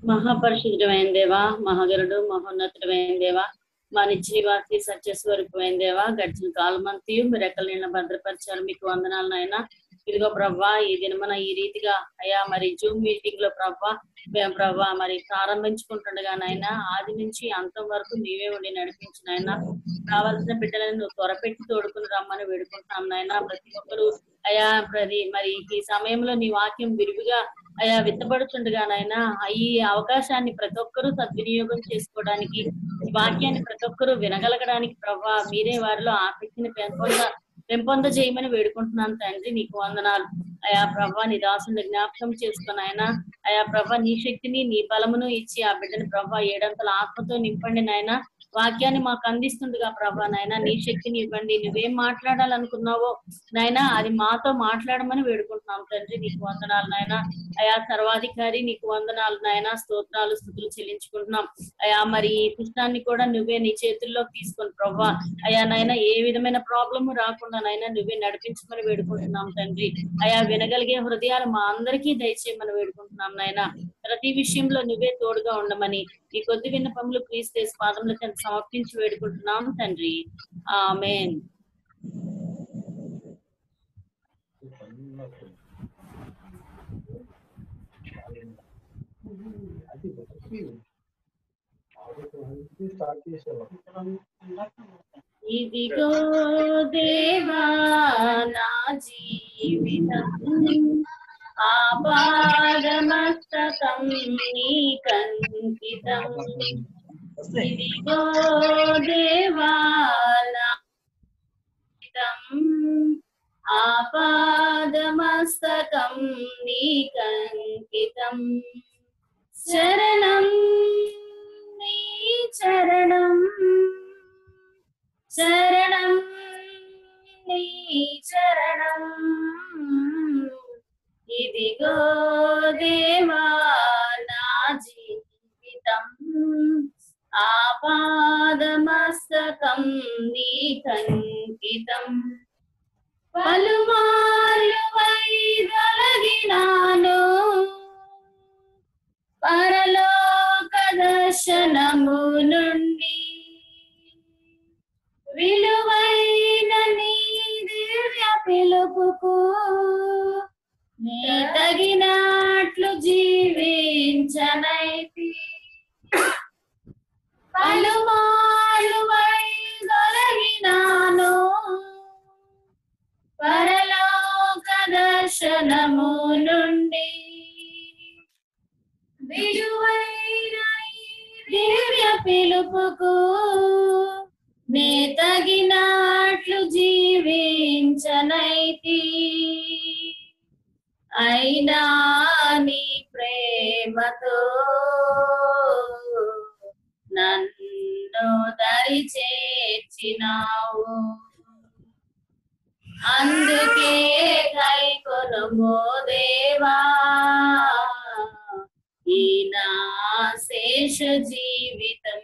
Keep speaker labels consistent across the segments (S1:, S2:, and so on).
S1: మహాపరిశుద్ధమైన దేవా మహాగరుడు మహోన్నతుడమైన దేవా మా నిశ్చయవాసి సత్యస్వరూపమైన దేవా గడిచిన కాలమంతియు మీరు ఎక్కడ నిన్న భద్రపరిచారు మీకు వందనాలు నాయన ఇదిగో ప్రవ్వా ఈ దినమన ఈ రీతిగా అయ్యా మరి జూమ్ మీటింగ్ లో ప్రవ్వా మేము ప్రవ్వా మరి ప్రారంభించుకుంటుండగా నాయన ఆది నుంచి అంతం వరకు నీవే ఉండి నడిపించిన ఆయన కావాల్సిన బిడ్డలను నువ్వు త్వరపెట్టి తోడుకుని రమ్మని వేడుకుంటున్నాం నాయన ప్రతి ఒక్కరు అయా ప్రతి మరి ఈ సమయంలో నీ వాక్యం విరివిగా అయా విత్తబడుతుండగా నాయన ఈ అవకాశాన్ని ప్రతి ఒక్కరూ సద్వినియోగం చేసుకోవడానికి ఈ వాక్యాన్ని ప్రతి ఒక్కరూ వినగలగడానికి ప్రభా మీరే వారిలో ఆసక్తిని పెంపొంద పెంపొంద చేయమని వేడుకుంటున్నాను తండ్రి నీకు వందనాలు అయా ప్రభా నీ దాసుని జ్ఞాపకం చేసుకుని ఆయన అయా ప్రభా నీ శక్తిని నీ బలమును ఇచ్చి ఆ బిడ్డని ప్రభా ఏడంతల ఆత్మతో నింపండి నాయన వాక్యాన్ని మాకు అందిస్తుండగా ప్రభా నాయన నీ శక్తిని ఇవ్వండి నువ్వేం మాట్లాడాలనుకున్నావో నాయన అది మాతో మాట్లాడమని వేడుకుంటున్నాం తండ్రి నీకు వందనాలు నాయన అయా సర్వాధికారి నీకు వందనాలు నాయన స్తోత్రాలు స్థుతులు చెల్లించుకుంటున్నాం అయా మరి ఈ సిస్టాన్ని కూడా నువ్వే నీ చేతుల్లోకి తీసుకొని ప్రభా అయా నాయన ఏ విధమైన ప్రాబ్లమ్ రాకుండా నాయన నువ్వే నడిపించమని వేడుకుంటున్నాం తండ్రి అయా వినగలిగే హృదయాలు మా అందరికీ దయచేయమని వేడుకుంటున్నాం నాయన ప్రతి విషయంలో నువ్వే తోడుగా ఉండమని ఈ కొద్ది విన్నపములు క్రీస్తు పాదముల చెంత సమర్పించి వేడుకుంటున్నాం తండ్రి ఆమెన్
S2: స్టార్ట్ చేసేవా
S1: ఇదిగో దేవా నా జీవితం ఆపాదమస్తకం నీకంకితం ఇదిగో దేవా నా జీవితం ఆపాదమస్తకం నీకంకితం శరణం నీ చరణం శరణం నీ చరణం ఇదిగో దేవా నా జీవితం ఆపాదమస్తకం నీకంకితం పలుమార్లు వైదొలగినాను పరలోక దర్శనము నుండి విలువైన నీ దివ్య పిలుపుకు నీ తగినట్లు జీవించనైతి పలుమార్లు వైదొలగినాను పరలోక దర్శనము నుండి విలువైన ఈ దివ్య పిలుపుకు నే తగినట్లు జీవించనైతి అయినా నీ ప్రేమతో నన్ను దరి చేర్చినావు అందుకే కైకొనుమో దేవా ఈ నా శేష జీవితం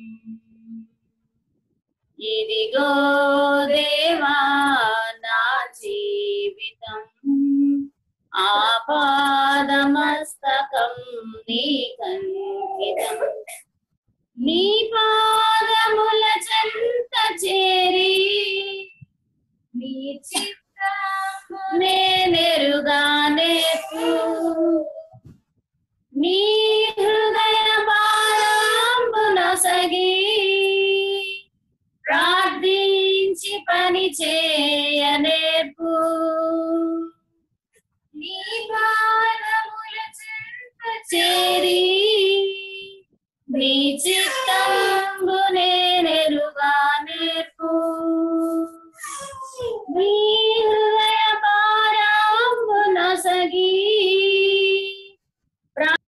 S1: ఇదిగో దేవా నా జీవితం ఆపాదమస్తకం నీకంకితం నీ పాదముల చెంత చేరి నీ చిత్తము నేనెరుగానే నీ హృదయ బాలంబునొసగి ప్రార్థించి పని చేయనేర్పు నీ పాదముల చెంత చేరి నీ చిత్తంబు నేనెరుగా నేర్పు నీ హృదయ భారంబు నొసగి ప్రా-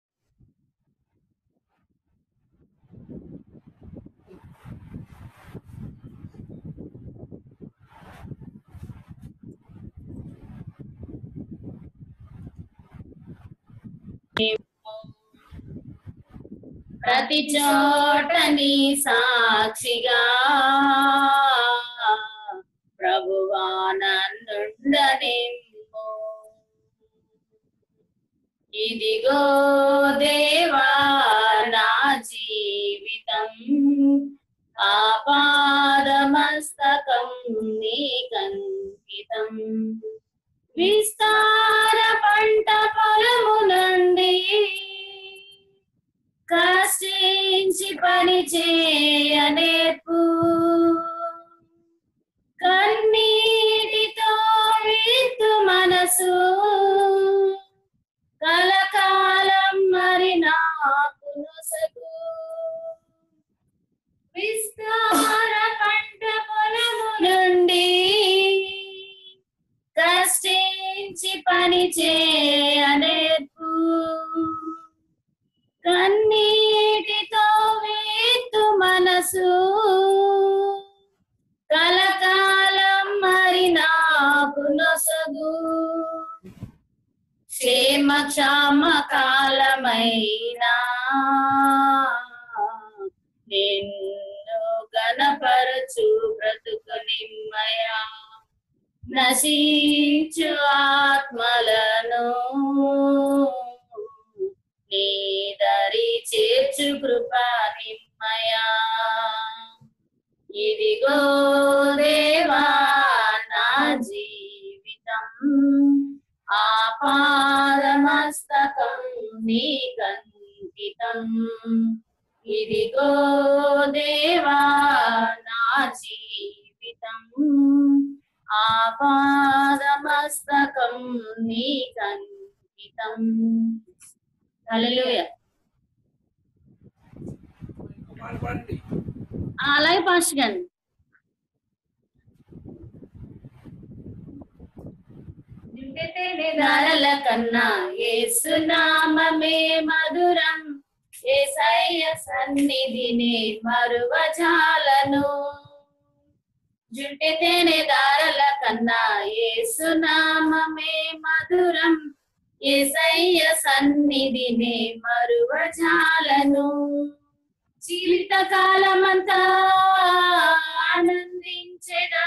S1: ప్రతి చోట నీ సాక్షిగా ప్రభువా నన్నుండనిమ్ము ఈ ఇదిగో దేవా నా జీవితం ఆపాదమస్తకం నీకంకితం విస్తార పంట పొలము నుండి కష్టించి పని చేయనేర్పు కన్నీటితో విత్తు మనసు కలకాలం మరి నాకు నొసగు విస్తార పంట పొలము నుండి కష్టించి పని చేయనేర్పు కన్నీటితో వేత్తు మనసు కలకాలం మరి నాకు నొసగు క్షేమ క్షామ కాలమైనా నిన్ను గణపరచు బ్రతుకు నిమ్మయా నశించు ఆత్మలను నీ దరి చేర్చు కృపా నిమ్మయా ఇదిగో దేవా నా జీవితం ఆపాదమస్తకం నీకంకితం ఇదిగో దేవా నా జీవితం ఆపాదమస్తకం నీకంకితం హల్లెలూయా
S3: పాల్పండి
S1: అలాగే పాస్టర్ గారు ధరల కన్నా ఏసునామమే మధురం ఏసయ్య సన్నిధిని మరువజాలను జుంటి తేనె దారల కన్నా ఏసునామమే మధురం ఏసయ్య సన్నిధిని మరువజాలను జీవిత కాలమంతా ఆనందించెదా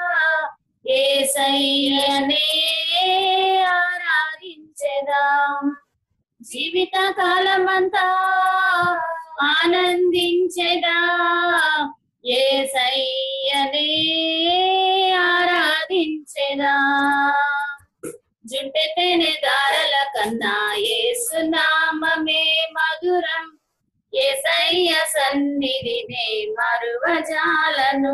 S1: ఏసయ్యనే ఆరాధించెదా జీవిత కాలమంతా ఆనందించెదా ఏసయ్యనే ఆరాధించెదా జుంటెతేనే దారల కన్నా ఏసునామమే మధురం ఏసయ్య సన్నిధినే మరువజాలను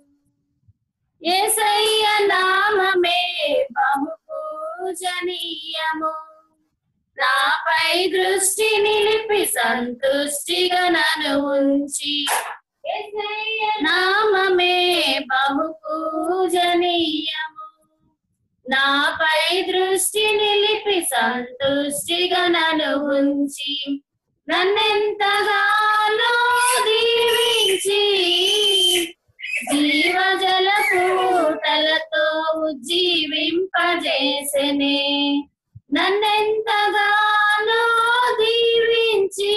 S1: ఏసయ్య నామమే బహు పూజనీయము నాపై దృష్టి నిలిపి సంతుష్టిగా నన్ను ఉంచి యేసయ్య నామమే బహు పూజనీయము నాపై దృష్టి నిలిపి సంతుష్టిగా నన్ను ఉంచి నన్నెంతగానో దీవించి జీవజల పూటలతో ఉజ్జీవింపజేసెనే నన్నెంతగానో దీవించి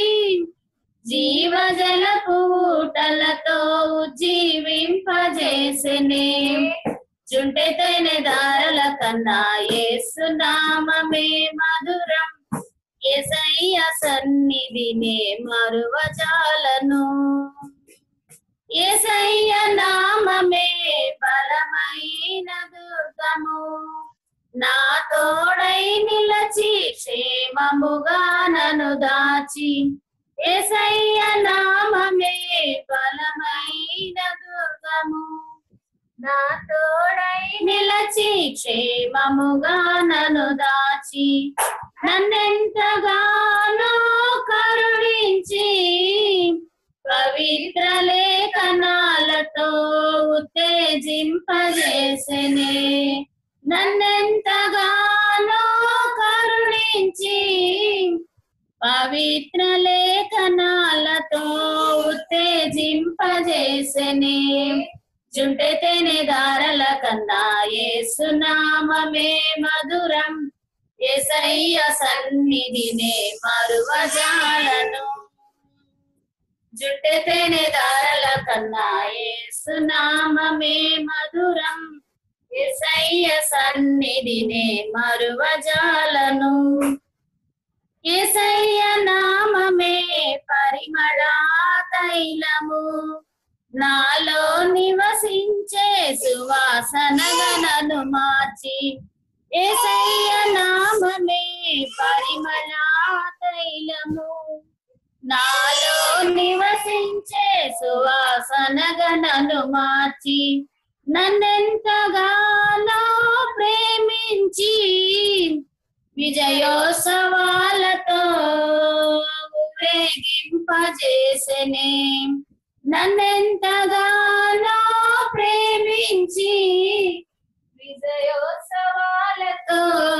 S1: జీవజల పూటలతో ఉజ్జీవింపజేసెనే చుంటెతేనే దారల కన్నా ఏసునామమే మధురం ఎసయ్య సన్నిధినే మరువజాలను ఏసయ్య నామమే బలమైన దుర్గము నా తోడై నిలచి క్షేమముగా నన్ను దాచి ఏసయ్య నామమే బలమైన దుర్గము నా తోడై నిలచి క్షేమముగా నన్ను దాచి నన్నెంతగానో కరుణించి పవిత్ర లేఖనాలతో ఉత్తేజింపజేసెనే నన్నెంతగానో కరుణించి పవిత్ర లేఖనాలతో ఉత్తేజింపజేసెనే జుంటెతేనే దారల కన్నా ఏసునామమే మధురం ఏసయ్య సన్నిధినే మరువజాలను జుట్టెతేనే దారల కన్నా ఏసునామమే మధురం ఏసయ్య సన్నిధినే మరువజాలను ఏసయ్య నామమే పరిమళ తైలము నాలో నివసించే సువాసనగనను మార్చి ఏసయ్య నామమే పరిమళ తైలము నాలో నివసించే సువాసనగనను మార్చి నన్నెంతగానో ప్రేమించి విజయోత్సవాలతో ఊరేగింపజేసెనే నన్నెంతగానో ప్రేమించి విజయోత్సవాలతో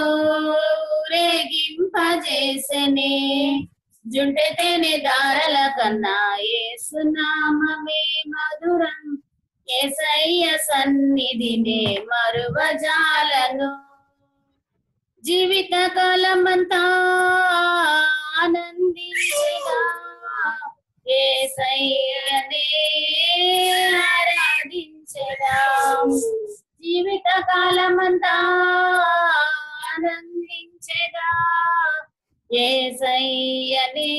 S1: ఊరేగింపజేసెనే జుంటెతేనే దారల కన్నా ఏసునామమే మధురం ఏసయ్య సన్నిధినే మరువజాలను జీవిత కాలమంతా ఆనందించగా ఏసయ్యనే ఆరాధించగా జీవిత కాలమంతా ఆనందించగా ఏసయ్యనే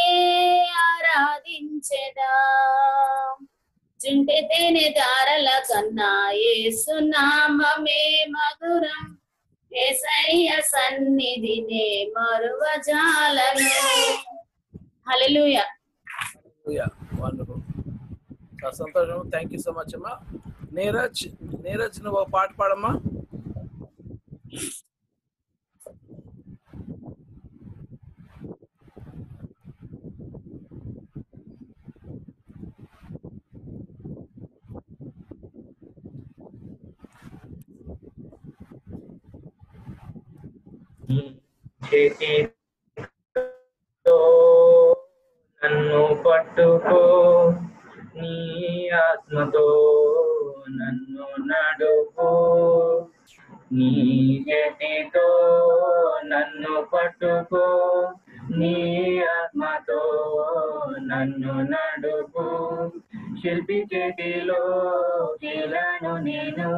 S1: ఆరాధించగా చుంటి తేనె దారల కన్నా ఏసునామమే మధురం ఏసయ్య సన్నిధినే మరువజాలను హల్లెలూయా
S3: వండర్ఫుల్ చాలా సంతోషం థ్యాంక్ యూ సో మచ్ అమ్మా నీరజ్ నీరజ్ నువ్వు ఒక పాట పాడమ్మా
S4: చేతితో నన్ను పట్టుకో నీ ఆత్మతో నన్ను నడుపు నీ చేతితో నన్ను పట్టుకో నీ ఆత్మతో నన్ను నడుపు శిల్పి చేతిలో శిలను నేను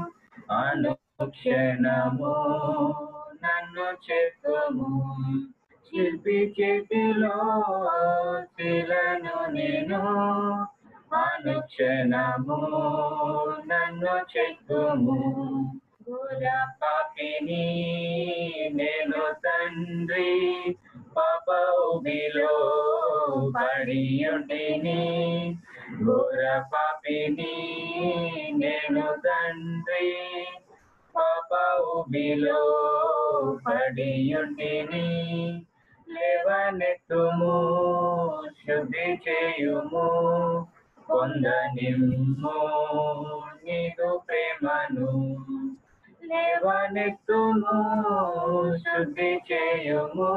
S4: అనుక్షణము నన్ను చెక్కుము శిల్పి చేతిలో శిలను నేను అనుక్షణము నన్ను చెక్కుము ఘోర పాపిని నేను తండ్రి పాప ఉబిలో పడి ఉంటిని ఘోర పాపిని నేను తండ్రి పాప ఉబిలో పడి ఉంటిని లేవనెత్తుము శుద్ధి చేయుము పొందనిమ్ము నీదు ప్రేమను లేవనెత్తుము శుద్ధి చేయుము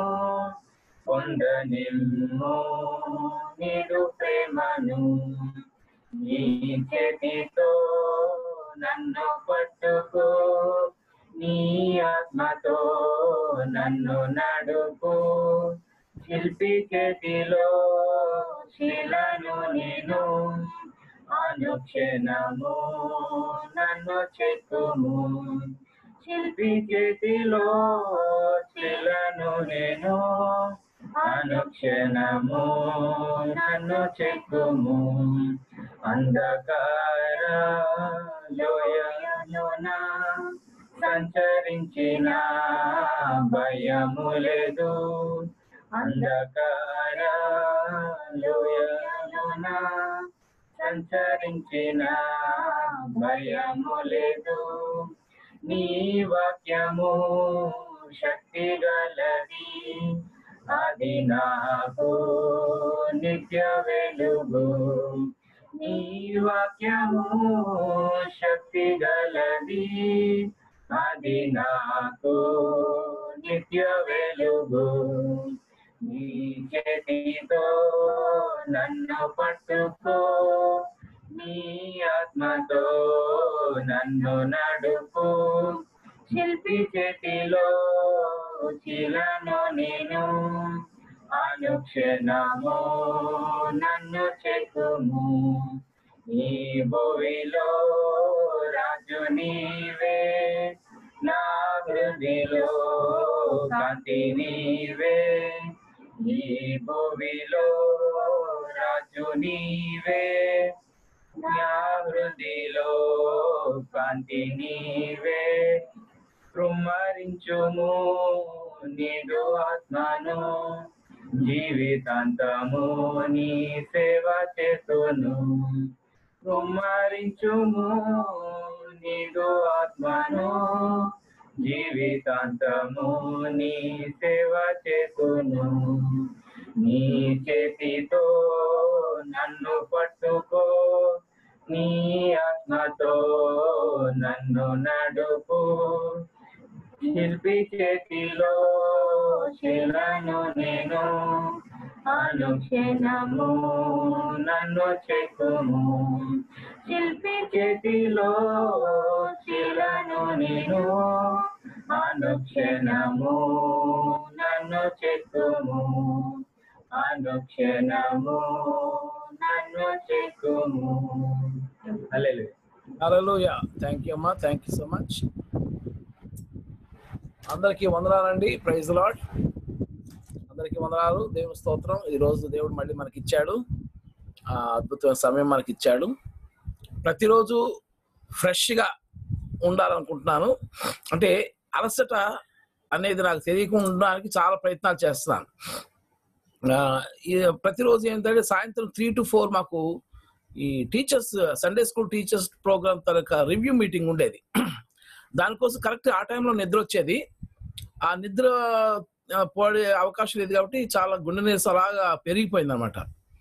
S4: పొందనిమ్ము నీదు ప్రేమను నీ చేతితో నన్ను పట్టుకో నీ ఆత్మతో నన్ను నడుపు శిల్పి చేతిలో శిలను నేను అనుక్షణము నన్ను చెక్కుము శిల్పి చేతిలో శిలను నేను అనుక్షణము నన్ను చెక్కుము అంధకార లోయలోన సంచరించిన భయము లేదు అంధకార లోయలోన సంచరించిన భయము లేదు నీ వాక్యము శక్తి గలది అది నాకు నిత్య వెలుగు నీ వాక్యము శక్తి గలది అది నాకు నిత్య వెలుగు నీ చేతితో నన్ను పట్టుకో నీ ఆత్మతో నన్ను నడుపు శిల్పి చేతిలో శిలను నేను అనుక్షణము నన్ను చెక్కుము ఈ భూమిలో రాజు నీవే నా హృదిలో కాంతి నీవే ఈ భూమిలో రాజు నీవే నా హృదిలో కాంతి నీవే కృమ్మరించుము నీదు ఆత్మను జీవితాంతము నీ సేవ చేతును కుమ్మరించుము నీదు ఆత్మను జీవితాంతము నీ సేవ చేతును నీ చేతితో నన్ను పట్టుకో నీ ఆత్మతో నన్ను నడుపు శిల్పి చేతిలో శిలను నేను అనుక్షణము నన్ను చెక్కుము శిల్పి చేతిలో శిలను నేను అనుక్షణము నన్ను చెక్కుము అనుక్షణము నన్ను చెక్కుము హల్లెలూయా
S3: హల్లెలూయా థ్యాంక్ యూ అమ్మా థ్యాంక్ యూ సో మచ్ అందరికీ వందనాలండి ప్రైజ్ లాడ్ అందరికీ వందనాలు దేవుని స్తోత్రం ఈ రోజు దేవుడు మళ్ళీ మనకి ఇచ్చాడు ఆ అద్భుతమైన సమయం మనకి ఇచ్చాడు ప్రతిరోజు ఫ్రెష్గా ఉండాలనుకుంటున్నాను అంటే అలసట అనేది నాకు తెలియకుండా ఉండడానికి చాలా ప్రయత్నాలు చేస్తున్నాను ఆ, ఈ ప్రతిరోజు ఏంటంటే సాయంత్రం త్రీ టు ఫోర్ మాకు ఈ teachers Sunday school teachers program తరక రివ్యూ మీటింగ్ ఉండేది దానికోసం కరెక్ట్ ఆ టైంలో నిద్ర వచ్చేది ఆ నిద్ర ఆ, పోడే అవకాశం లేదు కాబట్టి చాలా గుండె నీరసం అలాగా పెరిగిపోయింది అనమాట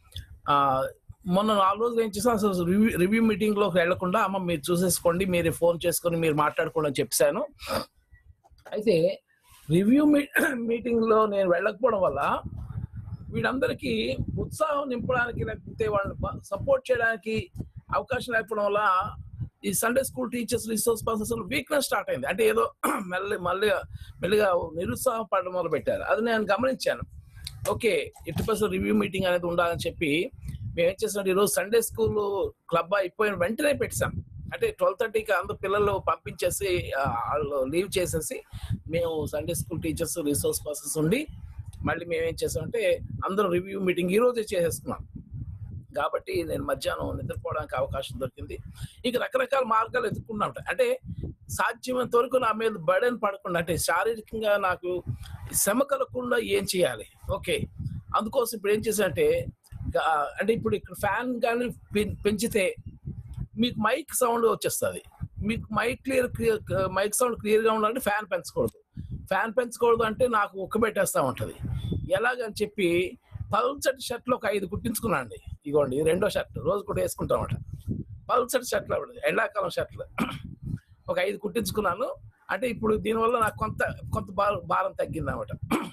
S3: మొన్న నాలుగు రోజులు ఏం చేసాను అసలు రివ్యూ రివ్యూ మీటింగ్లోకి వెళ్లకుండా అమ్మ మీరు చూసేసుకోండి మీరు ఫోన్ చేసుకొని మీరు మాట్లాడుకోండి అని చెప్పాను అయితే రివ్యూ మీ మీటింగ్లో నేను వెళ్ళకపోవడం వల్ల వీళ్ళందరికీ ఉత్సాహం నింపడానికి లేకపోతే వాళ్ళని సపోర్ట్ చేయడానికి అవకాశం లేకపోవడం వల్ల ఈ Sunday school teachers resource persons weakness start అయింది అంటే ఏదో మెల్లి మళ్ళీ మెల్లిగా నిరుత్సాహపడడం మొదలు పెట్టారు అది నేను గమనించాను ఓకే ఎట్టి పర్సెంట్ రివ్యూ మీటింగ్ అనేది ఉండాలని చెప్పి మేము ఏం చేసాం ఈరోజు సండే స్కూల్ క్లబ్ అయిపోయిన వెంటనే పెట్టాం అంటే ట్వెల్వ్ థర్టీకి అందరు పిల్లలు పంపించేసి ఆ, వాళ్ళు లీవ్ చేసేసి మేము Sunday school teachers resource persons ఉండి మళ్ళీ మేము ఏం చేసామంటే అందరం రివ్యూ మీటింగ్ ఈ రోజే చేసేసుకున్నాం కాబట్టి నేను మధ్యాహ్నం నిద్రపోవడానికి అవకాశం దొరికింది ఇక రకరకాల మార్గాలు ఎదుర్కొన్నా ఉంటాయి అంటే సాధ్యమైనంత వరకు నా మీద బర్డెన్ పడకుండా అంటే శారీరకంగా నాకు శ్రమ కలగకుండా ఏం చేయాలి ఓకే అందుకోసం ఇప్పుడు ఏం చేశానంటే గా- అంటే ఇప్పుడు ఇక్కడ ఫ్యాన్ కానీ పెంచితే మీకు మైక్ సౌండ్ వచ్చేస్తుంది మీకు మైక్ క్లియర్ మైక్ సౌండ్ క్లియర్గా ఉండాలంటే ఫ్యాన్ పెంచకూడదు ఫ్యాన్ పెంచకూడదు అంటే నాకు ఉక్క పెట్టేస్తా ఉంటుంది ఎలాగని చెప్పి పల్చటి షర్ట్లు ఒక ఐదు కుట్టించుకున్నాండి ఇగోండి ఇది రెండో షర్ట్ రోజు కూడా వేసుకుంటామట పల్చటి షర్ట్లు అప్పుడు ఎండాకాలం షర్ట్లు ఒక ఐదు కుట్టించుకున్నాను అంటే ఇప్పుడు దీనివల్ల నాకు కొంత కొంత భారం భారం తగ్గింది అనమాట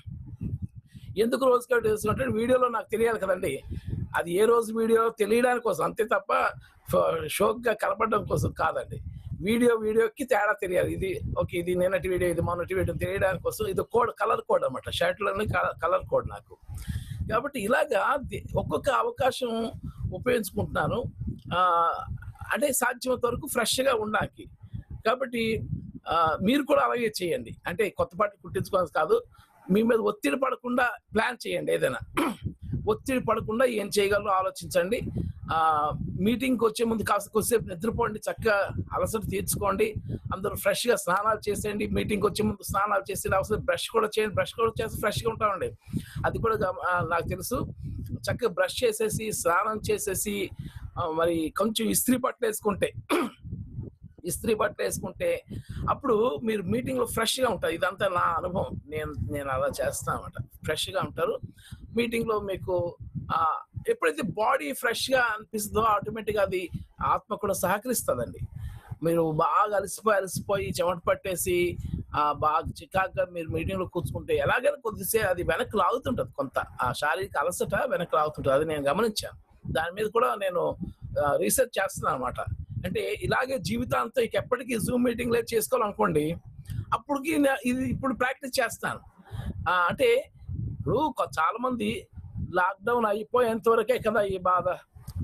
S3: ఎందుకు రోజు కాబట్టి వేసుకుంటే వీడియోలో నాకు తెలియాలి కదండి అది ఏ రోజు వీడియో తెలియడానికి కోసం అంతే తప్ప షోక్గా కనపడడం కోసం కాదండి వీడియో వీడియోకి తేడా తెలియాలి ఇది ఓకే ఇది నిన్నటి వీడియో ఇది మొన్నటి వీడియో తెలియడానికి కోసం ఇది కోడ్ కలర్ కోడ్ అనమాట షర్ట్లోని కలర్ కోడ్ నాకు కాబట్టి ఇలాగా ది- ఒక్కొక్క అవకాశం ఉపయోగించుకుంటున్నాను ఆ, అంటే సాధ్యమైనంత వరకు ఫ్రెష్గా ఉండడానికి కాబట్టి ఆ, మీరు కూడా అలాగే చేయండి అంటే కొత్త పాటలు కుట్టించుకోవాలి కాదు మీ మీద ఒత్తిడి పడకుండా ప్లాన్ చేయండి ఏదైనా ఒత్తిడి పడకుండా ఏం చేయగలరో ఆలోచించండి ఆ మీటింగ్కి వచ్చే ముందు కాస్త కొద్దిసేపు నిద్రపోండి చక్కగా అలసట తీర్చుకోండి అందరూ ఫ్రెష్గా స్నానాలు చేసేయండి మీటింగ్కి వచ్చే ముందు స్నానాలు చేసి అవసరం బ్రష్ కూడా చేయండి బ్రష్ కూడా చేసి ఫ్రెష్గా ఉంటామండి అది కూడా గమ- ఆ, నాకు తెలుసు చక్కగా బ్రష్ చేసేసి స్నానం చేసేసి ఆ, మరి కొంచెం ఇస్త్రీ బట్టలు వేసుకుంటే ఇస్త్రీ బట్టలు వేసుకుంటే అప్పుడు మీరు మీటింగ్లో ఫ్రెష్గా ఉంటుంది ఇదంతా నా అనుభవం నేను నేను అలా చేస్తాను అనమాట ఫ్రెష్గా ఉంటారు మీటింగ్లో మీకు ఆ, ఎప్పుడైతే బాడీ ఫ్రెష్గా అనిపిస్తుందో ఆటోమేటిక్గా అది ఆత్మ కూడా సహకరిస్తుందండి మీరు బాగా అలసిపోయి అలసిపోయి చెమట పట్టేసి ఆ, బాగా చికాగ్గా మీరు మీటింగ్లో కూర్చుంటే ఎలాగైనా కొద్దిసేపు అది వెనక్కి లాగుతుంటుంది కొంత ఆ శారీరక అలసట వెనక్కి లాగుతుంటుంది అది నేను గమనించాను దాని మీద కూడా నేను రీసెర్చ్ చేస్తున్నాను అనమాట అంటే ఇలాగే జీవితాంతం ఇక ఎప్పటికీ జూమ్ మీటింగ్ లేదు చేసుకోవాలనుకోండి అప్పటికి నే- ఇది ఇప్పుడు ప్రాక్టీస్ చేస్తాను ఆ, అంటే ఇప్పుడు కొ- చాలా మంది లాక్డౌన్ అయిపోయేంత వరకే కదా ఈ బాధ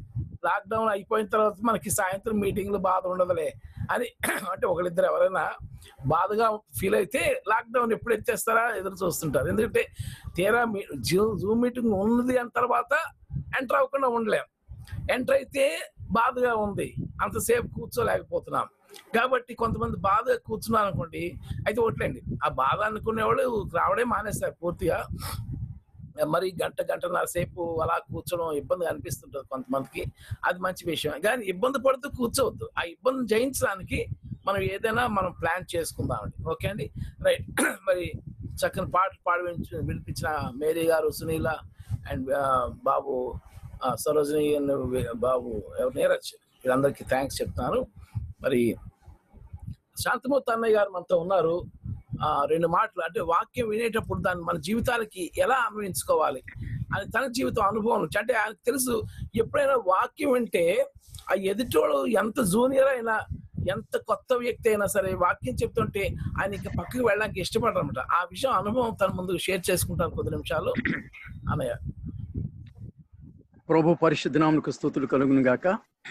S3: లాక్డౌన్ అయిపోయిన తర్వాత మనకి సాయంత్రం మీటింగ్లు బాధ ఉండదులే అని అంటే ఒకళ్ళిద్దరు ఎవరైనా బాధగా ఫీల్ అయితే లాక్డౌన్ ఎప్పుడు ఎత్తేస్తారా ఎదురు చూస్తుంటారు ఎందుకంటే తీరా జూమ్ మీటింగ్ ఉన్నది అని తర్వాత ఎంటర్ అవ్వకుండా ఉండలేం ఎంటర్ అయితే బాధగా ఉంది అంతసేపు కూర్చోలేకపోతున్నాం కాబట్టి కొంతమంది బాధగా కూర్చున్నారు అనుకోండి అయితే ఓట్లేండి ఆ బాధ అనుకునేవాళ్ళు రావడే మానేస్తారు పూర్తిగా మరి గంట గంటన్నర సేపు అలా కూర్చోవడం ఇబ్బంది అనిపిస్తుంటుంది కొంతమందికి అది మంచి విషయం కానీ ఇబ్బంది పడుతూ కూర్చోవద్దు ఆ ఇబ్బంది జయించడానికి మనం ఏదైనా మనం ప్లాన్ చేసుకుందామండి ఓకే అండి రైట్ మరి చక్కని పాటలు పాడి వినిపించిన- వినిపించిన మేరీ గారు సునీల అండ్ బాబు ఆ, సరోజిని and బాబు ఎవరు నీరజ్ వీళ్ళందరికీ థ్యాంక్స్ చెప్తున్నాను మరి శాంతమూర్తి అన్నయ్య గారు మనతో ఉన్నారు ఆ, రెండు మాటలు అంటే వాక్యం వినేటప్పుడు దాన్ని మన జీవితాలకి ఎలా అన్వయించుకోవాలి అని తన జీవితం అనుభవం నుంచి అంటే ఆయనకు తెలుసు ఎప్పుడైనా వాక్యం వింటే ఆ ఎదుటోడు ఎంత జూనియర్ అయినా ఎంత కొత్త వ్యక్తి అయినా సరే వాక్యం చెప్తుంటే ఆయన ఇంకా పక్కకి వెళ్ళడానికి ఇష్టపడరు అనమాట ఆ విషయం అనుభవం తన ముందు షేర్ చేసుకుంటాను కొద్ది నిమిషాలు అన్నయ్య
S5: ప్రభు పరిశుద్ధ నామకు స్థుతులు కలుగును గాక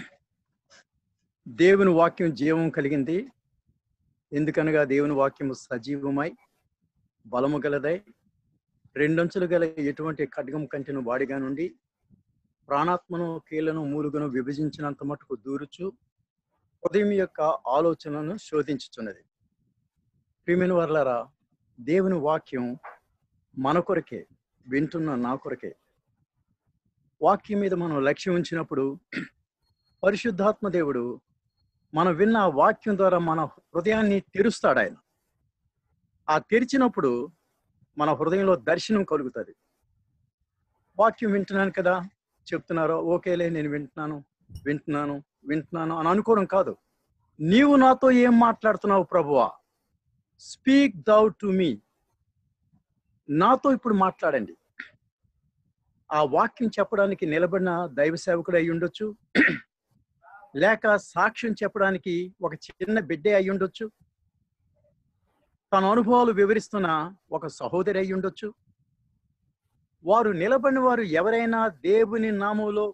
S5: దేవుని వాక్యం జీవం కలిగింది ఎందుకనగా దేవుని వాక్యము సజీవమై బలము గలదై రెండంచులు గల ఎటువంటి ఖడ్గం కంటిన వాడిగా నుండి ప్రాణాత్మను కీళ్లను మూలుగును విభజించినంత మటుకు దూరుచు హృదయం యొక్క ఆలోచనను శోధించుచున్నది ప్రియమైన వర్లరా దేవుని వాక్యం మన కొరకే వింటున్న నా కొరకే వాక్యం మీద మనం లక్ష్యం ఉంచినప్పుడు పరిశుద్ధాత్మ దేవుడు మనం విన్న ఆ వాక్యం ద్వారా మన హృదయాన్ని తెరుస్తాడు ఆయన ఆ తెరిచినప్పుడు మన హృదయంలో దర్శనం కలుగుతుంది వాక్యం వింటున్నాను కదా చెప్తున్నారో ఓకేలే నేను వింటున్నాను వింటున్నాను వింటున్నాను అని అనుకోవడం కాదు నీవు నాతో ఏం మాట్లాడుతున్నావు ప్రభువా స్పీక్ దౌ టు మీ నాతో ఇప్పుడు మాట్లాడండి ఆ వాక్యం చెప్పడానికి నిలబడిన దైవ సేవకుడు అయి ఉండొచ్చు లేక సాక్ష్యం చెప్పడానికి ఒక చిన్న బిడ్డే అయి ఉండొచ్చు తన అనుభవాలు వివరిస్తున్న ఒక సహోదరి అయి ఉండొచ్చు వారు నిలబడిన వారు ఎవరైనా దేవుని నామంలో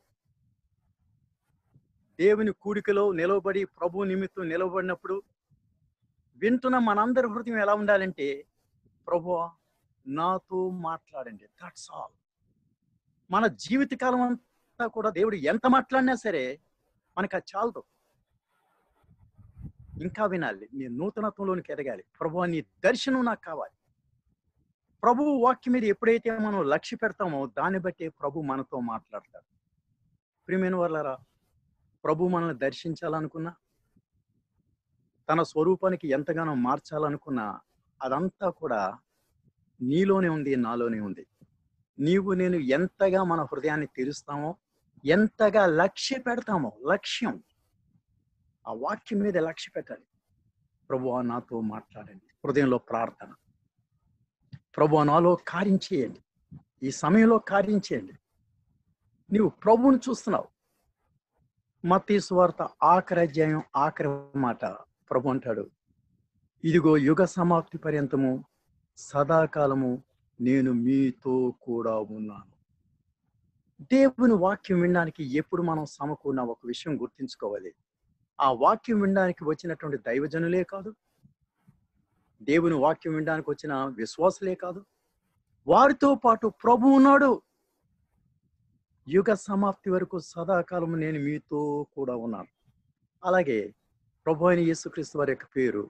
S5: దేవుని కూడికలో నిలవబడి ప్రభు నిమిత్తం నిలబడినప్పుడు వింటున్న మనందరి హృదయం ఎలా ఉండాలంటే ప్రభు నాతో మాట్లాడండి దట్స్ ఆల్ మన జీవితకాలం అంతా కూడా దేవుడు ఎంత మాట్లాడినా సరే మనకు అది చాలదు ఇంకా వినాలి నీ నూతనత్వంలోనికి ఎదగాలి ప్రభు నీ దర్శనం నాకు కావాలి ప్రభు వాక్యం మీద ఎప్పుడైతే మనం లక్ష్య పెడతామో దాన్ని బట్టి ప్రభు మనతో మాట్లాడతాడు ప్రియమైన వాళ్ళరా ప్రభు మనల్ని దర్శించాలనుకున్నా తన స్వరూపానికి ఎంతగానో మార్చాలనుకున్నా అదంతా కూడా నీలోనే ఉంది నాలోనే ఉంది నీవు నేను ఎంతగా మన హృదయాన్ని తెరుస్తామో ఎంతగా లక్ష్య పెడతామో లక్ష్యం ఆ వాక్యం మీద లక్ష్య పెట్టాలి ప్రభు నాతో మాట్లాడండి హృదయంలో ప్రార్థన ప్రభు నాలో కార్యం చేయండి ఈ సమయంలో కార్యం చేయండి నీవు ప్రభువుని చూస్తున్నావు మత్తీ సువార్త ఆఖరి అధ్యాయం ఆఖరి మాట ప్రభు అంటాడు ఇదిగో యుగ సమాప్తి పర్యంతము సదాకాలము నేను మీతో కూడా ఉన్నాను దేవుని వాక్యం వినడానికి ఎప్పుడు మనం సమకూడిన ఒక విషయం గుర్తించుకోవాలి ఆ వాక్యం వినడానికి వచ్చినటువంటి దైవజనులే కాదు దేవుని వాక్యం వినడానికి వచ్చిన విశ్వాసులే కాదు వారితో పాటు ప్రభు ఉన్నాడు యుగ సమాప్తి వరకు సదాకాలం నేను మీతో కూడా ఉన్నాను అలాగే ప్రభు అయిన యేసుక్రీస్తు వారి యొక్క పేరు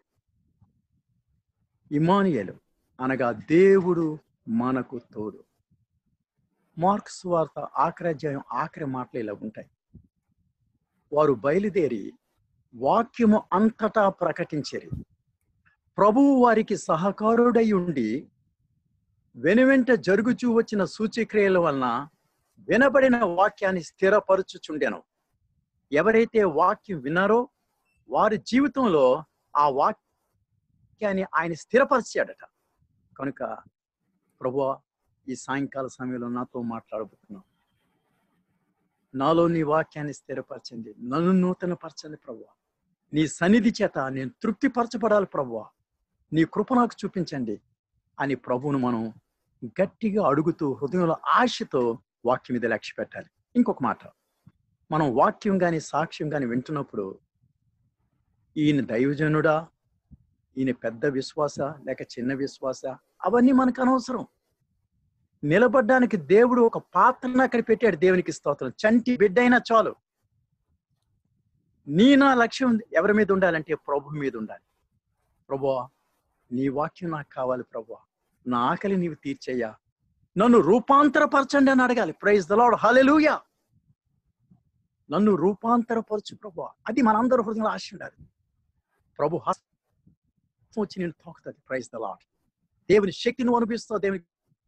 S5: ఇమానియలు అనగా దేవుడు మనకు తోడు మార్క్స్ వార్త ఆఖరి అధ్యాయం ఆఖరి మాటలు ఇలా ఉంటాయి వారు బయలుదేరి వాక్యము అంతటా ప్రకటించరి ప్రభువు వారికి సహకారుడై ఉండి వెనువెంట జరుగుచూ వచ్చిన సూచక్రియల వలన వినబడిన వాక్యాన్ని స్థిరపరచుచుండెను ఎవరైతే వాక్యం విన్నారో వారి జీవితంలో ఆ వాక్యాన్ని ఆయన స్థిరపరిచాడట కనుక ప్రభు ఈ సాయంకాల సమయంలో నాతో మాట్లాడబోతున్నాం నాలో నీ వాక్యాన్ని స్థిరపరచండి నన్ను నూతన పరచండి ప్రభు నీ సన్నిధి చేత నేను తృప్తిపరచబడాలి ప్రభు నీ కృప నాకు చూపించండి అని ప్రభువును మనం గట్టిగా అడుగుతూ హృదయంలో ఆశతో వాక్యం మీద లక్ష్య పెట్టాలి ఇంకొక మాట మనం వాక్యం కానీ సాక్ష్యం కానీ వింటున్నప్పుడు ఈయన దైవజనుడా ఈయన పెద్ద విశ్వాస లేక చిన్న విశ్వాస అవన్నీ మనకు అనవసరం నిలబడ్డానికి దేవుడు ఒక పాత్రను అక్కడ పెట్టాడు దేవునికి స్తోత్రం చంటి బిడ్డ అయినా చాలు నీ నా లక్ష్యం ఎవరి మీద ఉండాలంటే ప్రభు మీద ఉండాలి ప్రభువా నీ వాక్యం నాకు కావాలి ప్రభువా నా ఆకలి నీవు తీర్చయ్యా నన్ను రూపాంతరపరచండి అని అడగాలి ప్రైజ్ ద లార్డ్ హల్లెలూయా నన్ను రూపాంతరపరచు ప్రభు అది మనందరి హృదయంలో ఆశ ఉండాలి ప్రభు హస్తం వచ్చి నేను తోకుతుంది ప్రైజ్ ద లార్డ్ దేవుని శక్తి నువ్వు అనిపిస్తావు దేవుని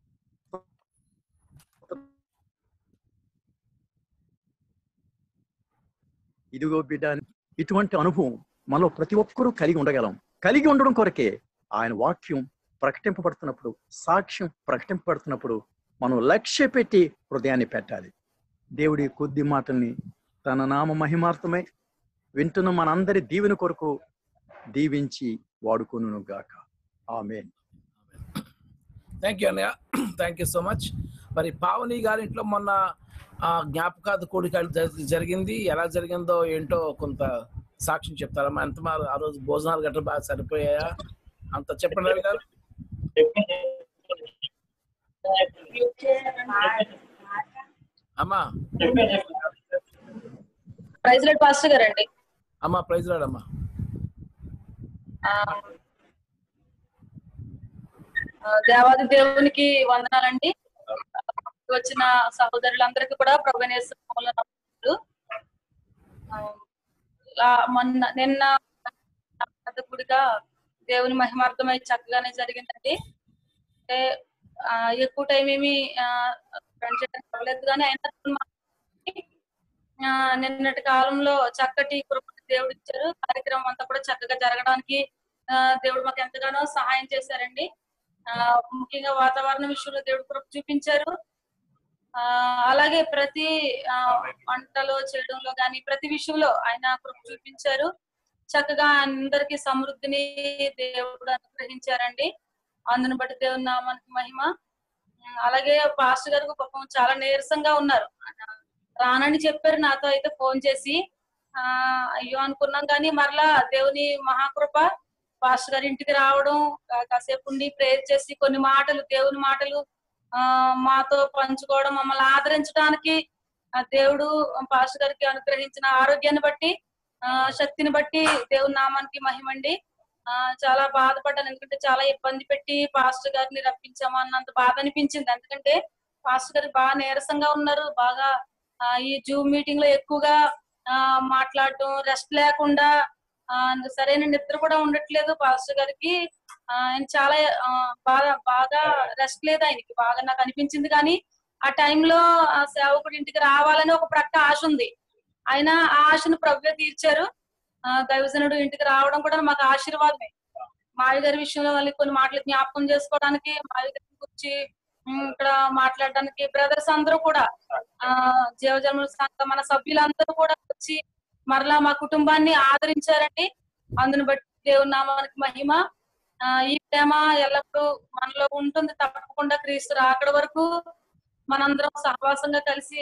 S5: ఇదిగో బిడ్డ ఇటువంటి అనుభవం మనలో ప్రతి ఒక్కరూ కలిగి ఉండగలం కలిగి ఉండడం కొరకే ఆయన వాక్యం ప్రకటింపబడుతున్నప్పుడు సాక్ష్యం ప్రకటింపబడుతున్నప్పుడు మనం లక్ష్య పెట్టి హృదయాన్ని పెట్టాలి దేవుడి కొద్ది మాటల్ని తన నామ మహిమార్థమై వింటున్న మనందరి దీవెన కొరకు దీవించి వాడుకొను గాక ఆమెన్
S3: థ్యాంక్ యూ అన్నయ్య థ్యాంక్ యూ సో మచ్ మరి పావని గారింట్లో మొన్న ఆ, జ్ఞాపకార్థ కోడిక జ- జరిగింది ఎలా జరిగిందో ఏంటో కొంత సాక్ష్యం చెప్తారమ్మా ఎంత మరి ఆ రోజు భోజనాలు గట్రా బాగా సరిపోయాయా అంత చెప్పండి రవి గారు అమ్మా
S6: ప్రైజ్ లెట్ పాస్టర్ గారండి
S3: అమ్మా ప్రైజ్ రాడమ్మా
S6: ఆ, ఆ, దేవాది దేవునికి వందనాలండి వచ్చిన సహోదరులందరికీ కూడా ప్రభునేశ్వర మొన్న నిన్న గుడిగా దేవుని మహిమార్థమై చక్కగానే జరిగిందండి అంటే ఆ, ఎక్కువ టైం ఏమి స్పెండ్ చేయడానికి అవ్వలేదు కానీ అయినా ఆ, నిన్నటి కాలంలో చక్కటి కృపను దేవుడు ఇచ్చారు కార్యక్రమం అంతా కూడా చక్కగా జరగడానికి ఆ, దేవుడు మాకు ఎంతగానో సహాయం చేశారండి ఆ, ముఖ్యంగా వాతావరణ విషయంలో దేవుడు కృప చూపించారు ఆ అలాగే ప్రతి ఆ, వంటలో చేయడంలో కానీ ప్రతి విషయంలో ఆయన కృప చూపించారు చక్కగా అందరికి సమృద్ధిని దేవుడు అనుగ్రహించారండి అందును బట్టి దేవుని నామానికి మహిమ ఉమ్, అలాగే పాస్టర్ గారు పాపం చాలా నీరసంగా ఉన్నారు రానని చెప్పారు నాతో అయితే ఫోన్ చేసి ఆ అయ్యో అనుకున్నాం కానీ మరలా దేవుని మహాకృప పాస్టర్ గారి ఇంటికి రావడం కా- కాసేపు ఉండి ప్రేయర్ చేసి కొన్ని మాటలు దేవుని మాటలు ఆ మాతో పంచుకోవడం మమ్మల్ని ఆదరించడానికి ఆ దేవుడు పాస్టర్ గారికి అనుగ్రహించిన ఆరోగ్యాన్ని బట్టి ఆ శక్తిని బట్టి దేవుని నామానికి మహిమండి ఆ చాలా బాధపడ్డాను ఎందుకంటే చాలా ఇబ్బంది పెట్టి పాస్టర్ గారిని రప్పించాము అన్నంత బాధ అనిపించింది ఎందుకంటే పాస్టర్ గారు బాగా నీరసంగా ఉన్నారు బాగా ఆ, ఈ జూమ్ మీటింగ్ లో ఎక్కువగా ఆ మాట్లాడటం రెస్ట్ లేకుండా ఆ సరైన నిద్ర కూడా ఉండట్లేదు పాస్టర్ గారికి ఆ, ఆయన చాలా ఆ, బాగా బాగా రెస్ట్ లేదు ఆయనకి బాగా నాకు అనిపించింది కానీ ఆ టైంలో ఆ సేవకుడి ఇంటికి రావాలని ఒక ప్రక్క ఆశ ఉంది ఆయన ఆ ఆశను ప్రభు తీర్చారు ఆ, దైవజనుడు ఇంటికి రావడం కూడా మాకు ఆశీర్వాదమే మావి గారి విషయంలో వాళ్ళకి కొన్ని మాటలు జ్ఞాపకం చేసుకోవడానికి మావి గారి గురించి ఉమ్, ఇక్కడ మాట్లాడడానికి బ్రదర్స్ అందరూ కూడా ఆ జీవజన్మ సంఘ మన సభ్యులందరూ కూడా వచ్చి మరలా మా కుటుంబాన్ని ఆదరించారండి అందుని బట్టి దేవుని నామానికి మహిమ ఆ ఈ ప్రేమ ఎల్లప్పుడూ మనలో ఉంటుంది తప్పకుండా క్రీస్తు రాకడ వరకు మనందరం సహవాసంగా కలిసి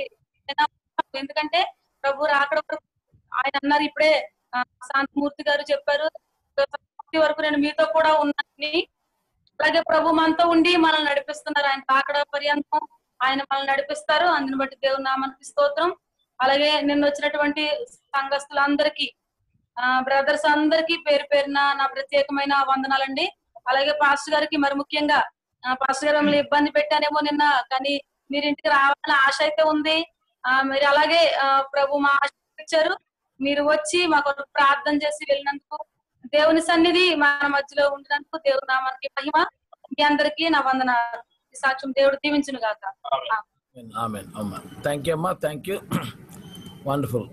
S6: ఎందుకంటే ప్రభు రాకడ వరకు ఆయన అన్నారు ఇప్పుడే ఆ, శాంతిమూర్తి గారు చెప్పారు సమాప్తి వరకు నేను మీతో కూడా ఉన్నానని అలాగే ప్రభు మనతో ఉండి మనల్ని నడిపిస్తున్నారు ఆయన రాకడ పర్యంతం ఆయన మనల్ని నడిపిస్తారు అందుని బట్టి దేవుని నామానికి స్తోత్రం అలాగే నిన్న వచ్చినటువంటి సంఘస్థులందరికీ ఆ బ్రదర్స్ అందరికీ పేరు పేరున నా ప్రత్యేకమైన వందనాలండి అలాగే పాస్టర్ గారికి మరి ముఖ్యంగా ఆ, పాస్టర్ గారు మిమ్మల్ని ఇబ్బంది పెట్టానేమో నిన్న కానీ మీరు ఇంటికి రావాలని ఆశ అయితే ఉంది ఆ మీరు అలాగే ఆ, ప్రభు మా ఆశ ఇచ్చారు మీరు వచ్చి మా కొరకు ప్రార్థన చేసి వెళ్ళినందుకు దేవుని సన్నిధి మన మధ్యలో ఉండినందుకు దేవుని నామానికి మహిమ మీ అందరికీ నా వందన సాక్ష్యం దేవుడు దీవించును గాక
S3: ఆమెన్ అమ్మా థ్యాంక్ యూ అమ్మా thank you wonderful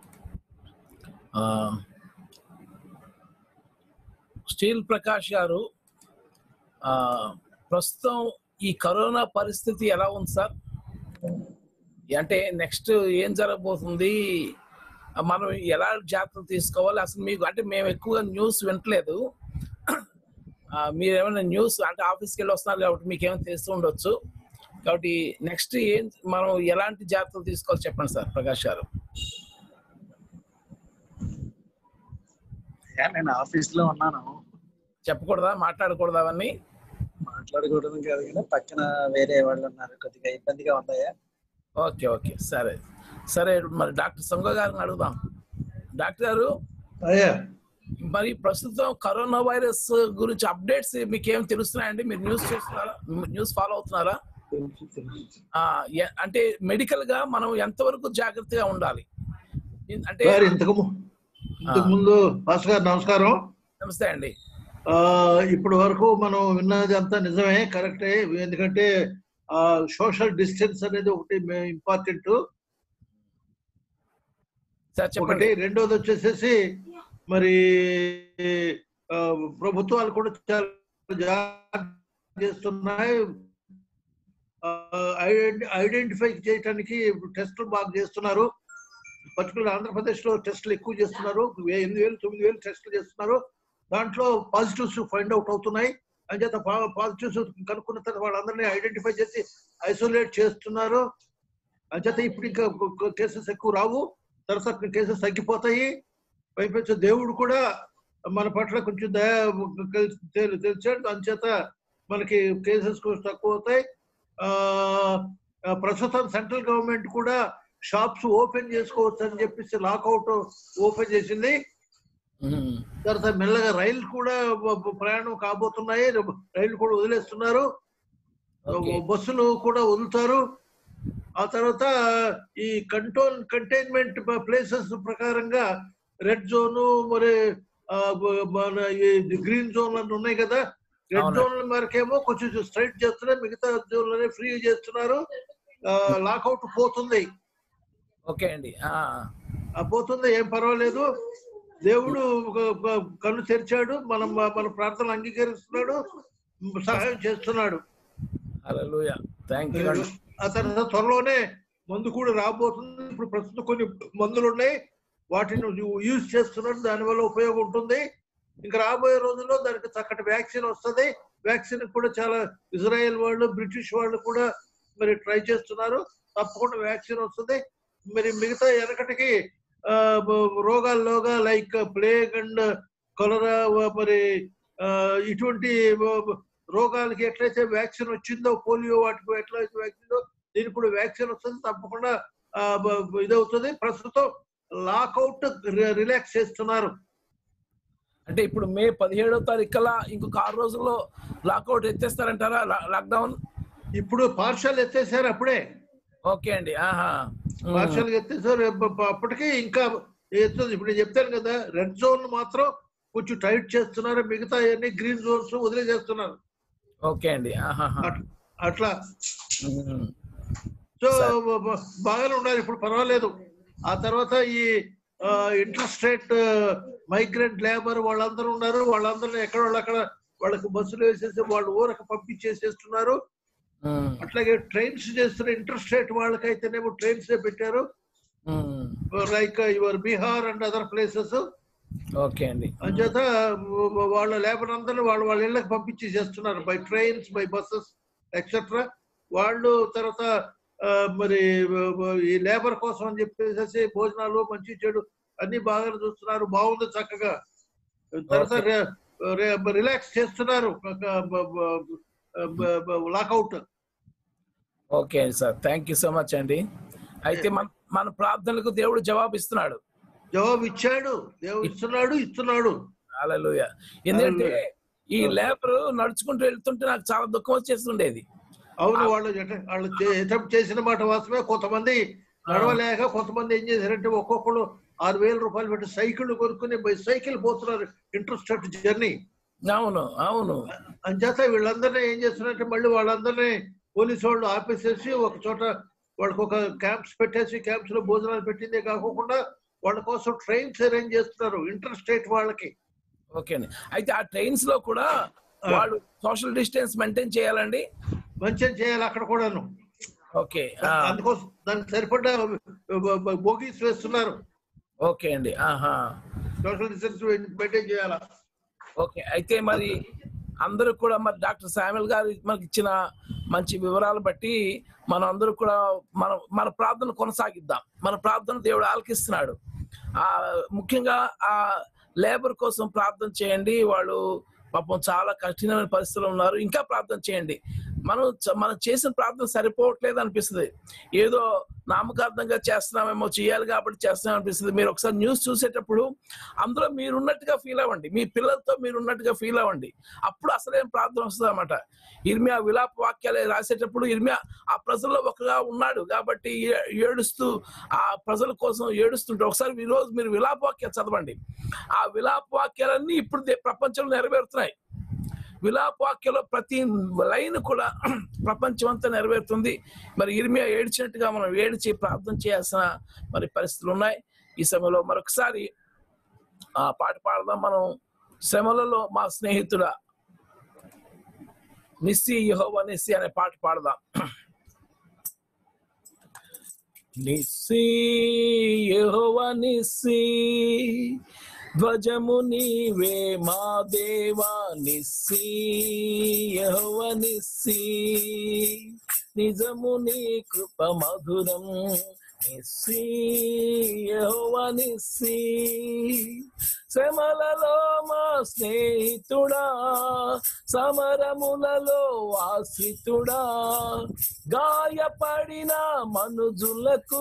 S3: steel Prakash garu ఆ, ప్రస్తుతం ఈ కరోనా పరిస్థితి ఎలా ఉంది సార్ అంటే నెక్స్ట్ ఏం జరగబోతుంది ఆ, మనం ఎలా జాగ్రత్తలు తీసుకోవాలి అసలు మీకు అంటే మేము ఎక్కువగా న్యూస్ వింటలేదు ఆ, మీరు ఏమైనా న్యూస్ అంటే ఆఫీస్కి వెళ్ళి వస్తున్నారు కాబట్టి మీకు ఏమైనా తెలుస్తూ ఉండొచ్చు కాబట్టి నెక్స్ట్ ఏం మనం ఎలాంటి జాగ్రత్తలు తీసుకోవాలి చెప్పండి సార్ ప్రకాష్ గారు
S7: యా, నేను ఆఫీస్ లో ఉన్నాను
S3: చెప్పకూడదా మాట్లాడకూడదా అవన్నీ
S7: మాట్లాడకూడదు కాదు కానీ పక్కన వేరే వాళ్ళు ఉన్నారు కొద్దిగా ఇబ్బందిగా ఉందయ్యా
S3: ఓకే ఓకే సరే సరే మరి డాక్టర్ సంగ గారిని అడుగుదాం డాక్టర్ గారు
S2: అయ్యా
S3: మరి ప్రస్తుతం కరోనా వైరస్ గురించి అప్డేట్స్ మీకు ఏం తెలుస్తున్నాయండి మీరు న్యూస్ చూస్తున్నారా న్యూస్ ఫాలో అవుతున్నారా
S2: తెలుసు తెలుసు
S3: ఆ, ఎ- అంటే మెడికల్ గా మనం ఎంతవరకు జాగ్రత్తగా ఉండాలి అంటే
S2: సార్ ఇంతకు ము- ఇంతకు ముందు భాస్కర్ గారు నమస్కారం
S3: నమస్తే అండి
S2: ఆ ఇప్పటి వరకు మనం విన్నది అంతా నిజమే కరెక్టే ఎందుకంటే ఆ సోషల్ డిస్టెన్స్ అనేది ఒకటి ఇంపార్టెంట్
S3: సార్
S2: ఒకటి
S3: చెప్పండి
S2: రెండోది వచ్చేసేసి మరి ఆ, ప్రభుత్వాలు కూడా చాలా జాగ్రత్త చేస్తున్నాయి ఐడెంటిఫై చేయడానికి టెస్టులు బాగా చేస్తున్నారు పర్టికులర్ ఆంధ్రప్రదేశ్ లో టెస్టులు ఎక్కువ చేస్తున్నారు వే- ఎనిమిది వేలు తొమ్మిది వేలు టెస్టులు చేస్తున్నారు దాంట్లో పాజిటివ్స్ ఫైండ్ అవుట్ అవుతున్నాయి అంచేత పాజిటివ్స్ కనుక్కున్న తర్వాత వాళ్ళందరినీ ఐడెంటిఫై చేసి ఐసోలేట్ చేస్తున్నారు అంచేత ఇప్పుడు ఇంకా కేసెస్ ఎక్కువ రావు తర్వాత కేసెస్ తగ్గిపోతాయి పైపెచ్చు దేవుడు కూడా మన పట్ల కొంచెం దయ తెలి- తెలిసాడు అంచేత మనకి కేసెస్ కూడా తక్కువ అవుతాయి ఆ, ఆ, ప్రస్తుతం సెంట్రల్ గవర్నమెంట్ కూడా షాప్స్ ఓపెన్ చేసుకోవచ్చు అని చెప్పేసి లాకౌట్ ఓపెన్ చేసింది
S3: ఉమ్.
S2: తర్వాత మెల్లగా రైలు కూడా బ- బ- ప్రయాణం కాబోతున్నాయి రైలు కూడా వదిలేస్తున్నారు
S3: ఓకే.
S2: బస్సులు కూడా వదులుతారు ఆ తర్వాత ఈ కంట్రోల్ కంటైన్మెంట్ ప్లేసెస్ ప్రకారంగా రెడ్ జోన్ మరి ఆ, బ- మన ఈ గ్రీన్ జోన్ అని ఉన్నాయి కదా రెడ్
S3: అవును.
S2: జోన్ వరకేమో కొంచెం స్ట్రైట్ చేస్తున్నారు మిగతా జోన్లనే ఫ్రీ చేస్తున్నారు లాకౌట్ పోతుంది
S3: ఓకే అండి ఆ,
S2: ఆ పోతుంది ఏం పర్వాలేదు దేవుడు ఒక- ఒక కన్ను తెరిచాడు మనం మన ప్రార్థనలు అంగీకరిస్తున్నాడు సహాయం చేస్తున్నాడు
S3: హల్లెలూయా థ్యాంక్ యూ అండి
S2: ఆ తర్వాత త్వరలోనే మందు కూడా రాబోతుంది ఇప్పుడు ప్రస్తుతం కొన్ని మందులు ఉన్నాయి వాటిని యూజ్ చేస్తున్నాడు దానివల్ల ఉపయోగం ఉంటుంది ఇంకా రాబోయే రోజుల్లో దానికి చక్కటి వ్యాక్సిన్ వస్తుంది వ్యాక్సిన్ కూడా చాలా ఇజ్రాయెల్ వాళ్ళు బ్రిటిష్ వాళ్ళు కూడా మరి ట్రై చేస్తున్నారు తప్పకుండా వ్యాక్సిన్ వస్తుంది మరి మిగతా వెనకటికి ఆ, బ- రోగాల్లోగా లైక్ ప్లేగ్ అండ్ కొలరా మరి ఆ, ఇటువంటి బ- బ- రోగాలకి ఎట్లయితే వ్యాక్సిన్ వచ్చిందో పోలియో వాటికి ఎట్లయితే వ్యాక్సిన్ దీనికి కూడా వ్యాక్సిన్ వస్తుంది తప్పకుండా ఆ, బ- బ- ఇదవుతుంది ప్రస్తుతం లాకౌట్ రిలాక్స్ చేస్తున్నారు
S3: అంటే ఇప్పుడు మే పదిహేడో తారీఖు కల్లా ఇంకొక ఆరు రోజుల్లో లాకౌట్ ఎత్తేస్తారంటారా లా- లాక్డౌన్
S2: ఇప్పుడు పార్షల్ ఎత్తేసారు అప్పుడే
S3: ఓకే అండి ఆహా ఉమ్.
S2: పార్షల్ ఎత్తేసారు అప్ప- అప్ప- అప్పటికి ఇంకా ఎత్తుంది ఇప్పుడు నేను చెప్తాను కదా రెడ్ జోన్ మాత్రం కొంచెం టైట్ చేస్తున్నారు మిగతా అన్ని గ్రీన్ జోన్స్ వదిలేసేస్తున్నారు
S3: ఓకే అండి ఆహాహా.
S2: అట్- అట్లా
S3: ఉమ్.
S2: సో
S3: సరే.
S2: బ- బ- బాగానే ఉన్నారు ఇప్పుడు పర్వాలేదు ఆ తర్వాత ఈ ఇంటర్స్టేట్ మైగ్రెంట్ లేబర్ వాళ్ళందరూ ఉన్నారు వాళ్ళందరినీ ఎక్కడ వాళ్ళు అక్కడ వాళ్ళకి బస్సులు వేసేసి వాళ్ళు ఊరకు పంపించేసేస్తున్నారు
S3: ఉమ్.
S2: అట్లాగే ట్రైన్స్ చేస్తున్న ఇంటర్స్టేట్ వాళ్ళకైతేనేమో ట్రైన్స్ పెట్టారు
S3: um.
S2: Like your Bihar and other places
S3: okay అండి
S2: అంచేత వ- వాళ్ళ లేబర్ అందరినీ వాళ్ళు వాళ్ళ ఇళ్ళకి పంపించి చేస్తున్నారు by trains by buses etcetera వాళ్ళు తర్వాత ఆ, మరి వ- వ- ఈ లేబర్ కోసం అని చెప్పేసి భోజనాలు మంచి చెడు అన్ని బాగా చూస్తున్నారు బాగుంది చక్కగా తర్వాత రిలాక్స్ చేస్తున్నారు lockout
S3: okay sir thank you so much అండి అయితే మన మన ప్రార్థనలకు దేవుడు జవాబు ఇస్తున్నాడు
S2: జవాబు ఇచ్చాడు దేవుడు ఇస్తున్నాడు ఇస్తున్నాడు
S3: హల్లెలూయా ఎందుకంటే
S2: హల్లెలూయా.
S3: ఈ లేబర్ నడుచుకుంటూ వెళ్తుంటే నాకు చాలా దుఃఖం వచ్చేస్తుండేది
S2: అవును వాళ్ళు ఎట- వాళ్ళు అటెంప్ట్ చేసిన మాట వాస్తవమే కొంతమంది నడవలేక కొంతమంది ఏం చేశారంటే ఒక్కొక్కరు ఆరు వేల రూపాయలు పెట్టి సైకిల్ కొనుక్కుని బై సైకిల్ పోతున్నారు ఇంట్రెస్టెడ్ జర్నీ
S3: అవును అవును
S2: అంచేత వీళ్ళందరినీ ఏం చేస్తున్నారంటే మళ్ళీ వాళ్ళందరినీ పోలీసు వాళ్ళు ఆపేసేసి ఒక చోట వాళ్ళకి ఒక క్యాంప్స్ పెట్టేసి క్యాంప్స్ లో భోజనాలు పెట్టిందే కాకుండా వాళ్ళ కోసం ట్రైన్స్ అరేంజ్ చేస్తున్నారు ఇంటర్ స్టేట్ వాళ్ళకి
S3: ఓకే అండి అయితే ఆ ట్రైన్స్ లో కూడా వాళ్ళు సోషల్ డిస్టెన్స్ మెయింటైన్ చేయాలండి
S2: మంచిగా చేయాలి అక్కడ కూడాను
S3: ఓకే ఆ,
S2: అందుకోసం దానికి సరిపడ్డ బోగీస్ వేస్తున్నారు
S3: ఓకే అండి ఆహా
S2: సోషల్ డిస్టెన్స్ మెయింటైన్ చేయాలా
S3: ఓకే అయితే మరి అందరూ కూడా మరి డాక్టర్ శామ్యుల్ గారు మనకి ఇచ్చిన మంచి వివరాలు బట్టి మనం అందరూ కూడా మన మన ప్రార్థన కొనసాగిద్దాం మన ప్రార్థన దేవుడు ఆలకిస్తున్నాడు ఆ ముఖ్యంగా ఆ లేబర్ కోసం ప్రార్థన చేయండి వాళ్ళు పాపం చాలా కఠినమైన పరిస్థితులు ఉన్నారు ఇంకా ప్రార్థన చేయండి మనం చ- మనం చేసిన ప్రార్థన సరిపోవట్లేదు అనిపిస్తుంది ఏదో నామకార్థంగా చేస్తున్నామేమో చేయాలి కాబట్టి చేస్తున్నాం అనిపిస్తుంది మీరు ఒకసారి న్యూస్ చూసేటప్పుడు అందులో మీరు ఉన్నట్టుగా ఫీల్ అవ్వండి మీ పిల్లలతో మీరు ఉన్నట్టుగా ఫీల్ అవ్వండి అప్పుడు అసలేం ప్రార్థన వస్తుంది అనమాట ఇర్మియా విలాప వాక్యాలు రాసేటప్పుడు ఇర్మియా ఆ ప్రజల్లో ఒకగా ఉన్నాడు కాబట్టి ఏ- ఏడుస్తూ ఆ ప్రజల కోసం ఏడుస్తుంటే ఒకసారి ఈ రోజు మీరు విలాప వాక్యాలు చదవండి ఆ విలాప వాక్యాలన్నీ ఇప్పుడు దే- ప్రపంచంలో నెరవేరుతున్నాయి విలాప వాక్యంలో ప్రతి లైన్ కూడా ప్రపంచం అంతా నెరవేరుతుంది మరి ఇర్మియా ఏడ్చినట్టుగా మనం ఏడ్చి ప్రార్థన చేయాల్సిన మరి పరిస్థితులు ఉన్నాయి ఈ సమయంలో మరొకసారి ఆ పాట పాడదాం మనం శ్రమలలో మా స్నేహితుడా నిస్సి యహోవా నిస్సి అనే పాట పాడదాం నిస్సి యెహోవా నిస్సి ధ్వజము నీవే మా దేవా నిస్సి యెహోవా నిస్సి నిజము నీ కృప మధురం నిస్సి యెహోవా నిస్సి శ్రమలలో మా స్నేహితుడా సమరములలో ఆశ్రితుడా గాయపడిన మనుజులకు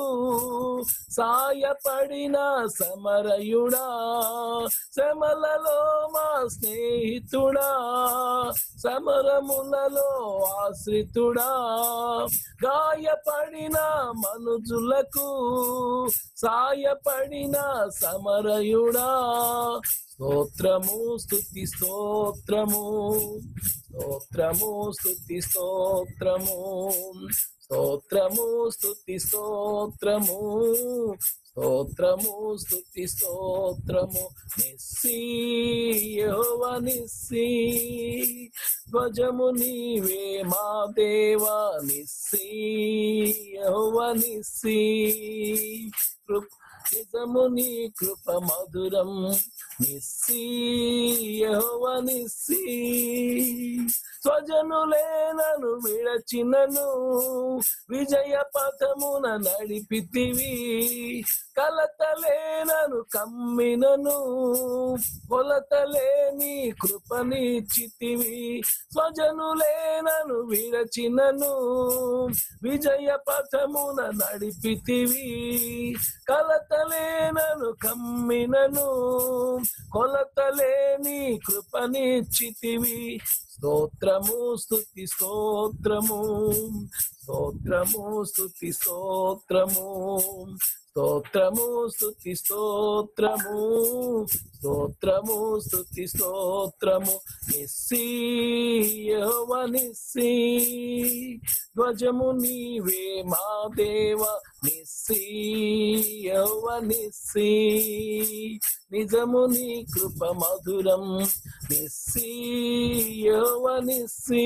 S3: సాయపడిన సమరయుడా శ్రమలలో మా స్నేహితుడా సమరములలో ఆశ్రితుడా గాయపడిన మనుజులకు సాయపడిన సమరయుడా స్తోత్రము స్తుతి స్తోత్రము స్తోత్రము స్తుతి స్తోత్రము స్తోత్రము స్తుతి స్తోత్రము స్తోత్రము స్తుతి స్తోత్రము నిస్సి యెహోవా నిస్సి ధ్వజము నీవే మా దేవా నిస్సి యెహోవా నిస్సి కృప నిజము నీ కృప మధురం నిస్సి యెహోవా నిస్సి స్వజనులే నన్ను విడచినను విజయ పథమున నడిపితివి కలతలే నన్ను కమ్మినను కొలతలే నీ కృపనిచ్చితివి స్వజనులే నన్ను విడచినను విజయ పథమున నడిపితివి కలతలే నన్ను కమ్మినను కొలతలే నీ కృపనిచ్చితివి స్తోత్రము స్తుతి స్తోత్రము స్తోత్రము స్తుతి స్తోత్రము స్తోత్రము స్తుతి స్తోత్రము స్తోత్రము స్తుతి స్తోత్రము నిస్సి యెహోవా నిస్సి ధ్వజము నీవే మా దేవ నిస్సి యెహోవా నిస్సి నిజము నీ కృప మధురం నిస్సి యెహోవా నిస్సి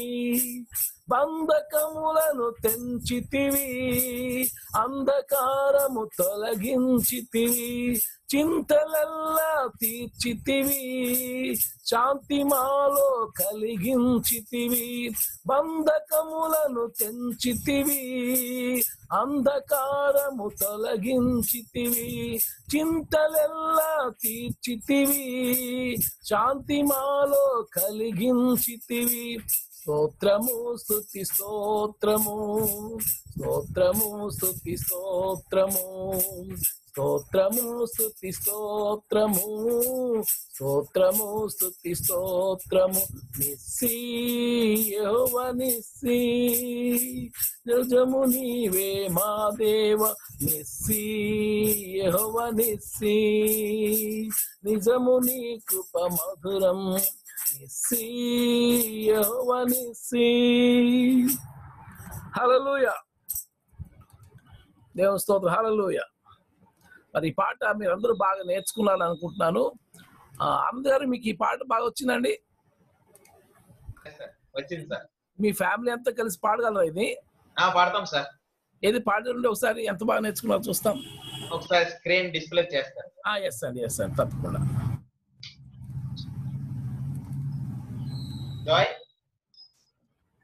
S3: బంధకములను తెంచితివి అంధకారము తొలగించితివి చింతలల్లా తీర్చితివి శాంతి మాలో కలిగించితివి బంధకములను తెంచితివి అంధకారము తొలగించితివి చింతలెల్లా తీర్చితివి శాంతి మాలో కలిగించితివి స్తోత్రము స్తుతి స్తోత్రము స్తోత్రము స్తుతి స్తోత్రము స్తోత్రము స్తుతి స్తోత్రము స్తోత్రము స్తుతి స్తోత్రము నిస్సి యెహోవా నిస్సి నిజము నీవే మా దేవ నిస్సి యెహోవా నిస్సి నిజము నీ కృప మధురం నిస్సి యెహోవా నిస్సి హల్లెలూయా దేవుని స్తోత్రం హల్లెలూయా మరి ఈ పాట మీరు అందరూ బాగా నేర్చుకున్నారు అనుకుంటున్నాను ఆ, అందరూ మీకు ఈ పాట బాగా వచ్చిందండి
S8: వచ్చింది సార్
S3: మీ ఫ్యామిలీ అంతా కలిసి పాడగలరా ఇది
S8: ఆ పాడతాం సార్
S3: ఏది పాడండి ఒకసారి ఎంత బాగా నేర్చుకున్నారో చూస్తాం
S8: ఒకసారి స్క్రీన్ డిస్ప్లే చేస్తాను
S3: ఎస్ అండి ఎస్ అండి తప్పకుండా
S8: జాయ్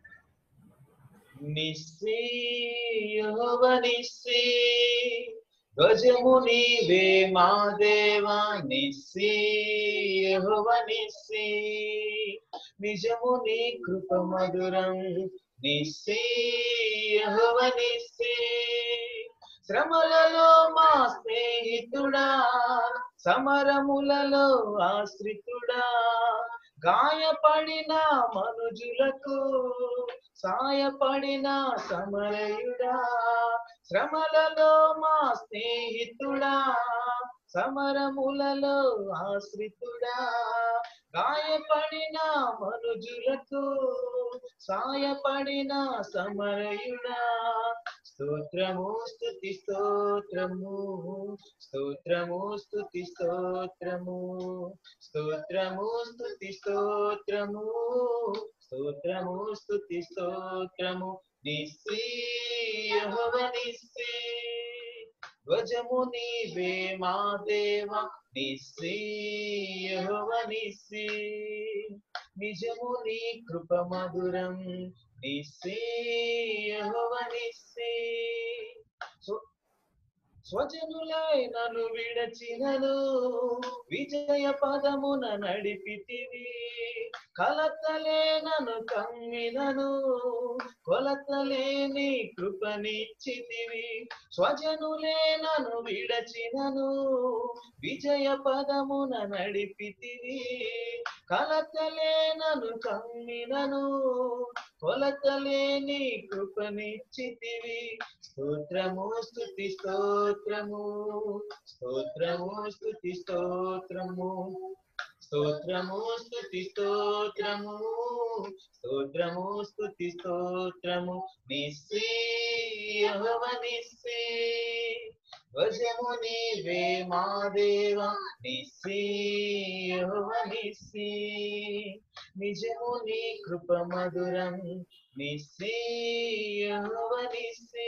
S8: నిస్సి యెహోవా నిస్సి ధ్వజము నీవే మా దేవా నిస్సి యెహోవ నిస్సి నిజము నీ కృప మధురం నిస్సి యెహోవ నిస్సి శ్రమలలో మా స్నేహితుడా సమరములలో ఆశ్రితుడా గాయపడిన మనుజులకు సాయపడిన సమరయుడా శ్రమలలో మా స్నేహితుడా సమరములలో ఆశ్రితుడా గాయపడిన మనుజులకు సాయపడిన సమరయుడా స్తోత్రము స్తుతి స్తోత్రము స్తోత్రము స్తుతి స్తోత్రము స్తోత్రము స్తుతి స్తోత్రము స్తోత్రము స్తుతి స్తోత్రము నిస్సి యెహోవ నిస్సి ధ్వజము నీవే మా దేవ నిస్సి యెహోవ నిస్సి నిజము నీ కృప మధురం నిస్సి యెహోవ నిస్సి స్వ- స్వజనులై నన్ను విడచినను విజయ పదమున నడిపితివి కలతలే నన్ను కమ్మినను కొలతలేని కృపనిచ్చితివి స్వజనులే నన్ను విడచినను విజయ పదమున నడిపితివి కలతలే నన్ను కమ్మినను కొలతలేని కృపనిచ్చితివి స్తోత్రము స్తుతి స్తోత్రము స్తోత్రము స్తుతి స్తోత్రము స్తోత్రము స్తుతి స్తోత్రము స్తోత్రము స్తుతి స్తోత్రము నిస్సి యెహోవ నిస్సి ధ్వజము నీవే మా దేవ నిస్సి యెహోవ నిస్సి నిజము నీ కృప మధురం నిస్సి యెహోవ నిస్సి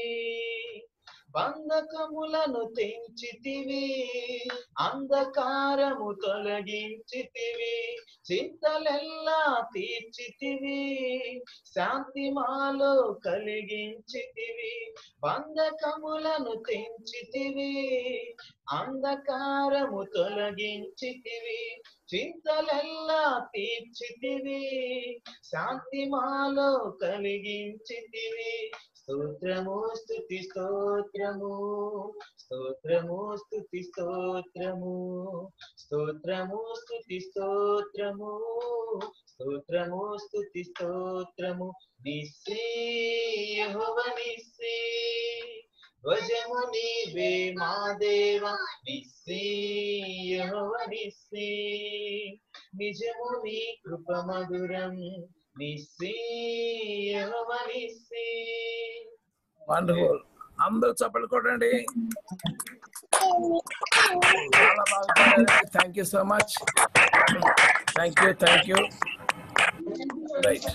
S8: బంధకములను తెంచితివి అంధకారము తొలగించితివి చింతలెల్లా తీర్చితివి శాంతి మాలో కలిగించితివి బంధకములను తెంచితివి అంధకారము తొలగించితివి చింతలెల్లా తీర్చితివి శాంతి మాలో కలిగించితివి స్తోత్రము స్తుతి స్తోత్రము స్తోత్రము స్తుతి స్తోత్రము స్తోత్రము స్తుతి స్తోత్రము స్తోత్రము స్తుతి స్తోత్రము నిస్సి యెహోవ నిస్సి ధ్వజము నీవే మా దేవ నిస్సి యెహోవ నిస్సి నిజము నీ కృప మధురం నిస్సి యెహోవ నిస్సి
S3: వండర్ఫుల్ అందరూ చప్పట్లు కొట్టండి చాలా బాగా thank you so much thank you thank you right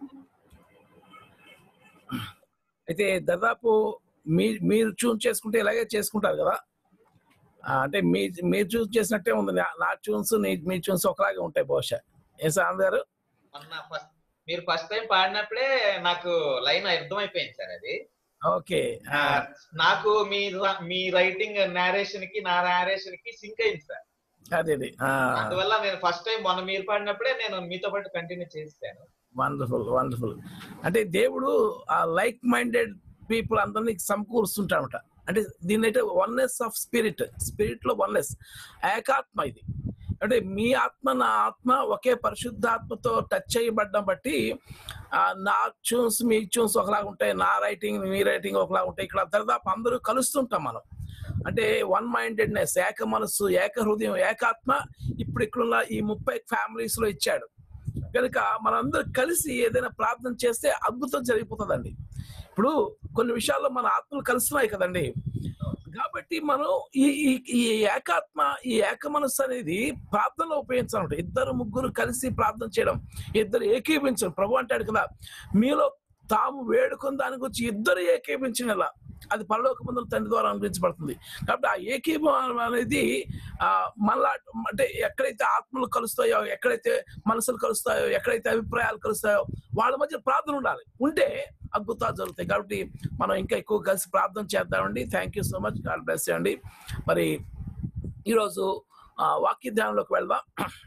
S3: అయితే దాదాపు మీ మీరు చూస్ చేసుకుంటే ఇలాగే చేసుకుంటారు కదా ఆ, అంటే మీ మీరు చూస్ చేసినట్టే ఉంది నా- నా ట్యూన్స్ మీ ట్యూన్స్ ఒకలాగే ఉంటాయి బహుశా ఏ సార్ గారు
S8: మొన్న ఫస్ట్ మీరు ఫస్ట్ టైం పాడినప్పుడే నాకు లైన్ అర్థమైపోయింది సార్ అది
S3: ఓకే
S8: ఆ, నాకు మీ ర- మీ రైటింగ్ నేరేషన్ కి నా నేరేషన్ కి సింక్ అయింది సార్
S3: అదే అదే
S8: అందువల్ల నేను ఫస్ట్ టైం మొన్న మీరు పాడినప్పుడే నేను మీతో పాటు కంటిన్యూ చేస్తాను
S3: వండర్ఫుల్ వండర్ఫుల్ అంటే దేవుడు ఆ లైక్ మైండెడ్ పీపుల్ అందరినీ సమకూరుస్తుంటాడట అంటే దీన్ని అయితే వన్నెస్ ఆఫ్ స్పిరిట్ స్పిరిట్ లో వన్నెస్ ఏకాత్మ ఇది అంటే మీ ఆత్మ నా ఆత్మ ఒకే పరిశుద్ధాత్మతో టచ్ చేయబడ్డం బట్టి ఆ, నా ట్యూన్స్ మీ ట్యూన్స్ ఒకలాగా ఉంటాయి నా రైటింగ్ మీ రైటింగ్ ఒకలాగా ఉంటాయి ఇక్కడ దాదాపు అందరూ కలుస్తుంటాం మనం అంటే వన్ మైండెడ్నెస్ ఏక మనస్సు ఏక హృదయం ఏకాత్మ ఇప్పుడు ఇక్కడున్న ఈ ముప్పై ఫ్యామిలీస్ లో ఇచ్చాడు కనుక మనందరూ కలిసి ఏదైనా ప్రార్థన చేస్తే అద్భుతం జరిగిపోతుందండి ఇప్పుడు కొన్ని విషయాల్లో మన ఆత్మలు కలుస్తున్నాయి కదండి కాబట్టి మనం ఈ ఈ ఈ ఏకాత్మ ఈ ఏక మనస్సు అనేది ప్రార్థనలో ఉపయోగించాలంట ఇద్దరు ముగ్గురు కలిసి ప్రార్థన చేయడం ఇద్దరు ఏకీభించడం ప్రభు అంటాడు కదా మీలో తాము వేడుకున్న దాని గురించి ఇద్దరు ఏకీభించిన అది పరలోక ముందు తండ్రి ద్వారా అనుగ్రహించబడుతుంది కాబట్టి ఆ ఏకీభవం అనేది ఆ మళ్ళా అంటే ఎక్కడైతే ఆత్మలు కలుస్తాయో ఎక్కడైతే మనసులు కలుస్తాయో ఎక్కడైతే అభిప్రాయాలు కలుస్తాయో వాళ్ళ మధ్య ప్రార్థన ఉండాలి ఉంటే అద్భుతాలు జరుగుతాయి కాబట్టి మనం ఇంకా ఎక్కువ కలిసి ప్రార్థన చేద్దామండి thank you so much God bless అండి మరి ఈరోజు ఆ, వాక్య ధ్యానంలోకి వెళ్దాం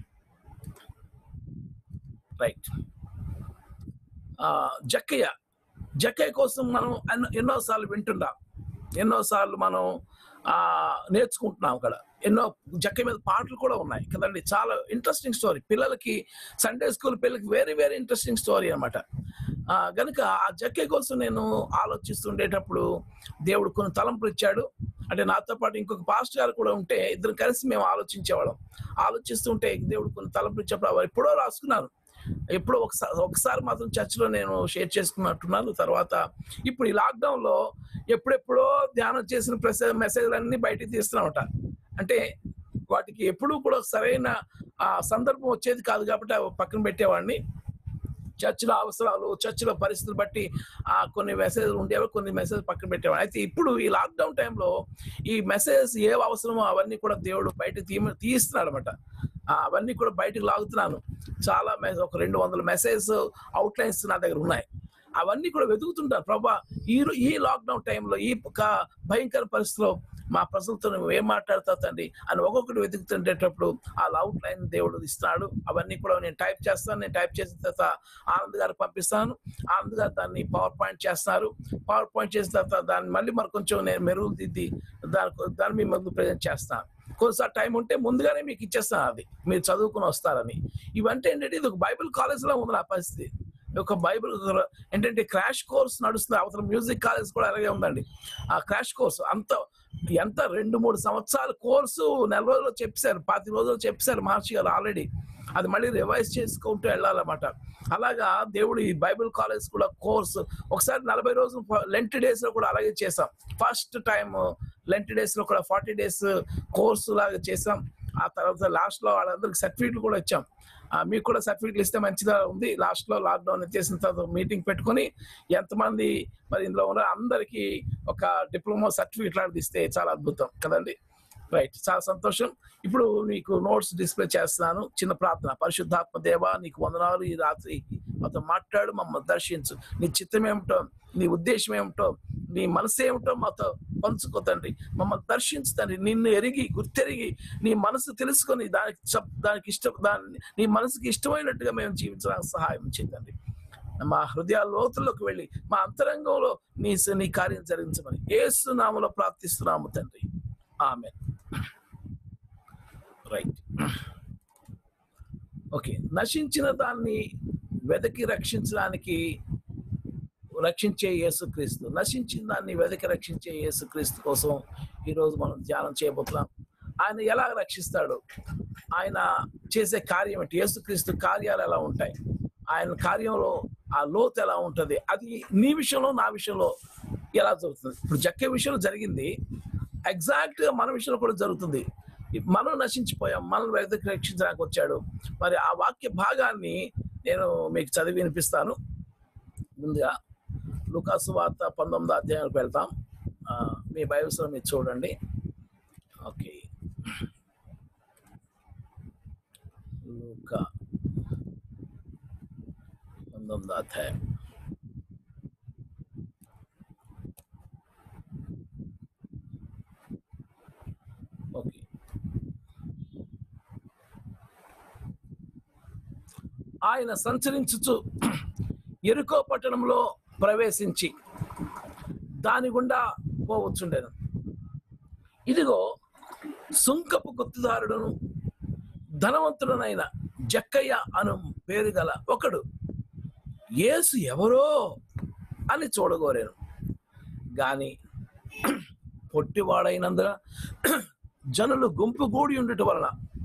S3: రైట్ జక్కయ్య జక్కయ్య కోసం మనం ఎన్నో ఎన్నోసార్లు వింటున్నాం ఎన్నోసార్లు మనం ఆ నేర్చుకుంటున్నాం అక్కడ ఎన్నో జక్క మీద పాటలు కూడా ఉన్నాయి కదండి చాలా ఇంట్రెస్టింగ్ స్టోరీ పిల్లలకి సండే స్కూల్ పిల్లలకి వెరీ వెరీ ఇంట్రెస్టింగ్ స్టోరీ అనమాట గనుక ఆ జక్కే కోసం నేను ఆలోచిస్తుండేటప్పుడు దేవుడు కొన్ని తలంపులు ఇచ్చాడు అంటే నాతో పాటు ఇంకొక పాస్టర్ గారు కూడా ఉంటే ఇద్దరు కలిసి మేము ఆలోచించేవాళ్ళం ఆలోచిస్తుంటే దేవుడు కొన్ని తలంపులు ఇచ్చినప్పుడు అవి ఎప్పుడో రాసుకున్నాను ఎప్పుడో ఒకసారి ఒకసారి మాత్రం చర్చిలో నేను షేర్ చేసుకున్నట్టున్నాను తర్వాత ఇప్పుడు ఈ లాక్డౌన్ లో ఎప్పుడెప్పుడో ధ్యానం చేసిన మెసేజ్ మెసేజ్లు అన్ని బయటికి తీస్తున్నామట అంటే వాటికి ఎప్పుడూ కూడా సరైన ఆ సందర్భం వచ్చేది కాదు కాబట్టి అవి పక్కన పెట్టేవాడిని చర్చిలో అవసరాలు చర్చిలో పరిస్థితులు బట్టి ఆ కొన్ని మెసేజ్లు ఉండేవి కొన్ని మెసేజ్ పక్కన పెట్టేవాడు అయితే ఇప్పుడు ఈ లాక్డౌన్ టైంలో ఈ మెసేజ్ ఏ అవసరమో అవన్నీ కూడా దేవుడు బయట తీ తీస్తున్నాడు అనమాట అవన్నీ కూడా బయటకు లాగుతున్నాను చాలా మె- ఒక రెండు వందల మెసేజ్ అవుట్లైన్స్ నా దగ్గర ఉన్నాయి అవన్నీ కూడా వెతుకుతుంటాను ప్రభా ఈ రో- ఈ లాక్డౌన్ టైంలో ఈ ఒక భయంకర పరిస్థితిలో మా ప్రజలతో నువ్వు ఏం మాట్లాడతావు తండ్రి అని ఒక్కొక్కటి వెతుకుతుండేటప్పుడు ఆ అవుట్ లైన్ దేవుడు ఇస్తున్నాడు అవన్నీ కూడా నేను టైప్ చేస్తాను నేను టైప్ చేసిన తర్వాత ఆనంద్ గారు పంపిస్తాను ఆనంద్ గారు దాన్ని పవర్ పాయింట్ చేస్తున్నారు పవర్ పాయింట్ చేసిన తర్వాత దాన్ని మళ్ళీ మరి కొంచెం నేను మెరుగులు దిద్ది దాని దాన్ని మీ ముందు ప్రజెంట్ చేస్తాను కొంచెం టైం ఉంటే ముందుగానే మీకు ఇచ్చేస్తాను అది మీరు చదువుకుని వస్తారని ఇవంటే ఏంటంటే ఇది ఒక బైబిల్ కాలేజ్లో ఉంది నా పరిస్థితి ఒక బైబిల్ ఏంటంటే క్రాష్ కోర్స్ నడుస్తుంది అవతల మ్యూజిక్ కాలేజ్ కూడా అలాగే ఉందండి ఆ క్రాష్ కోర్స్ అంత ఎంత రెండు మూడు సంవత్సరాల కోర్సు నెల రోజులు చెప్పారు పాతి రోజులు చెప్పారు మహర్షి గారు ఆల్రెడీ అది మళ్ళీ రివైజ్ చేసుకుంటూ వెళ్ళాలన్నమాట అలాగా దేవుడు ఈ బైబిల్ కాలేజ్ కూడా కోర్స్ ఒకసారి నలభై రోజులు లెంట్ డేస్ లో కూడా అలాగే చేసాం ఫస్ట్ టైం లెంట్ డేస్ లో కూడా ఫార్టీ డేస్ కోర్సు లాగా చేసాం ఆ తర్వాత లాస్ట్ లో వాళ్ళందరికి సర్టిఫికెట్లు కూడా ఇచ్చాం ఆ, మీకు కూడా సర్టిఫికెట్లు ఇస్తే మంచిగా ఉంది లాస్ట్ లో లాక్డౌన్ చేసిన తర్వాత మీటింగ్ పెట్టుకొని ఎంతమంది మరి ఇందులో ఉన్న అందరికి ఒక డిప్లొమా సర్టిఫికెట్ లాంటిది ఇస్తే చాలా అద్భుతం కదండి రైట్ చాలా సంతోషం ఇప్పుడు నీకు నోట్స్ డిస్ప్లే చేస్తున్నాను చిన్న ప్రార్థన పరిశుద్ధాత్మ దేవ నీకు వందనాలు ఈ రాత్రి మాతో మాట్లాడు మమ్మల్ని దర్శించు నీ చిత్తం ఏమిటో నీ ఉద్దేశం ఏమిటో నీ మనసు ఏమిటో మాతో పంచుకో తండ్రి మమ్మల్ని దర్శించు తండ్రి నిన్ను ఎరిగి గుర్తెరిగి నీ మనసు తెలుసుకొని దానికి చెప్- దానికి ఇష్టం దాన్ని నీ మనసుకి ఇష్టమైనట్టుగా మేము జీవించడానికి సహాయం చేయండి మా హృదయాల లోతుల్లోకి వెళ్ళి మా అంతరంగంలో నీ నీ కార్యం జరిగించమని ఏసు నామలో ప్రార్థిస్తున్నాము తండ్రి ఆమె రైట్ ఓకే నశించిన దాన్ని వెదకి రక్షించడానికి రక్షించే యేసుక్రీస్తు నశించిన దాన్ని వెదకి రక్షించే యేసుక్రీస్తు కోసం ఈరోజు మనం ధ్యానం చేయబోతున్నాం ఆయన ఎలా రక్షిస్తాడు ఆయన చేసే కార్యం ఏంటి యేసుక్రీస్తు కార్యాలు ఎలా ఉంటాయి ఆయన కార్యంలో ఆ లోతు ఎలా ఉంటది అది నీ విషయంలో నా విషయంలో ఎలా జరుగుతుంది ఇప్పుడు జక్కే విషయంలో జరిగింది ఎగ్జాక్ట్ గా మన విషయంలో కూడా జరుగుతుంది మనం నశించిపోయాం మనం వెదకి రక్షించడానికి వచ్చాడు మరి ఆ వాక్య భాగాన్ని నేను మీకు చదివి వినిపిస్తాను ముందుగా లుకాసు వార్త పంతొమ్మిదో అధ్యాయానికి వెళ్తాం ఆ, మీ బైబిల్స్లో మీరు చూడండి ఓకే లూకా పంతొమ్మిదో అధ్యాయం ఓకే ఆయన సంచరించుచు ఎరుకో పట్టణంలో ప్రవేశించి దాని గుండా పోవచ్చుండెను ఇదిగో సుంకపు గుర్తుదారుడును ధనవంతుడనైన జక్కయ్య అను పేరు గల ఒకడు యేసు ఎవరో అని చూడగోరాను గాని పొట్టివాడైనందున జనులు గుంపు గూడి ఉండటం వలన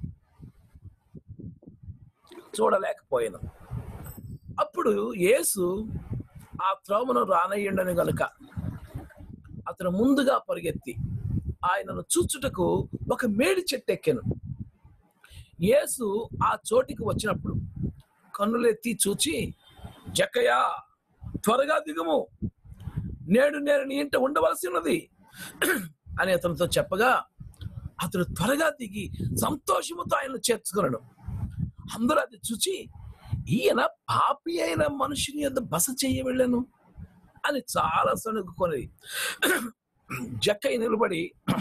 S3: చూడలేకపోయాను అప్పుడు యేసు ఆ త్రోవను రానయ్యుండని గనుక అతను ముందుగా పరిగెత్తి ఆయనను చూచుటకు ఒక మేడి చెట్టు ఎక్కాను యేసు ఆ చోటికి వచ్చినప్పుడు కన్నులెత్తి చూచి జక్కయ్య త్వరగా దిగుము నేడు నేను నీ ఇంట ఉండవలసి ఉన్నది అని అతనితో చెప్పగా అతడు త్వరగా దిగి సంతోషముతో ఆయన చేర్చుకున్నాడు అందరూ అది చూచి ఈయన పాపి అయిన మనుషుని యొద్ద బస చేయ వెళ్ళను అని చాలా సణుగుకొని జక్కయ్య నిలబడి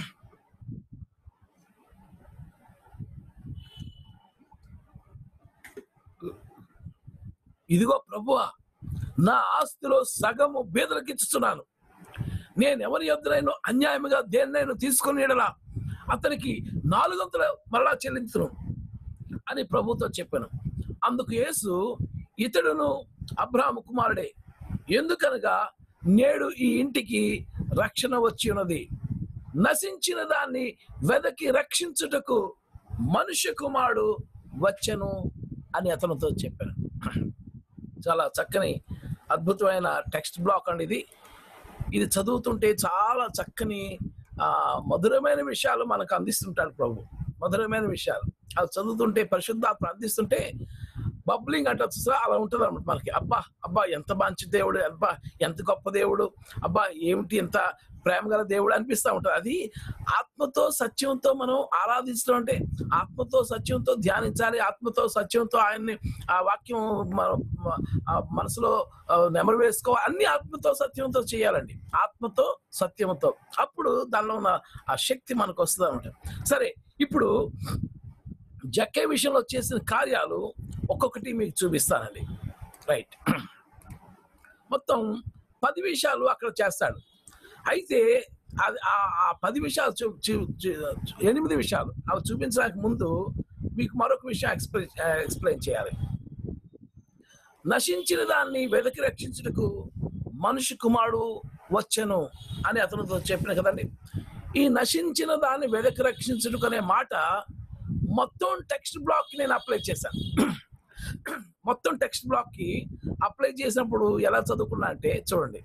S3: ఇదిగో ప్రభువా నా ఆస్తిలో సగము బీదలకు ఇచ్చుతున్నాను నేను ఎవరి యొద్దనైనా అన్యాయముగా దేన్నైనా తీసుకుని ఎడలా అతనికి నాలుగంతుల మరలా చెల్లించును అని ప్రభుతో చెప్పాను అందుకు యేసు ఇతడును అబ్రాహ్మ కుమారుడే ఎందుకనగా నేడు ఈ ఇంటికి రక్షణ వచ్చి ఉన్నది నశించిన దాన్ని వెదకి రక్షించుటకు మనుష్య కుమారుడు వచ్చెను అని అతనితో చెప్పాను చాలా చక్కని అద్భుతమైన టెక్స్ట్ బ్లాక్ అండి ఇది ఇది చదువుతుంటే చాలా చక్కని ఆ మధురమైన విషయాలు మనకు అందిస్తుంటాడు ప్రభు మధురమైన విషయాలు అది చదువుతుంటే పరిశుద్ధాత్మ అందిస్తుంటే బబ్లింగ్ అంటే చూసా అలా ఉంటుంది అనమాట మనకి అబ్బా అబ్బా ఎంత మంచి దేవుడు అబ్బా ఎంత గొప్ప దేవుడు అబ్బా ఏమిటి ఎంత ప్రేమ గల దేవుడు అనిపిస్తూ ఉంటుంది అది ఆత్మతో సత్యంతో మనం ఆరాధించడం అంటే ఆత్మతో సత్యంతో ధ్యానించాలి ఆత్మతో సత్యంతో ఆయన్ని ఆ వాక్యం మన- మ- ఆ మనసులో ఆ, నెమరు వేసుకో అన్ని ఆత్మతో సత్యంతో చేయాలండి ఆత్మతో సత్యంతో అప్పుడు దానిలో ఉన్న ఆ శక్తి మనకు వస్తుంది అనమాట సరే ఇప్పుడు జక్కే విషయంలో చేసిన కార్యాలు ఒక్కొక్కటి మీకు చూపిస్తానండి రైట్ మొత్తం పది విషయాలు అక్కడ చేస్తాడు అయితే అది ఆ- ఆ పది విషయాలు చూ చూ- చూ- ఎనిమిది విషయాలు అవి చూపించడానికి ముందు మీకు మరొక విషయం ఎక్స్ప్లెయిన్ ఎక్స్ప్లెయిన్ చేయాలి నశించిన దాన్ని వెదకి రక్షించుటకు మనిషి కుమారుడు వచ్చెను అని అతనితో చెప్పిన కదండి ఈ నశించిన దాన్ని వెదకి రక్షించుటకు అనే మాట మొత్తం టెక్స్ట్ బ్లాక్ కి నేను అప్లై చేశాను మొత్తం టెక్స్ట్ బ్లాక్ కి అప్లై చేసినప్పుడు ఎలా చదువుకున్నా అంటే చూడండి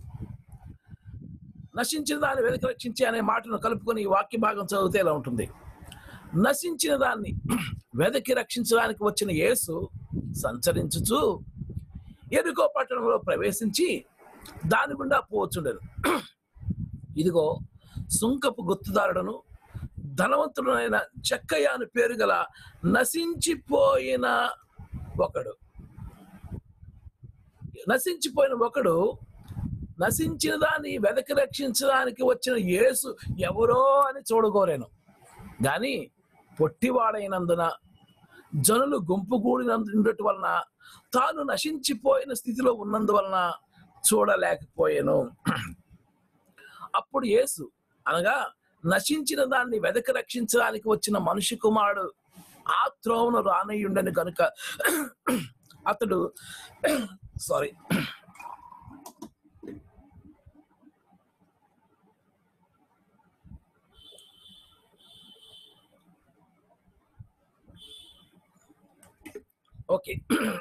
S3: నశించిన దాన్ని వెదకి రక్షించి అనే మాటను కలుపుకొని ఈ వాక్య భాగం చదివితే ఎలా ఉంటుంది నశించిన దాన్ని వెదకి రక్షించడానికి వచ్చిన యేసు సంచరించుచు ఎరుకో పట్టణంలో ప్రవేశించి దాని గుండా పోవచ్చుండెను ఇదిగో సుంకపు గుర్తుదారుడును ధనవంతుడైన చెక్కయ్య అని పేరు గల నశించిపోయిన ఒకడు నశించిపోయిన ఒకడు నశించిన దాన్ని వెదకి రక్షించడానికి వచ్చిన యేసు ఎవరో అని చూడగోరేను గాని పొట్టివాడైనందున జనులు గుంపు కూడినందు వలన తాను నశించిపోయిన స్థితిలో ఉన్నందువలన చూడలేకపోయాను అప్పుడు యేసు అనగా నశించిన దాన్ని వెదక రక్షించడానికి వచ్చిన మనిషి కుమారుడు ఆ త్రోవను రానయ్యుండని కనుక అతడు సారీ ఓకే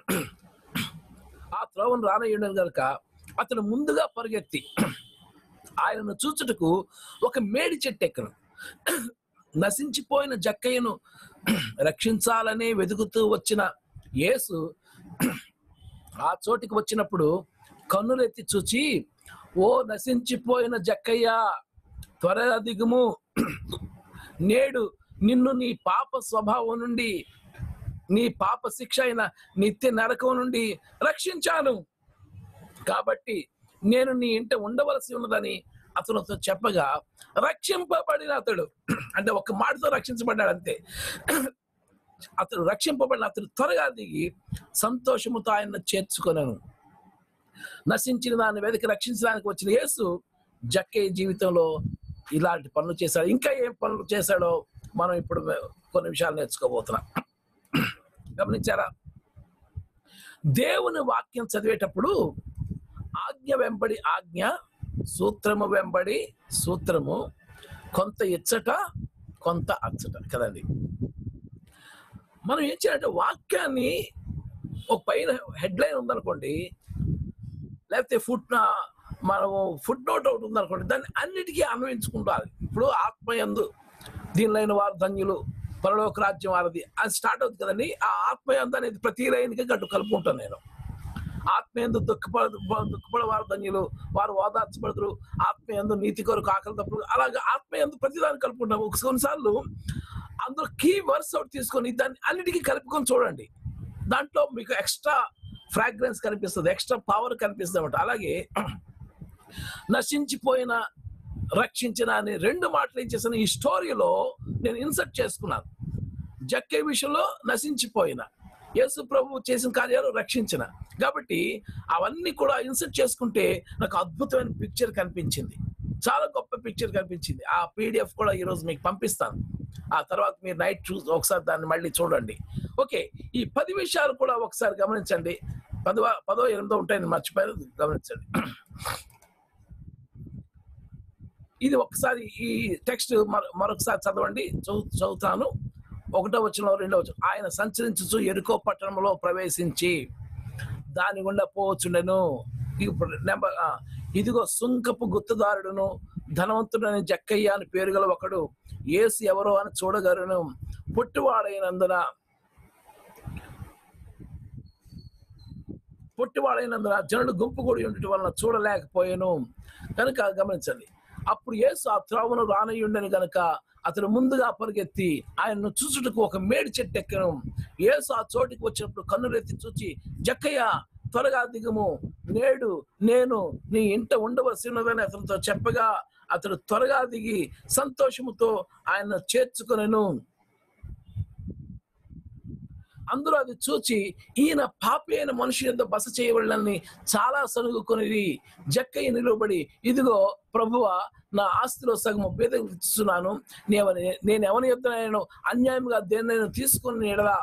S3: ఆ త్రోవను రానయ్యుండని కనుక అతను ముందుగా పరిగెత్తి ఆయనను చూచుటకు ఒక మేడి చెట్టు ఎక్కను నశించిపోయిన జక్కయ్యను రక్షించాలనే వెతుకుతూ వచ్చిన యేసు ఆ చోటికి వచ్చినప్పుడు కన్నులెత్తి చూచి ఓ నశించిపోయిన జక్కయ్య త్వర దిగుము నేడు నిన్ను నీ పాప స్వభావం నుండి నీ పాప శిక్ష అయిన నిత్య నరకం నుండి రక్షించాను కాబట్టి నేను నీ ఇంట ఉండవలసి ఉన్నదని అతనితో చెప్పగా రక్షింపబడిన అతడు అంటే ఒక మాటతో రక్షించబడ్డాడు అంతే అతడు రక్షింపబడిన అతడు త్వరగా దిగి సంతోషముతో ఆయన చేర్చుకొనను నశించిన దాన్ని వెతికి రక్షించడానికి వచ్చిన యేసు జక్కే జీవితంలో ఇలాంటి పనులు చేశాడు ఇంకా ఏం పనులు చేశాడో మనం ఇప్పుడు కొన్ని విషయాలు నేర్చుకోబోతున్నాం గమనించారా దేవుని వాక్యం చదివేటప్పుడు ఆజ్ఞ వెంబడి ఆజ్ఞ సూత్రము వెంబడి సూత్రము కొంత ఇచ్చట కొంత అచ్చట కదండి మనం ఏం చేయాలంటే వాక్యాన్ని ఒక పైన హెడ్లైన్ ఉందనుకోండి లేకపోతే ఫుట్ మనము ఫుట్ నోట్ ఒకటి ఉందనుకోండి దాన్ని అన్నిటికీ అన్వయించుకుంటారు ఇప్పుడు ఆత్మయందు దీనిలైన వారు ధన్యులు పరలోక రాజ్యం వారిది అది స్టార్ట్ అవుతుంది కదండి ఆ ఆత్మయందు అనేది ప్రతి లైన్కి గట్టు కలుపుకుంటాను నేను ఆత్మీయందు దుఃఖపడ దుఃఖపడవారు ధన్యులు వారు ఓదార్చబడదురు ఆత్మీయందు నీతి కొరకు ఆకలి తప్పుడు అలాగే ఆత్మీయందు ప్రతిదాన్ని కలుపుకుంటాం ఒక కొన్నిసార్లు అందులో కీ వర్స్ ఒకటి తీసుకొని దాన్ని అన్నిటికీ కలుపుకొని చూడండి దాంట్లో మీకు ఎక్స్ట్రా ఫ్రాగ్రెన్స్ కనిపిస్తుంది ఎక్స్ట్రా పవర్ కనిపిస్తుంది అనమాట అలాగే నశించిపోయిన రక్షించిన అని రెండు మాటలు ఏం చేశాను ఈ స్టోరీలో నేను ఇన్సర్ట్ చేసుకున్నాను జక్కే విషయంలో నశించిపోయిన యేసు ప్రభు చేసిన కార్యాలు రక్షించిన కాబట్టి అవన్నీ కూడా ఇన్సర్ట్ చేసుకుంటే నాకు అద్భుతమైన పిక్చర్ కనిపించింది చాలా గొప్ప పిక్చర్ కనిపించింది ఆ పీడిఎఫ్ కూడా ఈరోజు మీకు పంపిస్తాను ఆ తర్వాత మీరు నైట్ చూ ఒకసారి దాన్ని మళ్ళీ చూడండి ఓకే ఈ పది విషయాలు కూడా ఒకసారి గమనించండి పదవ పదో ఎనిమిదో ఉంటాయని మర్చిపోయారు గమనించండి ఇది ఒకసారి ఈ టెక్స్ట్ మరొకసారి చదవండి చదువు చదువుతాను ఒకటో వచ్చిన రెండో వచ్చిన ఆయన సంచరించు ఎరుకో పట్టణంలో ప్రవేశించి దాని గుండా పోవచ్చుండెను ఇప్పుడు నెంబర్ ఆ, ఇదిగో సుంకపు గుత్తదారుడును ధనవంతుడని జక్కయ్య అని పేరు గల ఒకడు ఏసు ఎవరో అని చూడగలను పొట్టివాడైనందున పొట్టివాడైనందున జనులు గుంపు కూడి ఉండటం వలన చూడలేకపోయాను కనుక గమనించండి అప్పుడు యేసు ఆ త్రోవను రానయ్యుండని గనుక అతడు ముందుగా పరిగెత్తి ఆయన్ను చూచుటకు ఒక మేడి చెట్టు ఎక్కను యేసు ఆ చోటికి వచ్చినప్పుడు కన్నులెత్తి చూచి జక్కయ్య త్వరగా దిగుము నేడు నేను నీ ఇంట ఉండవలసినదని అతనితో చెప్పగా అతడు త్వరగా దిగి సంతోషముతో ఆయన చేర్చుకొనెను అందులో అది చూచి ఈయన పాపి అయిన మనిషి యొక్క బస చేయబడాలని చాలా సనుగుకొని జక్కయ్య నిలువబడి ఇదిగో ప్రభువ నా ఆస్తిలో సగము బేదస్తున్నాను నేవని నేను ఎవరి యొద్ద నేను అన్యాయంగా దేన్నైనా తీసుకుని ఎడలా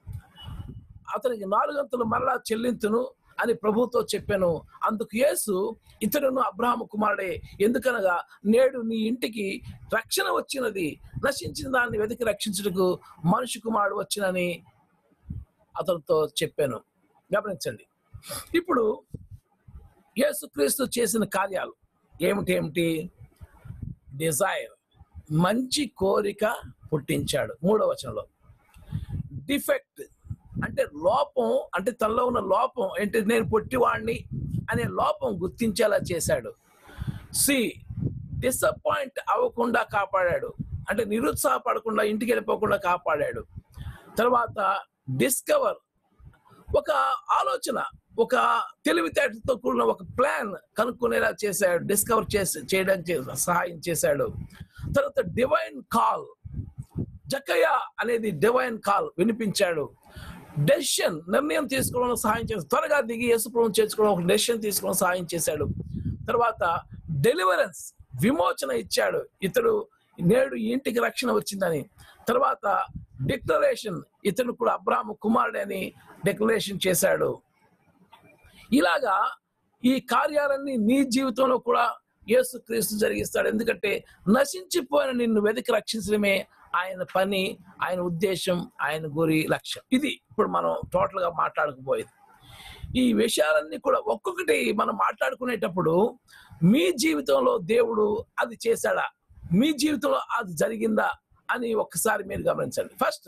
S3: అతనికి నాలుగంతులు మరలా చెల్లింతును అని ప్రభుతో చెప్పాను అందుకు యేసు ఇతడును అబ్రహాము కుమారుడే ఎందుకనగా నేడు నీ ఇంటికి రక్షణ వచ్చినది నశించిన దాన్ని వెతికి రక్షించుటకు మనిషి కుమారుడు వచ్చినని అతనితో చెప్పాను గమనించండి ఇప్పుడు యేసుక్రీస్తు చేసిన కార్యాలు ఏమిటి ఏమిటి డిజైర్ మంచి కోరిక పుట్టించాడు మూడవ వచనంలో డిఫెక్ట్ అంటే లోపం అంటే తనలో ఉన్న లోపం ఏంటి నేను పొట్టివాడిని అనే లోపం గుర్తించేలా చేశాడు సి డిసప్పాయింట్ అవ్వకుండా కాపాడాడు అంటే నిరుత్సాహపడకుండా ఇంటికి వెళ్ళిపోకుండా కాపాడాడు తర్వాత డిస్కవర్ ఒక ఆలోచన ఒక తెలివితేటతో కూడిన ఒక ప్లాన్ కనుక్కునేలా చేశాడు డిస్కవర్ చేసి చేయడానికి చే- సహాయం చేశాడు తర్వాత డివైన్ కాల్ జక్కయ్య అనేది డివైన్ కాల్ వినిపించాడు డెసిషన్ నిర్ణయం తీసుకోవడం సహాయం చేశాడు త్వరగా దిగి యేసుప్రభుని చేర్చుకోవడం ఒక డెసిషన్ తీసుకోవడం సహాయం చేశాడు తర్వాత డెలివరెన్స్ విమోచన ఇచ్చాడు ఇతడు నేడు ఈ ఇంటికి రక్షణ వచ్చిందని తర్వాత డిక్లరేషన్ ఇతను కూడా అబ్రాహ్మ కుమారుడే అని డిక్లరేషన్ చేశాడు ఇలాగా ఈ కార్యాలన్నీ నీ జీవితంలో కూడా యేసు క్రీస్తు జరిగిస్తాడు ఎందుకంటే నశించిపోయిన నిన్ను వెతికి రక్షించడమే ఆయన పని ఆయన ఉద్దేశం ఆయన గురి లక్ష్యం ఇది ఇప్పుడు మనం టోటల్ గా మాట్లాడకపోయేది ఈ విషయాలన్నీ కూడా ఒక్కొక్కటి మనం మాట్లాడుకునేటప్పుడు మీ జీవితంలో దేవుడు అది చేశాడా మీ జీవితంలో అది జరిగిందా అని ఒక్కసారి మీరు గమనించండి ఫస్ట్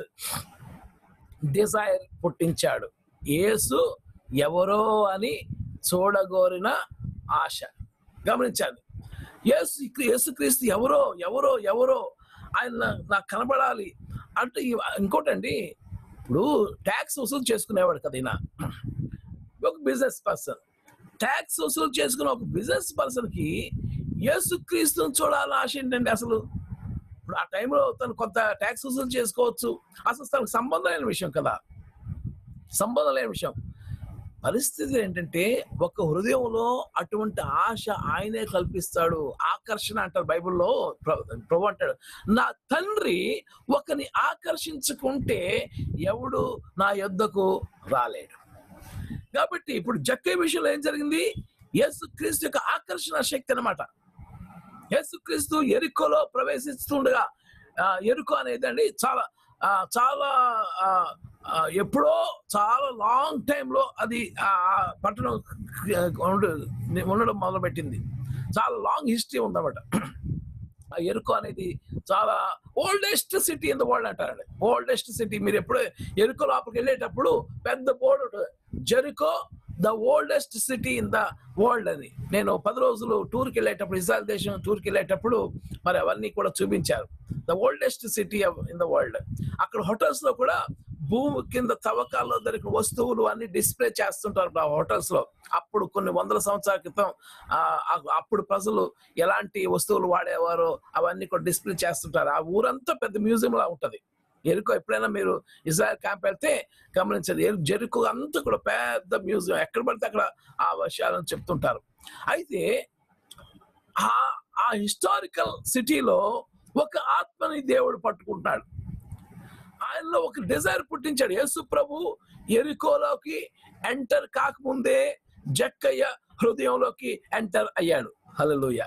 S3: డిజైర్ పుట్టించాడు యేసు ఎవరో అని చూడగోరిన ఆశ గమనించాలి యేసు యేసుక్రీస్తు ఎవరో ఎవరో ఎవరో ఆయన నా- నాకు కనబడాలి అంటే ఈ- ఇంకోటండి ఇప్పుడు ట్యాక్స్ వసూలు చేసుకునేవాడు కదా ఈయన ఒక బిజినెస్ పర్సన్ ట్యాక్స్ వసూలు చేసుకున్న ఒక బిజినెస్ పర్సన్ కి యేసుక్రీస్తుని చూడాలని ఆశ ఏంటండి అసలు ఇప్పుడు ఆ టైంలో తను కొంత ట్యాక్స్ వసూలు చేసుకోవచ్చు అసలు తనకు సంబంధం లేని విషయం కదా సంబంధం లేని విషయం పరిస్థితి ఏంటంటే ఒక హృదయంలో అటువంటి ఆశ ఆయనే కల్పిస్తాడు ఆకర్షణ అంటారు బైబిల్లో ప్ర- ప్రభు అంటాడు నా తండ్రి ఒకని ఆకర్షించుకుంటే ఎవడు నా యొద్దకు రాలేడు కాబట్టి ఇప్పుడు జక్కే విషయంలో ఏం జరిగింది యేసుక్రీస్తు యొక్క ఆకర్షణ శక్తి అన్నమాట యేసుక్రీస్తు ఎరుకోలో ప్రవేశిస్తుండగా ఆ, ఎరుకో అనేది అండి చాలా ఆ, చాలా ఆ, ఆ, ఎప్పుడో చాలా లాంగ్ టైంలో అది ఆ ఆ పట్టణం ఉండ- ఉండడం మొదలుపెట్టింది చాలా లాంగ్ హిస్టరీ ఉందన్నమాట ఆ ఎరుకో అనేది చాలా oldest city in the world అంటారండి ఓల్డెస్ట్ సిటీ మీరు ఎప్పుడు ఎరుకో లోపలికి వెళ్ళేటప్పుడు పెద్ద బోర్డు ఉంటుంది Jericho the oldest city in the world అని నేను పది రోజులు టూర్కి వెళ్ళేటప్పుడు ఇజ్రాయల్ దేశం టూర్కి వెళ్ళేటప్పుడు మరి అవన్నీ కూడా చూపించారు the oldest city in the world అక్కడ హోటల్స్ లో కూడా భూమి కింద తవ్వకాల్లో దొరికిన వస్తువులు అన్ని డిస్ప్లే చేస్తుంటారు ఆ హోటల్స్ లో అప్పుడు కొన్ని వందల సంవత్సరాల క్రితం ఆ, ఆ- అప్పుడు ప్రజలు ఎలాంటి వస్తువులు వాడేవారో అవన్నీ కూడా డిస్ప్లే చేస్తుంటారు ఆ ఊరంతా పెద్ద మ్యూజియం లా ఉంటది ఎరుకో ఎప్పుడైనా మీరు ఇజ్రాయెల్ క్యాంప్ వెళ్తే గమనించండి ఎరు- జెరుకో అంతా కూడా పెద్ద మ్యూజియం ఎక్కడ పడితే అక్కడ ఆ విషయాలను చెప్తుంటారు అయితే ఆ ఆ హిస్టారికల్ సిటీలో ఒక ఆత్మని దేవుడు పట్టుకుంటున్నాడు ఆయనలో ఒక డిజైర్ పుట్టించాడు యేసు ప్రభు ఎరికోలోకి ఎంటర్ కాకముందే జక్కయ్య హృదయంలోకి ఎంటర్ అయ్యాడు హల్లెలూయ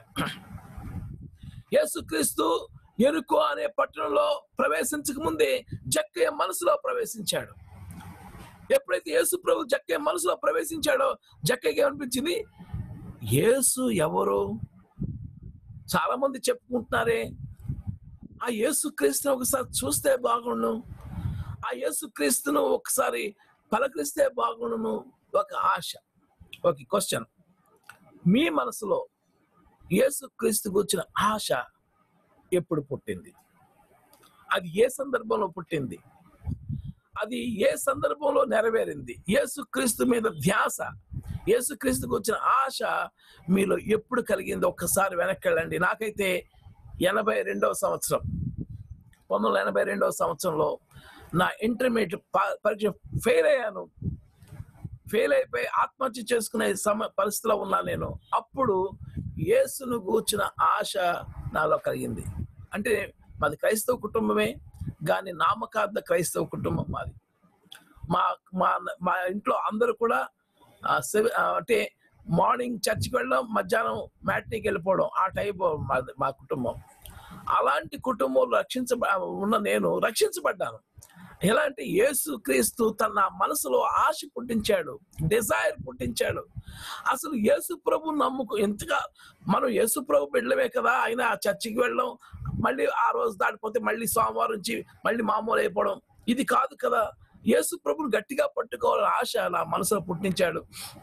S3: యేసుక్రీస్తు ఎరుకో అనే పట్టణంలో ప్రవేశించక ముందే జక్కయ్య మనసులో ప్రవేశించాడు ఎప్పుడైతే యేసు ప్రభు జక్కయ్య మనసులో ప్రవేశించాడో జక్కయ్యకి ఏమనిపించింది యేసు ఎవరు చాలా మంది చెప్పుకుంటున్నారే ఆ యేసు క్రీస్తుని ఒకసారి చూస్తే బాగుండు ఆ యేసు క్రీస్తును ఒకసారి పలకరిస్తే బాగుండును ఒక ఆశ ఒక క్వశ్చన్ మీ మనసులో యేసు క్రీస్తు గురించిన ఆశ ఎప్పుడు పుట్టింది అది ఏ సందర్భంలో పుట్టింది అది ఏ సందర్భంలో నెరవేరింది యేసు క్రీస్తు మీద ధ్యాస యేసు క్రీస్తుకు వచ్చిన ఆశ మీలో ఎప్పుడు కలిగింది ఒక్కసారి వెనక్కి వెళ్ళండి నాకైతే ఎనభై రెండవ సంవత్సరం పంతొమ్మిది వందల ఎనభై రెండవ సంవత్సరంలో నా ఇంటర్మీడియట్ పరీక్ష ఫెయిల్ అయ్యాను ఫెయిల్ అయిపోయి ఆత్మహత్య చేసుకునే సమ పరిస్థితిలో ఉన్నా నేను అప్పుడు యేసును గూర్చిన ఆశ నాలో కలిగింది అంటే మాది క్రైస్తవ కుటుంబమే కానీ నామకార్థ క్రైస్తవ కుటుంబం మాది మా మా మా ఇంట్లో అందరూ కూడా ఆ, సెవ- ఆ, అంటే మార్నింగ్ చర్చికి వెళ్ళడం మధ్యాహ్నం మ్యాట్నీకి వెళ్ళిపోవడం ఆ టైప్ మాది మా కుటుంబం అలాంటి కుటుంబంలో రక్షించబ ఉన్న నేను రక్షించబడ్డాను ఎలా అంటే యేసు క్రీస్తు తన నా మనసులో ఆశ పుట్టించాడు డిజైర్ పుట్టించాడు అసలు యేసు ప్రభు నమ్ముకు ఎంతగా మనం యేసు ప్రభు బిడ్డలమే కదా ఆయన ఆ చర్చికి వెళ్ళడం మళ్ళీ ఆ రోజు దాటిపోతే మళ్ళీ సోమవారం నుంచి మళ్ళీ మామూలు అయిపోవడం ఇది కాదు కదా యేసు ప్రభుని గట్టిగా పట్టుకోవాలని ఆశ నా మనసులో పుట్టించాడు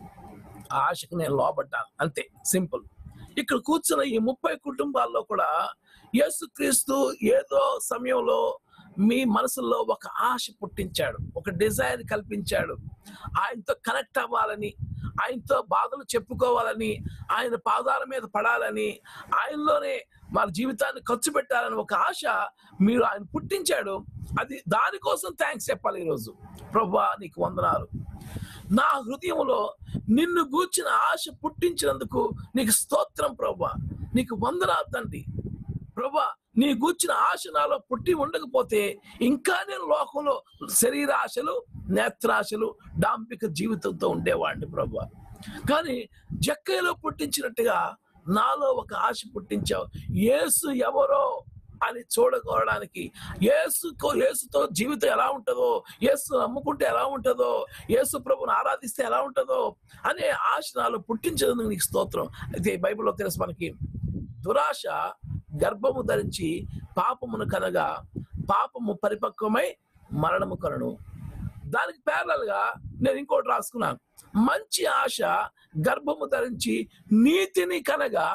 S3: ఆ ఆశకు నేను లోబడ్డాను అంతే సింపుల్ ఇక్కడ కూర్చున్న ఈ ముప్పై కుటుంబాల్లో కూడా యేసుక్రీస్తు ఏదో సమయంలో మీ మనసులో ఒక ఆశ పుట్టించాడు ఒక డిజైర్ కల్పించాడు ఆయనతో కనెక్ట్ అవ్వాలని ఆయనతో బాధలు చెప్పుకోవాలని ఆయన పాదాల మీద పడాలని ఆయనలోనే మన జీవితాన్ని ఖర్చు పెట్టాలని ఒక ఆశ మీరు ఆయన పుట్టించాడు అది దానికోసం థ్యాంక్స్ చెప్పాలి ఈరోజు ప్రభా నీకు వందనాలు నా హృదయంలో నిన్ను గూర్చిన ఆశ పుట్టించినందుకు నీకు స్తోత్రం ప్రభా నీకు వందనాలు తండ్రి ప్రభా నీ గూర్చిన ఆశ నాలో పుట్టి ఉండకపోతే ఇంకా నేను లోకంలో శరీర ఆశలు నేత్రాశలు డాంపిక జీవితంతో ఉండేవాడిని ప్రభా కానీ జక్కయ్యలో పుట్టించినట్టుగా నాలో ఒక ఆశ పుట్టించావు యేసు ఎవరో అని చూడకోవడానికి యేసుతో యేసుతో జీవితం ఎలా ఉంటుందో యేసు నమ్ముకుంటే ఎలా ఉంటుందో యేసు ప్రభుని ఆరాధిస్తే ఎలా ఉంటుందో అనే ఆశ నాలో పుట్టించేందుకు నీకు స్తోత్రం అయితే బైబిల్లో తెలుసు మనకి దురాశ గర్భము ధరించి పాపమును కనగా పాపము పరిపక్వమై మరణము కనను దానికి parallel గా నేను ఇంకోటి రాసుకున్నాను మంచి ఆశ గర్భము ధరించి నీతిని కనగా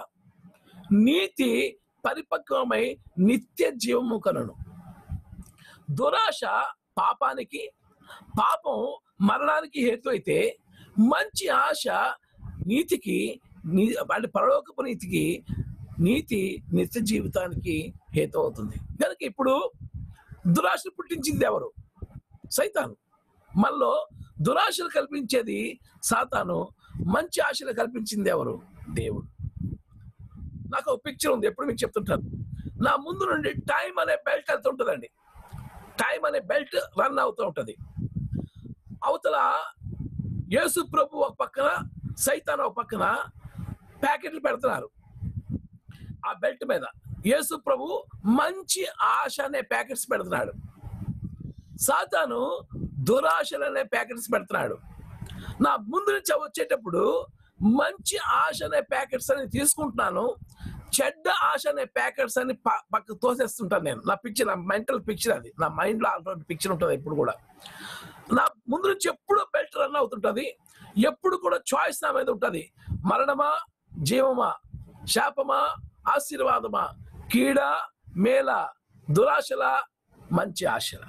S3: నీతి పరిపక్వమై నిత్య జీవము కనను దురాశ పాపానికి పాపం మరణానికి హేతు అయితే మంచి ఆశ నీతికి నీ అంటే పరలోకపు నీతికి నీతి నిత్య జీవితానికి హేతు అవుతుంది కనుక ఇప్పుడు దురాశ పుట్టించింది ఎవరు సైతాను మనలో దురాశలు కల్పించేది సాతాను మంచి ఆశలు కల్పించింది ఎవరు దేవుడు నాకు ఒక పిక్చర్ ఉంది ఎప్పుడు మీకు చెప్తుంటాను నా ముందు నుండి టైం అనే బెల్ట్ వెళ్తుంటుందండి టైం అనే బెల్ట్ రన్ అవుతూ ఉంటది అవతల యేసు ప్రభు ఒక పక్కన సైతాన్ ఒక పక్కన ప్యాకెట్లు పెడుతున్నారు ఆ బెల్ట్ మీద యేసు ప్రభు మంచి ఆశ అనే ప్యాకెట్స్ పెడుతున్నాడు సాతాను దురాశలు అనే ప్యాకెట్స్ పెడుతున్నాడు నా ముందు నుంచి వచ్చేటప్పుడు మంచి ఆశ అనే ప్యాకెట్స్ అని తీసుకుంటున్నాను చెడ్డ ఆశ అనే ప్యాకెట్స్ అని ప- పక్క తోసేస్తుంటాను నేను నా పిక్చర్ నా మెంటల్ పిక్చర్ అది నా మైండ్ లో అటువంటి పిక్చర్ ఉంటుంది ఇప్పుడు కూడా నా ముందు నుంచి ఎప్పుడూ బెల్ట్ రన్ అవుతుంటది ఎప్పుడు కూడా చాయిస్ నా మీద ఉంటుంది మరణమా జీవమా శాపమా ఆశీర్వాదమా కీడ మేల దురాశల మంచి ఆశల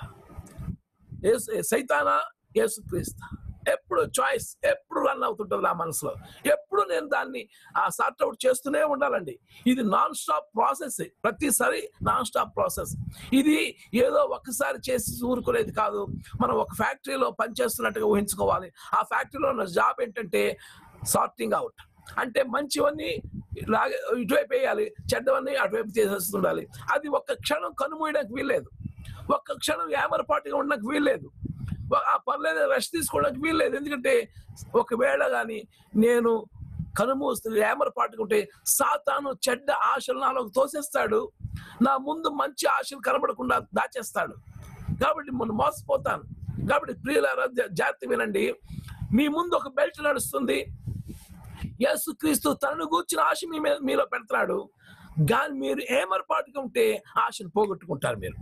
S3: యేసు- సైతానా యేసుక్రీస్తా ఎప్పుడు చాయిస్ ఎప్పుడు రన్ అవుతుంటుంది నా మనసులో ఎప్పుడు నేను దాన్ని ఆ సార్ట్ అవుట్ చేస్తూనే ఉండాలండి ఇది నాన్ స్టాప్ ప్రాసెస్ ప్రతిసారి నాన్ స్టాప్ ప్రాసెస్ ఇది ఏదో ఒక్కసారి చేసి ఊరుకునేది కాదు మనం ఒక ఫ్యాక్టరీలో పనిచేస్తున్నట్టుగా ఊహించుకోవాలి ఆ ఫ్యాక్టరీలో ఉన్న జాబ్ ఏంటంటే సార్టింగ్ అవుట్ అంటే మంచివన్నీ లాగే ఇటువైపు వేయాలి చెడ్డవన్నీ అటువైపు తీసేస్తుండాలి అది ఒక్క క్షణం కనుమూయడానికి వీల్లేదు ఒక్క క్షణం ఏమరపాటుగా ఉండడానికి వీల్లేదు ఒ- ఆ పర్లేదు రెస్ట్ తీసుకోవడానికి వీల్లేదు ఎందుకంటే ఒకవేళ కానీ నేను కనుమూస్తూ ఏమరపాటుగా ఉంటే సాతాను చెడ్డ ఆశలు నాలోకి తోసేస్తాడు నా ముందు మంచి ఆశలు కనబడకుండా దాచేస్తాడు కాబట్టి మనం మోసపోతాను కాబట్టి ప్రియులారా జా- జాగ్రత్త వినండి మీ ముందు ఒక బెల్ట్ నడుస్తుంది యేసుక్రీస్తు తనను గూర్చిన ఆశ మీ మీద మీలో పెడతాడు కానీ మీరు ఏమరపాటుగా ఉంటే ఆశను పోగొట్టుకుంటారు మీరు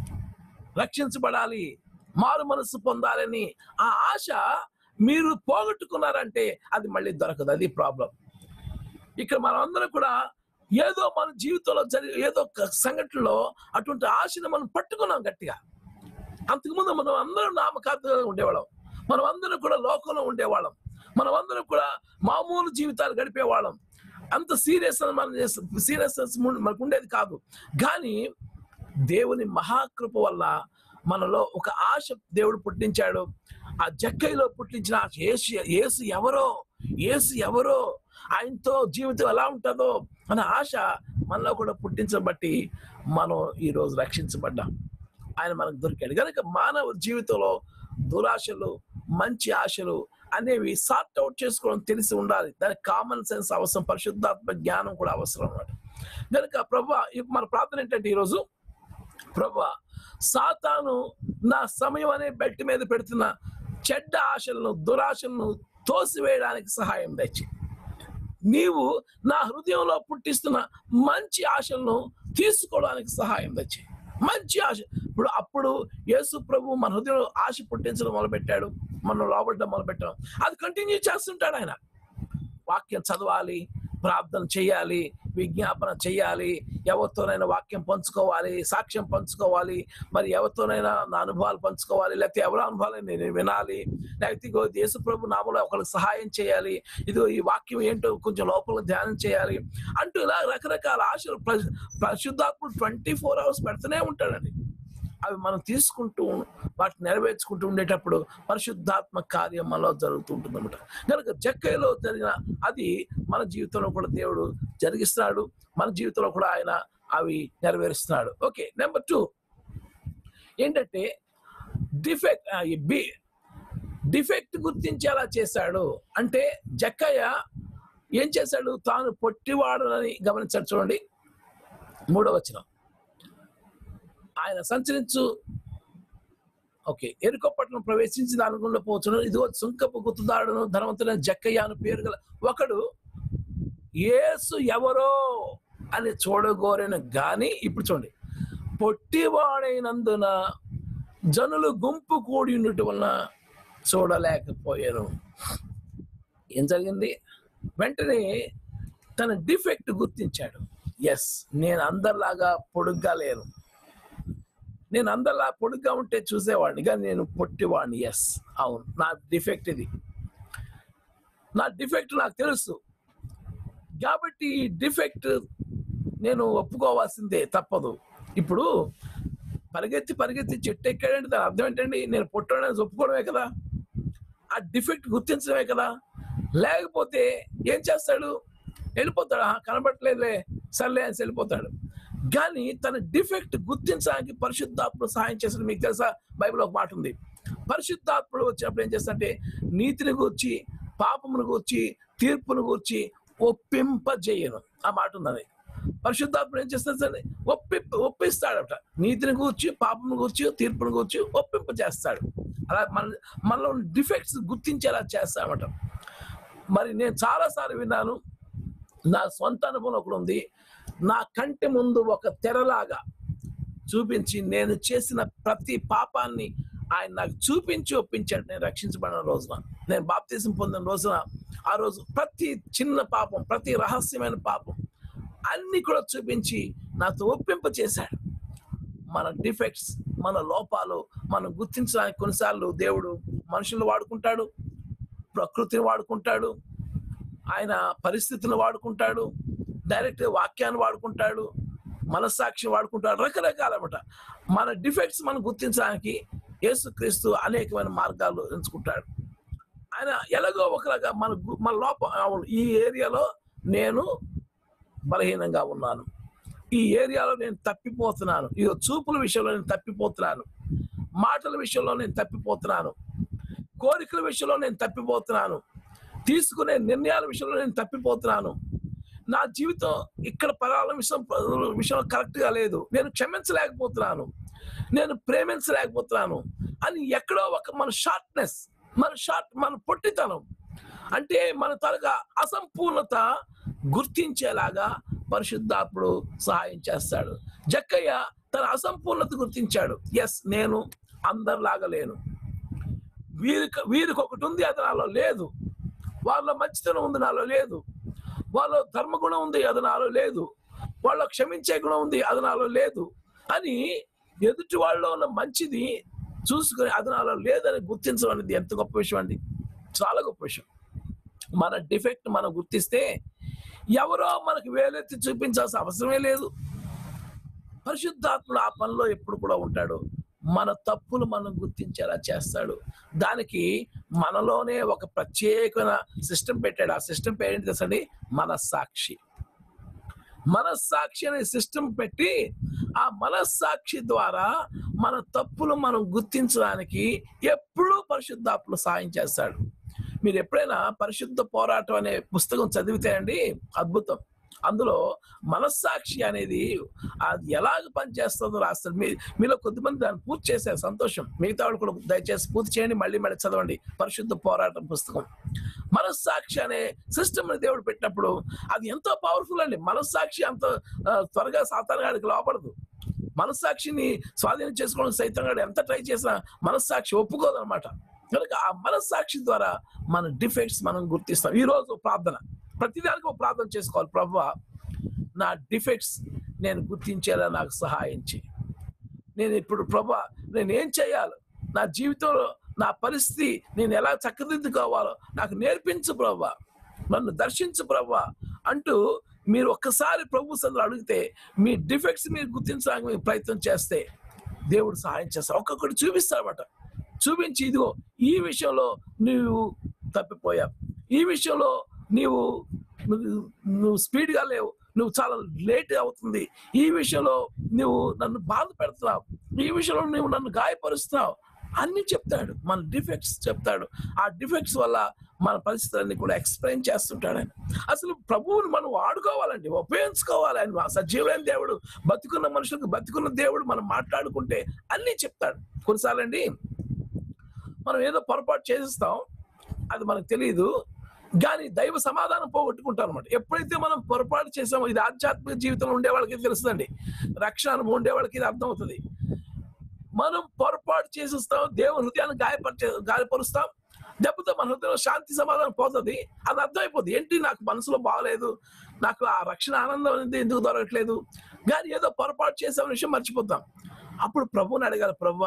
S3: రక్షించబడాలి మారు మనసు పొందాలని ఆ ఆశ మీరు పోగొట్టుకున్నారంటే అది మళ్ళీ దొరకదు అది ప్రాబ్లం ఇక్కడ మనం అందరం కూడా ఏదో మన జీవితంలో జరిగే ఏదో ఒక సంఘటనలో అటువంటి ఆశను మనం పట్టుకున్నాం గట్టిగా అంతకుముందు మనం అందరం నామకార్థంగా ఉండేవాళ్ళం మనం అందరం కూడా లోకంలో ఉండేవాళ్ళం మనం అందరం కూడా మామూలు జీవితాలు గడిపేవాళ్ళం అంత సీరియస్ మనం సీరియస్నెస్ మనకు ఉండేది కాదు కానీ దేవుని మహాకృప వల్ల మనలో ఒక ఆశ దేవుడు పుట్టించాడు ఆ జక్కైలో పుట్టించిన ఆశ యేసు యేసు ఎవరో యేసు ఎవరో ఆయనతో జీవితం ఎలా ఉంటుందో అనే ఆశ మనలో కూడా పుట్టించబట్టి మనం ఈ రోజు రక్షించబడ్డాం ఆయన మనకు దొరికాడు కనుక మానవ జీవితంలో దురాశలు మంచి ఆశలు అనేవి సార్ట్ అవుట్ చేసుకోవడం తెలిసి ఉండాలి దానికి కామన్ సెన్స్ అవసరం పరిశుద్ధాత్మ జ్ఞానం కూడా అవసరం అన్నమాట కనుక ప్రభా మన ప్రార్థన ఏంటంటే ఈరోజు ప్రభా సాతాను నా సమయం అనే బెల్ట్ మీద పెడుతున్న చెడ్డ ఆశలను దురాశలను తోసివేయడానికి సహాయం తెచ్చి నీవు నా హృదయంలో పుట్టిస్తున్న మంచి ఆశలను తీసుకోవడానికి సహాయం తెచ్చి మంచి ఆశ ఇప్పుడు అప్పుడు యేసు ప్రభు మన హృదయంలో ఆశ పుట్టించడం మొదలుపెట్టాడు మనం లోబడ్డం మొదలుపెట్టాం అది కంటిన్యూ చేస్తుంటాడు ఆయన వాక్యం చదవాలి ప్రార్థన చేయాలి విజ్ఞాపన చేయాలి ఎవరితోనైనా వాక్యం పంచుకోవాలి సాక్ష్యం పంచుకోవాలి మరి ఎవరితోనైనా నా అనుభవాలు పంచుకోవాలి లేకపోతే ఎవరి అనుభవాలు నేను వినాలి లేకపోతే ఇగో యేసు ప్రభు నామలో ఒకరికి సహాయం చేయాలి ఇదిగో ఈ వాక్యం ఏంటో కొంచెం లోపల ధ్యానం చేయాలి అంటూ ఇలా రకరకాల ఆశలు ప్ర- పరిశుద్ధాత్ముడు ట్వంటీ ఫోర్ అవర్స్ పెడుతూనే ఉంటాడండి అవి మనం తీసుకుంటూ వాటిని నెరవేర్చుకుంటూ ఉండేటప్పుడు పరిశుద్ధాత్మ కార్యం మనలో జరుగుతూ ఉంటుంది అనమాట కనుక జక్కైలో జరిగిన అది మన జీవితంలో కూడా దేవుడు జరిగిస్తున్నాడు మన జీవితంలో కూడా ఆయన అవి నెరవేరుస్తున్నాడు ఓకే నెంబర్ టూ ఏంటంటే డిఫెక్ట్ బి డిఫెక్ట్ గుర్తించేలా చేశాడు అంటే జక్కయ్య ఏం చేశాడు తాను పొట్టివాడనని గమనించాడు చూడండి మూడో వచనం ఆయన సంచరించు ఓకే ఎరుకపట్నం ప్రవేశించి దాని గుండా పోతున్నాడు ఇదిగో సుంకపు గుర్తుదారుడును ధనవంతుడైన జక్కయ్య అని పేరు గల ఒకడు యేసు ఎవరో అని చూడగోరెను గాని ఇప్పుడు చూడండి పొట్టివాడైనందున జనులు గుంపు కూడి ఉండటం వలన చూడలేకపోయాను ఏం జరిగింది వెంటనే తన డిఫెక్ట్ గుర్తించాడు ఎస్ నేను అందరిలాగా పొడుగ్గా లేను నేను అందరిలా పొడుగ్గా ఉంటే చూసేవాడిని కానీ నేను పొట్టివాడిని ఎస్ అవును నా డిఫెక్ట్ ఇది నా డిఫెక్ట్ నాకు తెలుసు కాబట్టి ఈ డిఫెక్ట్ నేను ఒప్పుకోవాల్సిందే తప్పదు ఇప్పుడు పరిగెత్తి పరిగెత్తి చెట్టు ఎక్కాడంటే దాని అర్థం ఏంటండి నేను పొట్టడానికి ఒప్పుకోవడమే కదా ఆ డిఫెక్ట్ గుర్తించడమే కదా లేకపోతే ఏం చేస్తాడు వెళ్ళిపోతాడు "ఆహా, కనబడట్లేదులే సర్లే అని వెళ్ళిపోతాడు కానీ తన డిఫెక్ట్ గుర్తించడానికి పరిశుద్ధాత్ముడు సహాయం చేస్తాడు మీకు తెలుసా బైబిల్ ఒక మాట ఉంది పరిశుద్ధాత్ముడు వచ్చినప్పుడు ఏం చేస్తాడంటే నీతిని గూర్చి పాపమును గూర్చి తీర్పును గూర్చి ఒప్పింపజేయను ఆ మాట ఉన్నది పరిశుద్ధాత్ముడు ఏం చేస్తాడు సార్ ఒప్పి ఒప్పిస్తాడట నీతిని గూర్చి పాపమును గూర్చి తీర్పును గూర్చి ఒప్పింప చేస్తాడు అలా మన మనలో డిఫెక్ట్స్ గుర్తించేలా చేస్తామట మరి నేను చాలాసార్లు విన్నాను నా సొంత అనుభవం ఒకటి ఉంది నా కంటి ముందు ఒక తెరలాగా చూపించి నేను చేసిన ప్రతి పాపాన్ని ఆయన నాకు చూపించి ఒప్పించాడు నేను రక్షించబడిన రోజున నేను బాప్తీసం పొందిన రోజున ఆ రోజు ప్రతి చిన్న పాపం ప్రతి రహస్యమైన పాపం అన్ని కూడా చూపించి నాతో ఒప్పింప చేశాడు మన డిఫెక్ట్స్ మన లోపాలు మనం గుర్తించడానికి కొన్నిసార్లు దేవుడు మనుషులను వాడుకుంటాడు ప్రకృతిని వాడుకుంటాడు ఆయన పరిస్థితులను వాడుకుంటాడు డైరెక్ట్ వాక్యాన్ని వాడుకుంటాడు మనస్సాక్షి వాడుకుంటాడు రకరకాలన్నమాట మన డిఫెక్ట్స్ మనం గుర్తించడానికి యేసుక్రీస్తు అనేకమైన మార్గాలు ఎంచుకుంటాడు ఆయన ఎలాగో ఒకలాగా మన గు- మన లోప అవును, ఈ ఏరియాలో నేను బలహీనంగా ఉన్నాను ఈ ఏరియాలో నేను తప్పిపోతున్నాను ఈ చూపుల విషయంలో నేను తప్పిపోతున్నాను మాటల విషయంలో నేను తప్పిపోతున్నాను కోరికల విషయంలో నేను తప్పిపోతున్నాను తీసుకునే నిర్ణయాల విషయంలో నేను తప్పిపోతున్నాను నా జీవితం ఇక్కడ పరాల విషయం విషయంలో కరెక్ట్ గా లేదు నేను క్షమించలేకపోతున్నాను నేను ప్రేమించలేకపోతున్నాను అని ఎక్కడో ఒక మన షార్ట్నెస్ మన షార్ట్ మన పొట్టితనం అంటే మన తరగా అసంపూర్ణత గుర్తించేలాగా పరిశుద్ధాత్ముడు సహాయం చేస్తాడు జక్కయ్య తన అసంపూర్ణత గుర్తించాడు ఎస్ నేను అందరిలాగా లేను వీరికి వీరికి ఒకటి ఉంది అది నాలో లేదు వాళ్ళ మంచితనం ఉంది నాలో లేదు వాళ్ళ ధర్మగుణం ఉంది అది నాలో లేదు వాళ్ళ క్షమించే గుణం ఉంది అది నాలో లేదు అని ఎదుటి వాళ్ళలో ఉన్న మంచిది చూసుకుని అది నాలో లేదని గుర్తించడం అనేది ఎంత గొప్ప విషయం అండి చాలా గొప్ప విషయం మన డిఫెక్ట్ మనం గుర్తిస్తే ఎవరో మనకు వేలెత్తి చూపించాల్సిన అవసరమే లేదు పరిశుద్ధాత్ముడు ఆ పనిలో ఎప్పుడు కూడా ఉంటాడు మన తప్పులు మనం గుర్తించేలా చేస్తాడు దానికి మనలోనే ఒక ప్రత్యేకమైన సిస్టమ్ పెట్టాడు ఆ సిస్టమ్ పేరేంటి తెలుసండి మనస్సాక్షి మనస్సాక్షి అనే సిస్టమ్ పెట్టి ఆ మనస్సాక్షి ద్వారా మన తప్పులు మనం గుర్తించడానికి ఎప్పుడూ పరిశుద్ధాత్మలు సాయం చేస్తాడు మీరు ఎప్పుడైనా పరిశుద్ధ పోరాటం అనే పుస్తకం చదివితే అండి అద్భుతం అందులో మనస్సాక్షి అనేది అది ఎలాగ పనిచేస్తుందో రాస్తాడు మీ మీలో కొద్దిమంది దాన్ని పూర్తి చేశారు సంతోషం మిగతా వాళ్ళు కూడా దయచేసి పూర్తి చేయండి మళ్ళీ మళ్ళీ చదవండి పరిశుద్ధ పోరాటం పుస్తకం మనస్సాక్షి అనే సిస్టమ్ దేవుడు పెట్టినప్పుడు అది ఎంతో పవర్ఫుల్ అండి మనస్సాక్షి అంత ఆ, త్వరగా సాతానగాడికి లోపడదు మనస్సాక్షిని స్వాధీనం చేసుకోవడం సైతం గాడు ఎంత ట్రై చేసినా మనస్సాక్షి ఒప్పుకోదన్నమాట కనుక ఆ మనస్సాక్షి ద్వారా మన డిఫెక్ట్స్ మనం గుర్తిస్తాం ఈ రోజు ప్రార్థన ప్రతిదానికి ఒక ప్రార్థన చేసుకోవాలి ప్రభు నా డిఫెక్ట్స్ నేను గుర్తించేలా నాకు సహాయం చేయి నేను ఇప్పుడు ప్రభా నేను ఏం చేయాలి నా జీవితంలో నా పరిస్థితి నేను ఎలా చక్కదిద్దుకోవాలో నాకు నేర్పించు ప్రభా నన్ను దర్శించు ప్రభా అంటూ మీరు ఒక్కసారి ప్రభు సందులో అడిగితే మీ డిఫెక్ట్స్ మీరు గుర్తించడానికి మీరు ప్రయత్నం చేస్తే దేవుడు సహాయం చేస్తాడు ఒక్కొక్కటి చూపిస్తాడనమాట చూపించి ఇదిగో ఈ విషయంలో నువ్వు తప్పిపోయావు ఈ విషయంలో నీవు నువ్వు నువ్వు స్పీడ్గా లేవు నువ్వు చాలా లేట్ అవుతుంది ఈ విషయంలో నువ్వు నన్ను బాధ పెడుతున్నావు ఈ విషయంలో నువ్వు నన్ను గాయపరుస్తున్నావు అన్ని చెప్తాడు మన డిఫెక్ట్స్ చెప్తాడు ఆ డిఫెక్ట్స్ వల్ల మన పరిస్థితులన్నీ కూడా ఎక్స్ప్లెయిన్ చేస్తుంటాడు ఆయన అసలు ప్రభువుని మనం వాడుకోవాలండి ఉపయోగించుకోవాలి ఆయన సజీవైన దేవుడు బతుకున్న మనుషులకు బతుకున్న దేవుడు మనం మాట్లాడుకుంటే అన్ని చెప్తాడు కొన్నిసార్లు అండి మనం ఏదో పొరపాటు చేసేస్తాం అది మనకు తెలియదు కానీ దైవ సమాధానం పోగొట్టుకుంటాం అనమాట ఎప్పుడైతే మనం పొరపాటు చేసామో ఇది ఆధ్యాత్మిక జీవితంలో ఉండే వాళ్ళకి తెలుస్తుందండి రక్షణ అనుభవం ఉండే వాళ్ళకి ఇది అర్థమవుతుంది మనం పొరపాటు చేసేస్తాం దేవుని హృదయాన్ని గాయపరిచే గాయపరుస్తాం దెబ్బతో మన హృదయంలో శాంతి సమాధానం పోతుంది అది అర్థమైపోతుంది ఏంటి నాకు మనసులో బాగలేదు నాకు ఆ రక్షణ ఆనందం అనేది ఎందుకు దొరకట్లేదు కానీ ఏదో పొరపాటు చేసే విషయం మర్చిపోతాం అప్పుడు ప్రభువుని అడగాలి ప్రభువా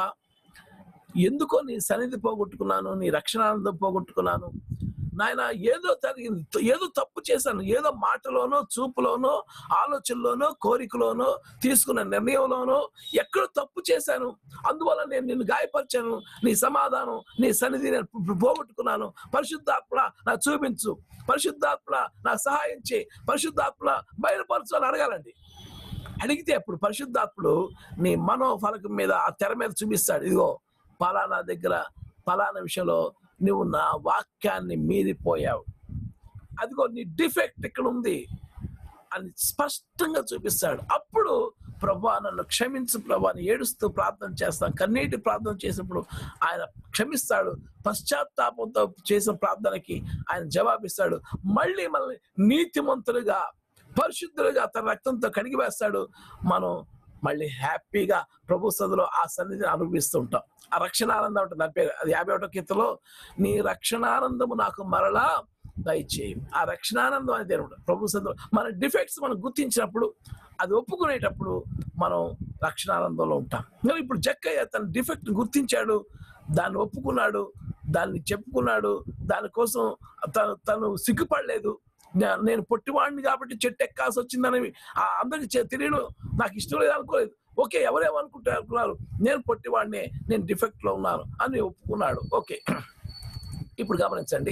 S3: ఎందుకో నీ సన్నిధి పోగొట్టుకున్నాను నీ రక్షణ ఆనందం పోగొట్టుకున్నాను నాయన ఏదో జరిగింది ఏదో తప్పు చేశాను ఏదో మాటలోనో చూపులోనో ఆలోచనలోనో కోరికలోనో తీసుకున్న నిర్ణయంలోనో ఎక్కడ తప్పు చేశాను అందువల్ల నేను నిన్ను గాయపరిచాను నీ సమాధానం నీ సన్నిధి నేను పో- పోగొట్టుకున్నాను పరిశుద్ధాత్మ నాకు చూపించు పరిశుద్ధాత్మ నాకు సహాయం చేయి పరిశుద్ధాత్మ బయలుపరచు అని అడగాలండి అడిగితే అప్పుడు పరిశుద్ధాత్ముడు నీ మనోఫలకం మీద ఆ తెర మీద చూపిస్తాడు ఇదిగో పలానా దగ్గర పలానా విషయంలో నువ్వు నా వాక్యాన్ని మీరిపోయావు అదిగో నీ డిఫెక్ట్ ఇక్కడ ఉంది అని స్పష్టంగా చూపిస్తాడు అప్పుడు ప్రభా నన్ను క్షమించు ప్రభా అని ఏడుస్తూ ప్రార్థన చేస్తాం కన్నీటి ప్రార్థన చేసినప్పుడు ఆయన క్షమిస్తాడు పశ్చాత్తాపంతో చేసిన ప్రార్థనకి ఆయన జవాబిస్తాడు మళ్ళీ మనల్ని నీతిమంతులుగా పరిశుద్ధులుగా తన రక్తంతో కడిగి వేస్తాడు మనం మళ్ళీ హ్యాపీగా ప్రభు సదులో ఆ సన్నిధిని అనుభవిస్తూ ఉంటాం ఆ రక్షణ ఆనందం ఉంటుంది దాని పేరు అది యాభై ఒకటో కీర్తలో నీ రక్షణానందము నాకు మరలా దయచేయి ఆ రక్షణానందం అనేది దేవుడు ప్రభు సదులో మన డిఫెక్ట్స్ మనం గుర్తించినప్పుడు అది ఒప్పుకునేటప్పుడు మనం రక్షణానందంలో ఉంటాం మరి ఇప్పుడు జక్కయ్య తన డిఫెక్ట్ గుర్తించాడు దాన్ని ఒప్పుకున్నాడు దాన్ని చెప్పుకున్నాడు దానికోసం తను తను సిగ్గుపడలేదు నే- నేను పొట్టివాడిని కాబట్టి చెట్టు ఎక్కాల్సి వచ్చిందని ఆ అందరికి చె- తెలియడం నాకు ఇష్టం లేదు అనుకోలేదు ఓకే ఎవరేమో అనుకుంటారు అనుకున్నారు నేను పొట్టివాడిని నేను డిఫెక్ట్ లో ఉన్నాను అని ఒప్పుకున్నాడు ఓకే ఇప్పుడు గమనించండి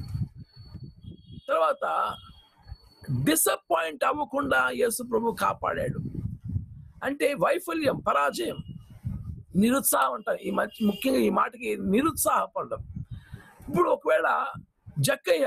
S3: తర్వాత డిసప్పాయింట్ అవ్వకుండా యేసు ప్రభు కాపాడాడు అంటే వైఫల్యం పరాజయం నిరుత్సాహం అంటారు ఈ మధ్య ముఖ్యంగా ఈ మాటకి నిరుత్సాహపడడం ఇప్పుడు ఒకవేళ జక్కయ్య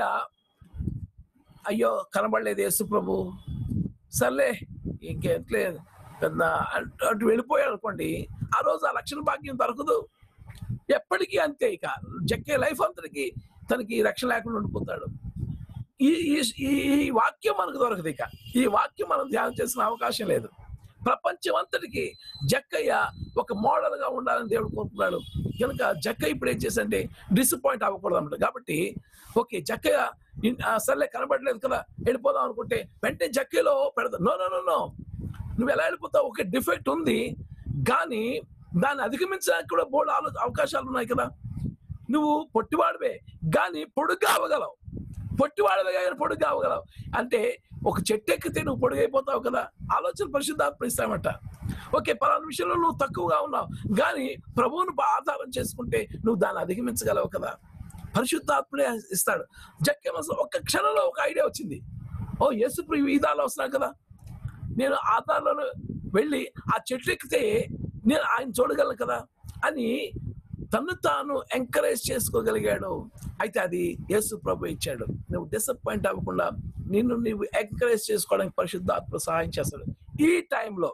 S3: అయ్యో కనబడలేదు యేసు ప్రభు సర్లే ఇంకేట్లేదు పెద్ద అటు అటు వెళ్ళిపోయాడు అనుకోండి ఆ రోజు ఆ రక్షణ భాగ్యం దొరకదు ఎప్పటికీ అంతే ఇక జక్కయ్య లైఫ్ అంతటికి తనకి రక్షణ లేకుండా ఉండిపోతాడు ఈ ఈ- ఈ ఈ వాక్యం మనకు దొరకదు ఇక ఈ వాక్యం మనం ధ్యానం చేసిన అవకాశం లేదు ప్రపంచం అంతటికి జక్కయ్య ఒక మోడల్ గా ఉండాలని దేవుడు కోరుకున్నాడు కనుక జక్కయ్య ఇప్పుడు ఏం చేసంటే డిసప్పాయింట్ అవ్వకూడదు అన్నమాట కాబట్టి ఓకే జక్కయ్య ఇన్- ఆ, సర్లే కనబడలేదు కదా వెళ్ళిపోదాం అనుకుంటే వెంటనే జక్కయ్యలో పెడతాం నో నో నో నో నువ్వు ఎలా వెళ్ళిపోతావు ఒక డిఫెక్ట్ ఉంది కానీ దాన్ని అధిగమించడానికి కూడా బోర్డు ఆలో అవకాశాలు ఉన్నాయి కదా నువ్వు పొట్టివాడివే కానీ పొడుగ్గా అవ్వగలవు పొట్టివాడివే కానీ పొడుగ్గా అవ్వగలవు అంటే ఒక చెట్టు ఎక్కితే నువ్వు పొడుగైపోతావు కదా ఆలోచన పరిశుద్ధాత్మ ఇస్తామట ఓకే పలానా విషయంలో నువ్వు తక్కువగా ఉన్నావు కానీ ప్రభువును బా- ఆధారం చేసుకుంటే నువ్వు దాన్ని అధిగమించగలవు కదా పరిశుద్ధాత్ముడే ఇస్తాడు జక్కే మనసులో ఒక్క క్షణంలో ఒక ఐడియా వచ్చింది ఓ యేసు ప్రభు ఈ దారిలో వస్తున్నాను కదా నేను ఆ దారిలో వెళ్ళి ఆ చెట్టు ఎక్కితే నేను ఆయన చూడగలను కదా అని తను తాను ఎంకరేజ్ చేసుకోగలిగాడు అయితే అది యేసు ప్రభు ఇచ్చాడు నువ్వు డిసప్పాయింట్ అవ్వకుండా నిన్ను నీవు ఎంకరేజ్ చేసుకోవడానికి పరిశుద్ధాత్మ సహాయం చేస్తాడు ఈ టైంలో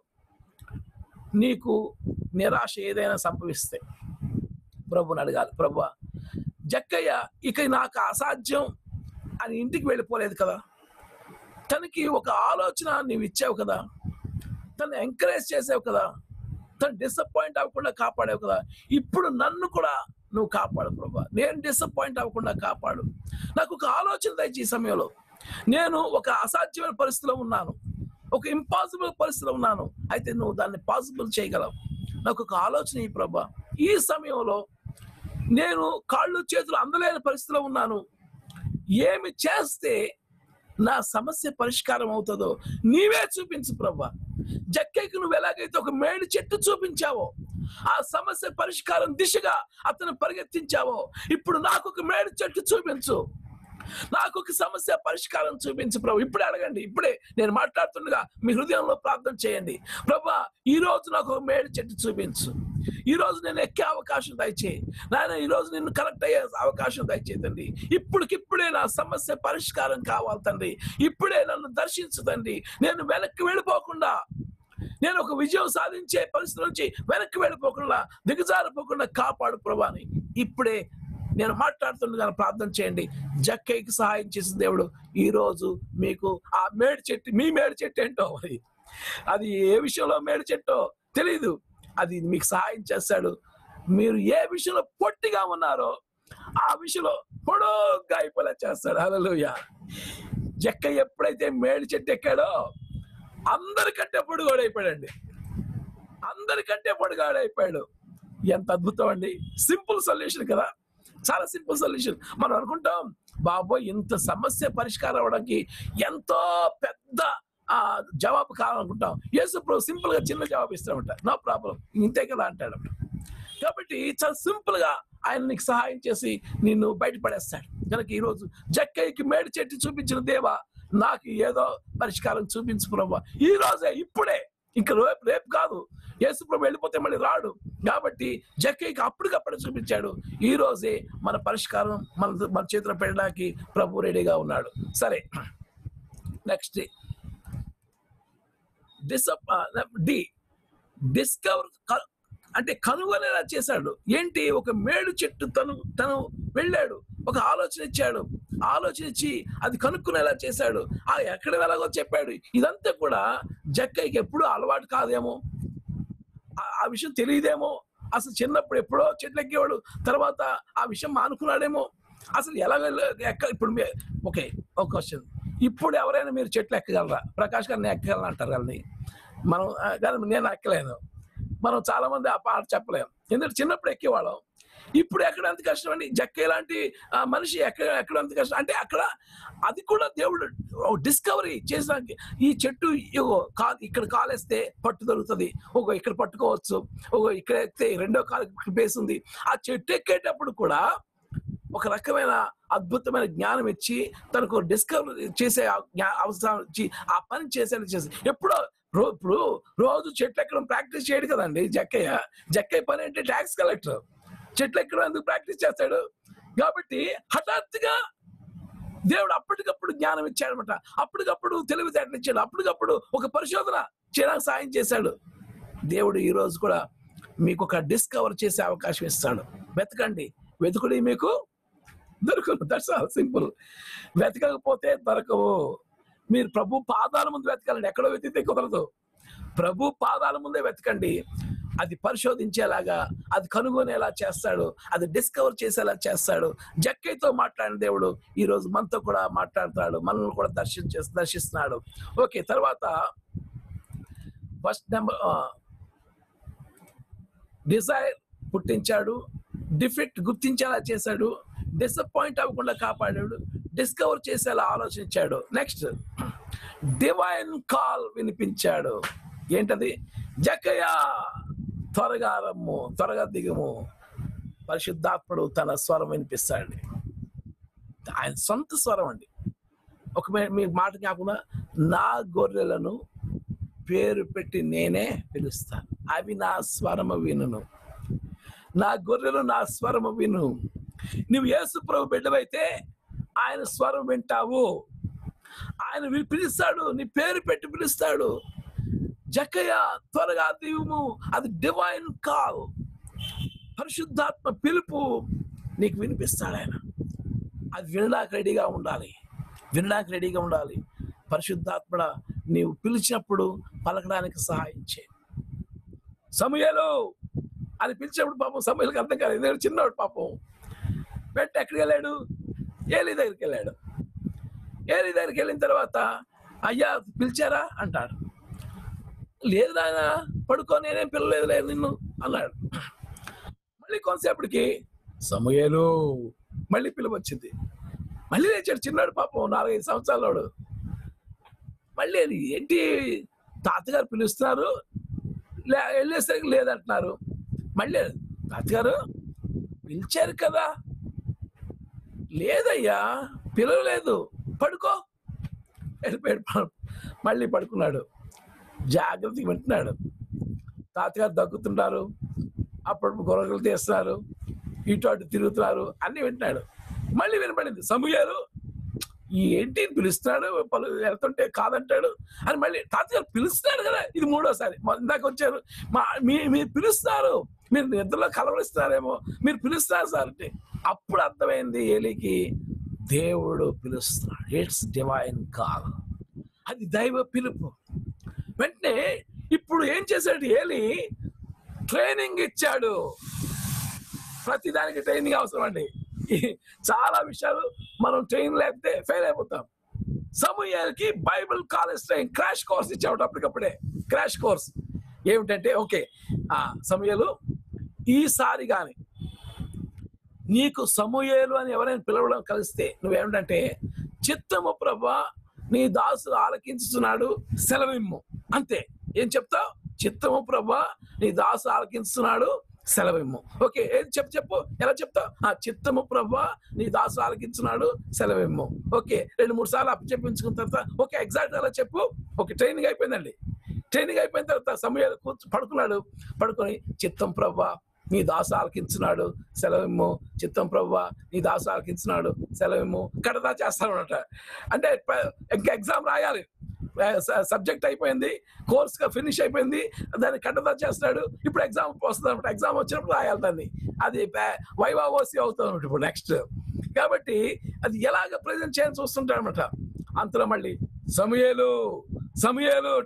S3: నీకు నిరాశ ఏదైనా సంభవిస్తే ప్రభుని అడగాలి ప్రభు జక్కయ్య ఇక నాకు అసాధ్యం అని ఇంటికి వెళ్ళిపోలేదు కదా తనకి ఒక ఆలోచన నీవు ఇచ్చావు కదా తను ఎంకరేజ్ చేసావు కదా తను డిసప్పాయింట్ అవ్వకుండా కాపాడావు కదా ఇప్పుడు నన్ను కూడా నువ్వు కాపాడు ప్రభా నేను డిసప్పాయింట్ అవ్వకుండా కాపాడు నాకు ఒక ఆలోచన దయచి ఈ సమయంలో నేను ఒక అసాధ్యమైన పరిస్థితిలో ఉన్నాను ఒక ఇంపాసిబుల్ పరిస్థితిలో ఉన్నాను అయితే నువ్వు దాన్ని పాసిబుల్ చేయగలవు నాకు ఒక ఆలోచన ఈ ప్రభా ఈ సమయంలో నేను కాళ్ళు చేతులు అందలేని పరిస్థితిలో ఉన్నాను ఏమి చేస్తే నా సమస్య పరిష్కారం అవుతుందో నీవే చూపించు ప్రభా జక్కైకి నువ్వు ఎలాగైతే ఒక మేడి చెట్టు చూపించావో ఆ సమస్య పరిష్కారం దిశగా అతను పరిగెత్తించావో ఇప్పుడు నాకు ఒక మేడి చెట్టు చూపించు నాకు ఒక సమస్య పరిష్కారం చూపించు ప్రభు ఇప్పుడే అడగండి ఇప్పుడే నేను మాట్లాడుతుండగా మీ హృదయంలో ప్రార్థన చేయండి ప్రభా ఈ రోజు నాకు ఒక మేడి చెట్టు చూపించు ఈ రోజు నేను ఎక్కే అవకాశం దయచేయి నాయన ఈ రోజు నిన్ను కనెక్ట్ అయ్యే అవకాశం దయచేతండి ఇప్పటికిప్పుడే నా సమస్య పరిష్కారం కావాలి తండ్రి ఇప్పుడే నన్ను దర్శించు తండ్రి నేను వెనక్కి వెళ్ళిపోకుండా నేను ఒక విజయం సాధించే పరిస్థితి నుంచి వెనక్కి వెళ్ళిపోకుండా దిగజారిపోకుండా కాపాడు ప్రభాని ఇప్పుడే నేను మాట్లాడుతుండగా ప్రార్థన చేయండి జక్కయ్యకి సహాయం చేసిన దేవుడు ఈ రోజు మీకు ఆ మేడి చెట్టు మీ మేడి చెట్టు ఏంటో మరి అది ఏ విషయంలో మేడి చెట్టో తెలీదు అది మీకు సహాయం చేస్తాడు మీరు ఏ విషయంలో పొట్టిగా ఉన్నారో ఆ విషయంలో పొడుగ్గా అయిపోలే చేస్తాడు హల్లెలూయా జక్క ఎప్పుడైతే మేడి చెట్టు ఎక్కాడో అందరికంటే పొడుగోడు అయిపోయాడండి అందరికంటే పొడుగాడు అయిపోయాడు ఎంత అద్భుతం అండి సింపుల్ సొల్యూషన్ కదా చాలా సింపుల్ సొల్యూషన్ మనం అనుకుంటాం బాబోయ్ ఇంత సమస్య పరిష్కారం అవడానికి ఎంతో పెద్ద ఆ జవాబు కావాలనుకుంటాం యేసు ప్రభు సింపుల్ గా చిన్న జవాబు ఇస్తామంట నో ప్రాబ్లం ఇంతే కదా అంటాడు కాబట్టి చాలా సింపుల్ గా ఆయన నీకు సహాయం చేసి నిన్ను బయటపడేస్తాడు కనుక ఈ రోజు జక్కయ్యకి మేడి చెట్టు చూపించిన దేవా నాకు ఏదో పరిష్కారం చూపించు ప్రభు ఈ రోజే ఇప్పుడే ఇంకా రేపు రేపు కాదు యేసు ప్రభు వెళ్ళిపోతే మళ్ళీ రాడు కాబట్టి జక్కయ్యకి అప్పటికప్పుడు చూపించాడు ఈ రోజే మన పరిష్కారం మన మన చేతిలో పెట్టడానికి ప్రభు రెడీగా ఉన్నాడు సరే నెక్స్ట్ డిసప్ డి డిస్కవర్ అంటే కనుగొనేలా చేశాడు ఏంటి ఒక మేడు చెట్టు తను తను వెళ్ళాడు ఒక ఆలోచన ఇచ్చాడు ఆలోచన ఇచ్చి అది కనుక్కునేలా చేశాడు ఆ ఎక్కడ వెళ్ళగో చెప్పాడు ఇదంతా కూడా జక్కయ్యకి ఎప్పుడూ అలవాటు కాదేమో ఆ- ఆ విషయం తెలియదేమో అసలు చిన్నప్పుడు ఎప్పుడో చెట్లు ఎక్కేవాడు తర్వాత ఆ విషయం మానుకున్నాడేమో అసలు ఎలాగ ఎక్క ఇప్పుడు మీ- ఓకే ఒక క్వశ్చన్ ఇప్పుడు ఎవరైనా మీరు చెట్లు ఎక్కగలరా ప్రకాష్ గారిని ఎక్కగలను అంటారు వాళ్ళని మనం ఆ, కానీ నేను ఎక్కలేను మనం చాలా మంది ఆ పాట చెప్పలేము ఎందుకంటే చిన్నప్పుడు ఎక్కేవాళ్ళం ఇప్పుడు ఎక్కడ ఎంత కష్టం అండి జక్కే లాంటి ఆ, మనిషి ఎక్కడ ఎక్కడ ఎంత కష్టం అంటే అక్కడ అది కూడా దేవుడు డిస్కవరీ చేసానికి ఈ చెట్టు ఇగో కా ఇక్కడ కాలేస్తే పట్టు దొరుకుతుంది ఒక ఇక్కడ పట్టుకోవచ్చు ఒక ఇక్కడ ఎక్కితే రెండో కాలు బేస్ ఉంది ఆ చెట్టు ఎక్కేటప్పుడు కూడా ఒక రకమైన అద్భుతమైన జ్ఞానం ఇచ్చి తనకు డిస్కవర్ చేసే ఆ జ్ఞా- అవసరం ఇచ్చి ఆ పని చేసేలా చేసి ఎప్పుడో రో ఇప్పుడు రోజు చెట్లు ఎక్కడం ప్రాక్టీస్ చేయడు కదండి జక్కయ్య జక్కయ్య పని అంటే ట్యాక్స్ కలెక్టర్ చెట్లు ఎక్కడం ఎందుకు ప్రాక్టీస్ చేస్తాడు కాబట్టి హఠాత్తుగా దేవుడు అప్పటికప్పుడు జ్ఞానం ఇచ్చాడనమాట అప్పటికప్పుడు తెలివితేటలు ఇచ్చాడు అప్పటికప్పుడు ఒక పరిశోధన చేయడానికి సాయం చేశాడు దేవుడు ఈ రోజు కూడా మీకు ఒక డిస్కవర్ చేసే అవకాశం ఇస్తాడు వెతకండి వెతుకుడి మీకు దొరకదు దట్స్ ఆల్ సింపుల్ వెతకకపోతే దొరకవు మీరు ప్రభు పాదాల ముందు వెతకాలండి ఎక్కడో వెతికితే కుదరదు ప్రభు పాదాల ముందే వెతకండి అది పరిశోధించేలాగా అది కనుగొనేలా చేస్తాడు అది డిస్కవర్ చేసేలా చేస్తాడు జక్కైతో మాట్లాడిన దేవుడు ఈ రోజు మనతో కూడా మాట్లాడతాడు మనల్ని కూడా దర్శించే దర్శిస్తున్నాడు ఓకే తర్వాత ఫస్ట్ నెంబర్ డిజైర్ పుట్టించాడు డిఫెక్ట్ గుర్తించేలా చేశాడు డిసప్పాయింట్ అవ్వకుండా కాపాడాడు డిస్కవర్ చేసేలా ఆలోచించాడు నెక్స్ట్ డివైన్ కాల్ వినిపించాడు ఏంటది జకయ్య త్వరగా రమ్ము త్వరగా దిగము పరిశుద్ధాత్ముడు తన స్వరం వినిపిస్తాడు ఆయన సొంత స్వరం అండి ఒక మీ- మీ మాట జ్ఞాపకం నా గొర్రెలను పేరు పెట్టి నేనే పిలుస్తాను అవి నా స్వరము వినును నా గొర్రెలు నా స్వరము విను నువ్వు యేసు ప్రభు బిడ్డవైతే ఆయన స్వరం వింటావు ఆయన వి- పిలుస్తాడు నీ పేరు పెట్టి పిలుస్తాడు జక్కయ్య త్వరగా దివుము అది డివైన్ కాల్ పరిశుద్ధాత్మ పిలుపు నీకు వినిపిస్తాడు ఆయన అది వినడానికి రెడీగా ఉండాలి వినడానికి రెడీగా ఉండాలి పరిశుద్ధాత్మడ నీవు పిలిచినప్పుడు పలకడానికి సహాయం చేయి సమయాలు అని పిలిచినప్పుడు పాపం సమయాలకు అర్థం కాలేదు నేను చిన్నవాడు పాపం పెట్టి ఎక్కడికి వెళ్ళాడు ఏలి దగ్గరికి వెళ్ళాడు ఏలి దగ్గరికి వెళ్ళిన తర్వాత అయ్యా పిలిచారా అంటాడు లేదు నాయన పడుకో నేనేం పిల్లలేదు లేదు నిన్ను అన్నాడు మళ్ళీ కొంతసేపటికి సమయాలు మళ్ళీ పిలువ వచ్చింది మళ్ళీ లేచాడు చిన్నాడు పాపం నాలుగైదు సంవత్సరాలోడు మళ్ళీ అది ఏంటి తాతగారు పిలుస్తున్నారు లే- వెళ్ళేసరికి లేదంటున్నారు మళ్ళీ తాతగారు పిలిచారు కదా లేదయ్యా పిలవలేదు పడుకో వెళ్ళిపోయాడు పడు- మళ్ళీ పడుకున్నాడు జాగ్రత్తగా వింటున్నాడు తాతగారు దగ్గుతున్నారు అప్పుడు గొర్రెలు తీస్తున్నారు ఇటు అటు తిరుగుతున్నారు అన్ని వింటున్నాడు మళ్ళీ వినపడింది సమూహాలు ఏంటి పిలుస్తున్నాడు పలు వెళ్తుంటే కాదంటాడు అని మళ్ళీ తాతగారు పిలుస్తున్నాడు కదా ఇది మూడోసారి మొ- ఇందాక వచ్చారు మా మీ మీరు పిలుస్తారు మీరు నిద్రలో కలవరిస్తున్నారేమో మీరు పిలుస్తారు సార్ అంటే అప్పుడు అర్థమైంది ఏలికి దేవుడు పిలుస్తున్నాడు ఇట్స్ డివైన్ కాల్ అది దైవ పిలుపు వెంటనే ఇప్పుడు ఏం చేశాడు ఏలి ట్రైనింగ్ ఇచ్చాడు ప్రతి దానికి ట్రైనింగ్ అవసరం అండి ఈ- చాలా విషయాలు మనం ట్రైన్ లేకపోతే ఫెయిల్ అయిపోతాం సమూహాలకి Bible college train crash course ఇచ్చాడు అప్పటికప్పుడే క్రాష్ కోర్స్ ఏమిటంటే ఓకే ఆ సమయాలు ఈసారి కానీ నీకు సమూహేలు అని ఎవరైనా పిలవడం కలిస్తే నువ్వేమిటంటే చిత్తము ప్రభా నీ దాసుడు ఆలకించుతున్నాడు సెలవిమ్ము అంతే ఏం చెప్తావు చిత్తము ప్రభా నీ దాసు ఆలకించుతున్నాడు సెలవిమ్ము ఓకే ఏది చెప్పు చెప్పు ఎలా చెప్తావు ఆ చిత్తము ప్రభా నీ దాసు ఆలకించున్నాడు సెలవిమ్ము ఓకే రెండు మూడు సార్లు అప్పు చెప్పించుకున్న తర్వాత ఓకే ఎగ్జాక్ట్ అలా చెప్పు ఓకే ట్రైనింగ్ అయిపోయిందండి ట్రైనింగ్ అయిపోయిన తర్వాత సమయాలు కూర్చు పడుకున్నాడు పడుకొని చిత్తం ప్రభా నీ దాసు ఆలకించున్నాడు సెలవిమ్ము చిత్తం ప్రభా నీ దాసు ఆలకించున్నాడు సెలవిమ్ము కడదా చేస్తాను అనమాట అంటే ప- ఇంకా ఎగ్జామ్ రాయాలి సబ్జెక్ట్ అయిపోయింది కోర్స్ గా ఫినిష్ అయిపోయింది దాన్ని కడదా చేస్తాడు ఇప్పుడు ఎగ్జామ్ వస్తుంది అనమాట ఎగ్జామ్ వచ్చినప్పుడు రాయాలి దాన్ని అది వైవా ఓసి అవుతుంది అనమాట ఇప్పుడు నెక్స్ట్ కాబట్టి అది ఎలాగ ప్రజెంట్ చేయాలని చూస్తుంటాడు అనమాట అంతలో మళ్ళీ సమయాలు సమయాలు ఒకటి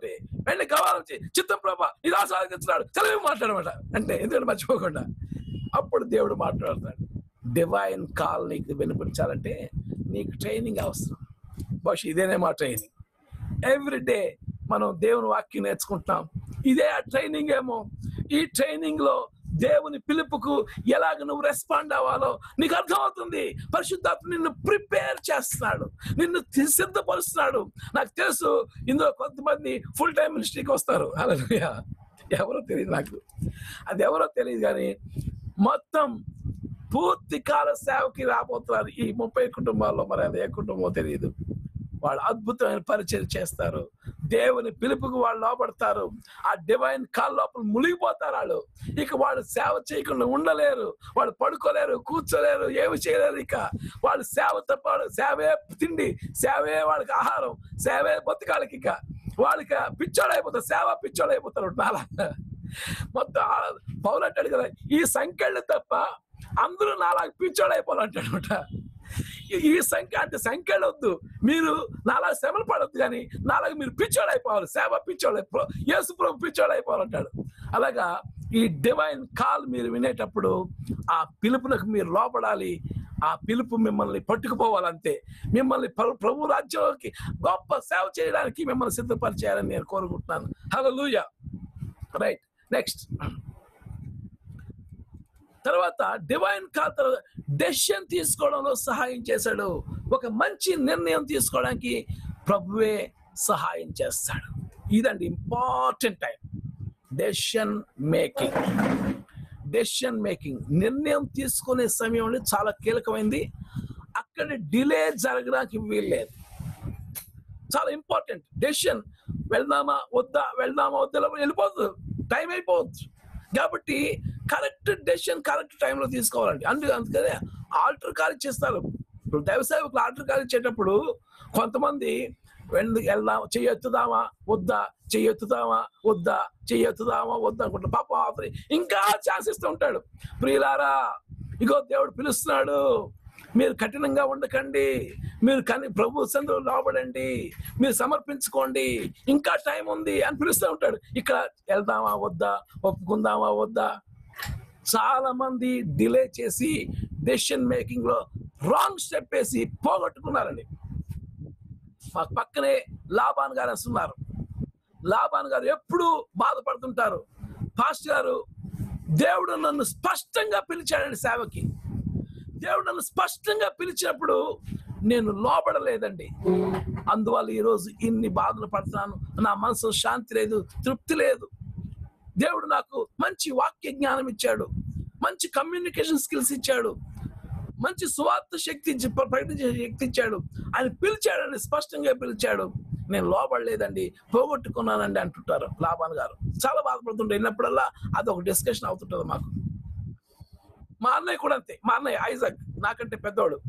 S3: వెంటనే గవాలం వచ్చి చిత్తం ప్రభా ఇది ఆస్వాదించున్నాడు చదివి మాట్లాడమాట అంటే ఎందుకంటే మర్చిపోకుండా అప్పుడు దేవుడు మాట్లాడతాడు డివైన్ కాల్ నీకు వినిపించాలంటే నీకు ట్రైనింగ్ అవసరం బహుశా ఇదేనే మా ట్రైనింగ్ ఎవ్రీ డే మనం దేవుని వాక్యం నేర్చుకుంటున్నాం ఇదే ఆ ట్రైనింగ్ ఏమో ఈ ట్రైనింగ్ లో దేవుని పిలుపుకు ఎలాగ నువ్వు రెస్పాండ్ అవ్వాలో నీకు అర్థమవుతుంది పరిశుద్ధాత్మ నిన్ను ప్రిపేర్ చేస్తున్నాడు నిన్ను తి- సిద్ధపరుస్తున్నాడు నాకు తెలుసు ఇందులో కొంతమంది ఫుల్ టైం మినిస్ట్రీకి వస్తారు అలా ఎవరో తెలియదు నాకు అది ఎవరో తెలియదు కానీ మొత్తం పూర్తి కాల సేవకి రాబోతున్నారు ఈ ముప్పై కుటుంబాల్లో మరి అది ఏ కుటుంబం తెలియదు వాళ్ళు అద్భుతమైన పరిచయం చేస్తారు దేవుని పిలుపుకు వాళ్ళు లోపడతారు ఆ డివైన్ కాల్ లోపల మునిగిపోతారు వాళ్ళు ఇక వాళ్ళు సేవ చేయకుండా ఉండలేరు వాళ్ళు పడుకోలేరు కూర్చోలేరు ఏమి చేయలేరు ఇక వాళ్ళు సేవతో పాటు సేవే తిండి సేవే వాళ్ళకి ఆహారం సేవే బతుకాలకి ఇక వాళ్ళకి పిచ్చోడైపోతారు సేవ పిచ్చోడైపోతారు నాలా మొత్తం ఆ- పౌలు అంటాడు కదా ఈ సంఖ్యలు తప్ప అందరూ నాలా పిచ్చోడైపోవాలంటాడు ఈ- ఈ సంఖ్య అంటే సంఖ్యలు వద్దు మీరు నాలా శ్రమలు పడొద్దు కానీ నాలాగా మీరు పిచ్చోడు అయిపోవాలి సేవ పిచ్చోడు అయిపో- యేసు ప్రభు పిచ్చోడు అయిపోవాలంటాడు అలాగా ఈ డివైన్ కాల్ మీరు వినేటప్పుడు ఆ పిలుపునకు మీరు లోపడాలి ఆ పిలుపు మిమ్మల్ని పట్టుకుపోవాలంతే మిమ్మల్ని ప్ర- ప్రభు రాజ్యంలోకి గొప్ప సేవ చేయడానికి మిమ్మల్ని సిద్ధపరిచేయాలని నేను కోరుకుంటున్నాను హలో రైట్ నెక్స్ట్ తర్వాత డివైన్ కాల్ డెసిషన్ తీసుకోవడంలో సహాయం చేశాడు ఒక మంచి నిర్ణయం తీసుకోవడానికి ప్రభువే సహాయం చేస్తాడు ఇదండి important time decision making decision making నిర్ణయం తీసుకునే సమయంలో చాలా కీలకమైంది అక్కడ డిలే జరగడానికి వీల్లేదు చాలా ఇంపార్టెంట్ డెసిషన్ వెళ్దామా వద్దా వెళ్దామా వద్దా వెళ్ళిపోతుంది టైం అయిపోవచ్చు కాబట్టి కరెక్ట్ డెసిషన్ కరెక్ట్ టైంలో తీసుకోవాలండి అందుకే అందుకనే ఆల్టర్ కాల్ ఇచ్చేస్తారు ఇప్పుడు దైవ సేవకులు ఆల్టర్ కాల్ ఇచ్చేటప్పుడు కొంతమంది ఎందుకు వెళ్దాం చెయ్యెత్తుదామా వద్దా చెయ్యెత్తుదామా వద్దా చెయ్యెత్తుదామా వద్దా అనుకుంటా పాప ఆఫరి ఇంకా శాసిస్తూ ఉంటాడు ప్రియులారా ఇగో దేవుడు పిలుస్తున్నాడు మీరు కఠినంగా ఉండకండి మీరు కని ప్రభు సందులో లోబడండి మీరు సమర్పించుకోండి ఇంకా టైం ఉంది అని పిలుస్తూ ఉంటాడు ఇక్కడ వెళ్దామా వద్దా ఒప్పుకుందామా వద్దా చాలా మంది డిలే చేసి డెసిషన్ మేకింగ్ లో రాంగ్ స్టెప్ వేసి పోగొట్టుకున్నారండి మా పక్కనే లాభాన్ గారు వస్తున్నారు లాభాన్ గారు ఎప్పుడు బాధపడుతుంటారు పాస్టర్ గారు దేవుడు నన్ను స్పష్టంగా పిలిచాడండి సేవకి దేవుడు నన్ను స్పష్టంగా పిలిచినప్పుడు నేను లోపడలేదండి అందువల్ల ఈరోజు ఇన్ని బాధలు పడుతున్నాను నా మనసు శాంతి లేదు తృప్తి లేదు దేవుడు నాకు మంచి వాక్య జ్ఞానం ఇచ్చాడు మంచి కమ్యూనికేషన్ స్కిల్స్ ఇచ్చాడు మంచి సువార్త శక్తి ఇచ్చి- ప్ర- ప్రకటించే శక్తి ఇచ్చాడు ఆయన పిలిచాడండి స్పష్టంగా పిలిచాడు నేను లోపడలేదండి పోగొట్టుకున్నానండి అంటుంటారు లాభాన్ గారు చాలా బాధపడుతుంటే విన్నప్పుడల్లా అది ఒక డిస్కషన్ అవుతుంటుంది మాకు మా అన్నయ్య కూడా అంతే మా అన్నయ్య ఐజాక్ నాకంటే పెద్దోడు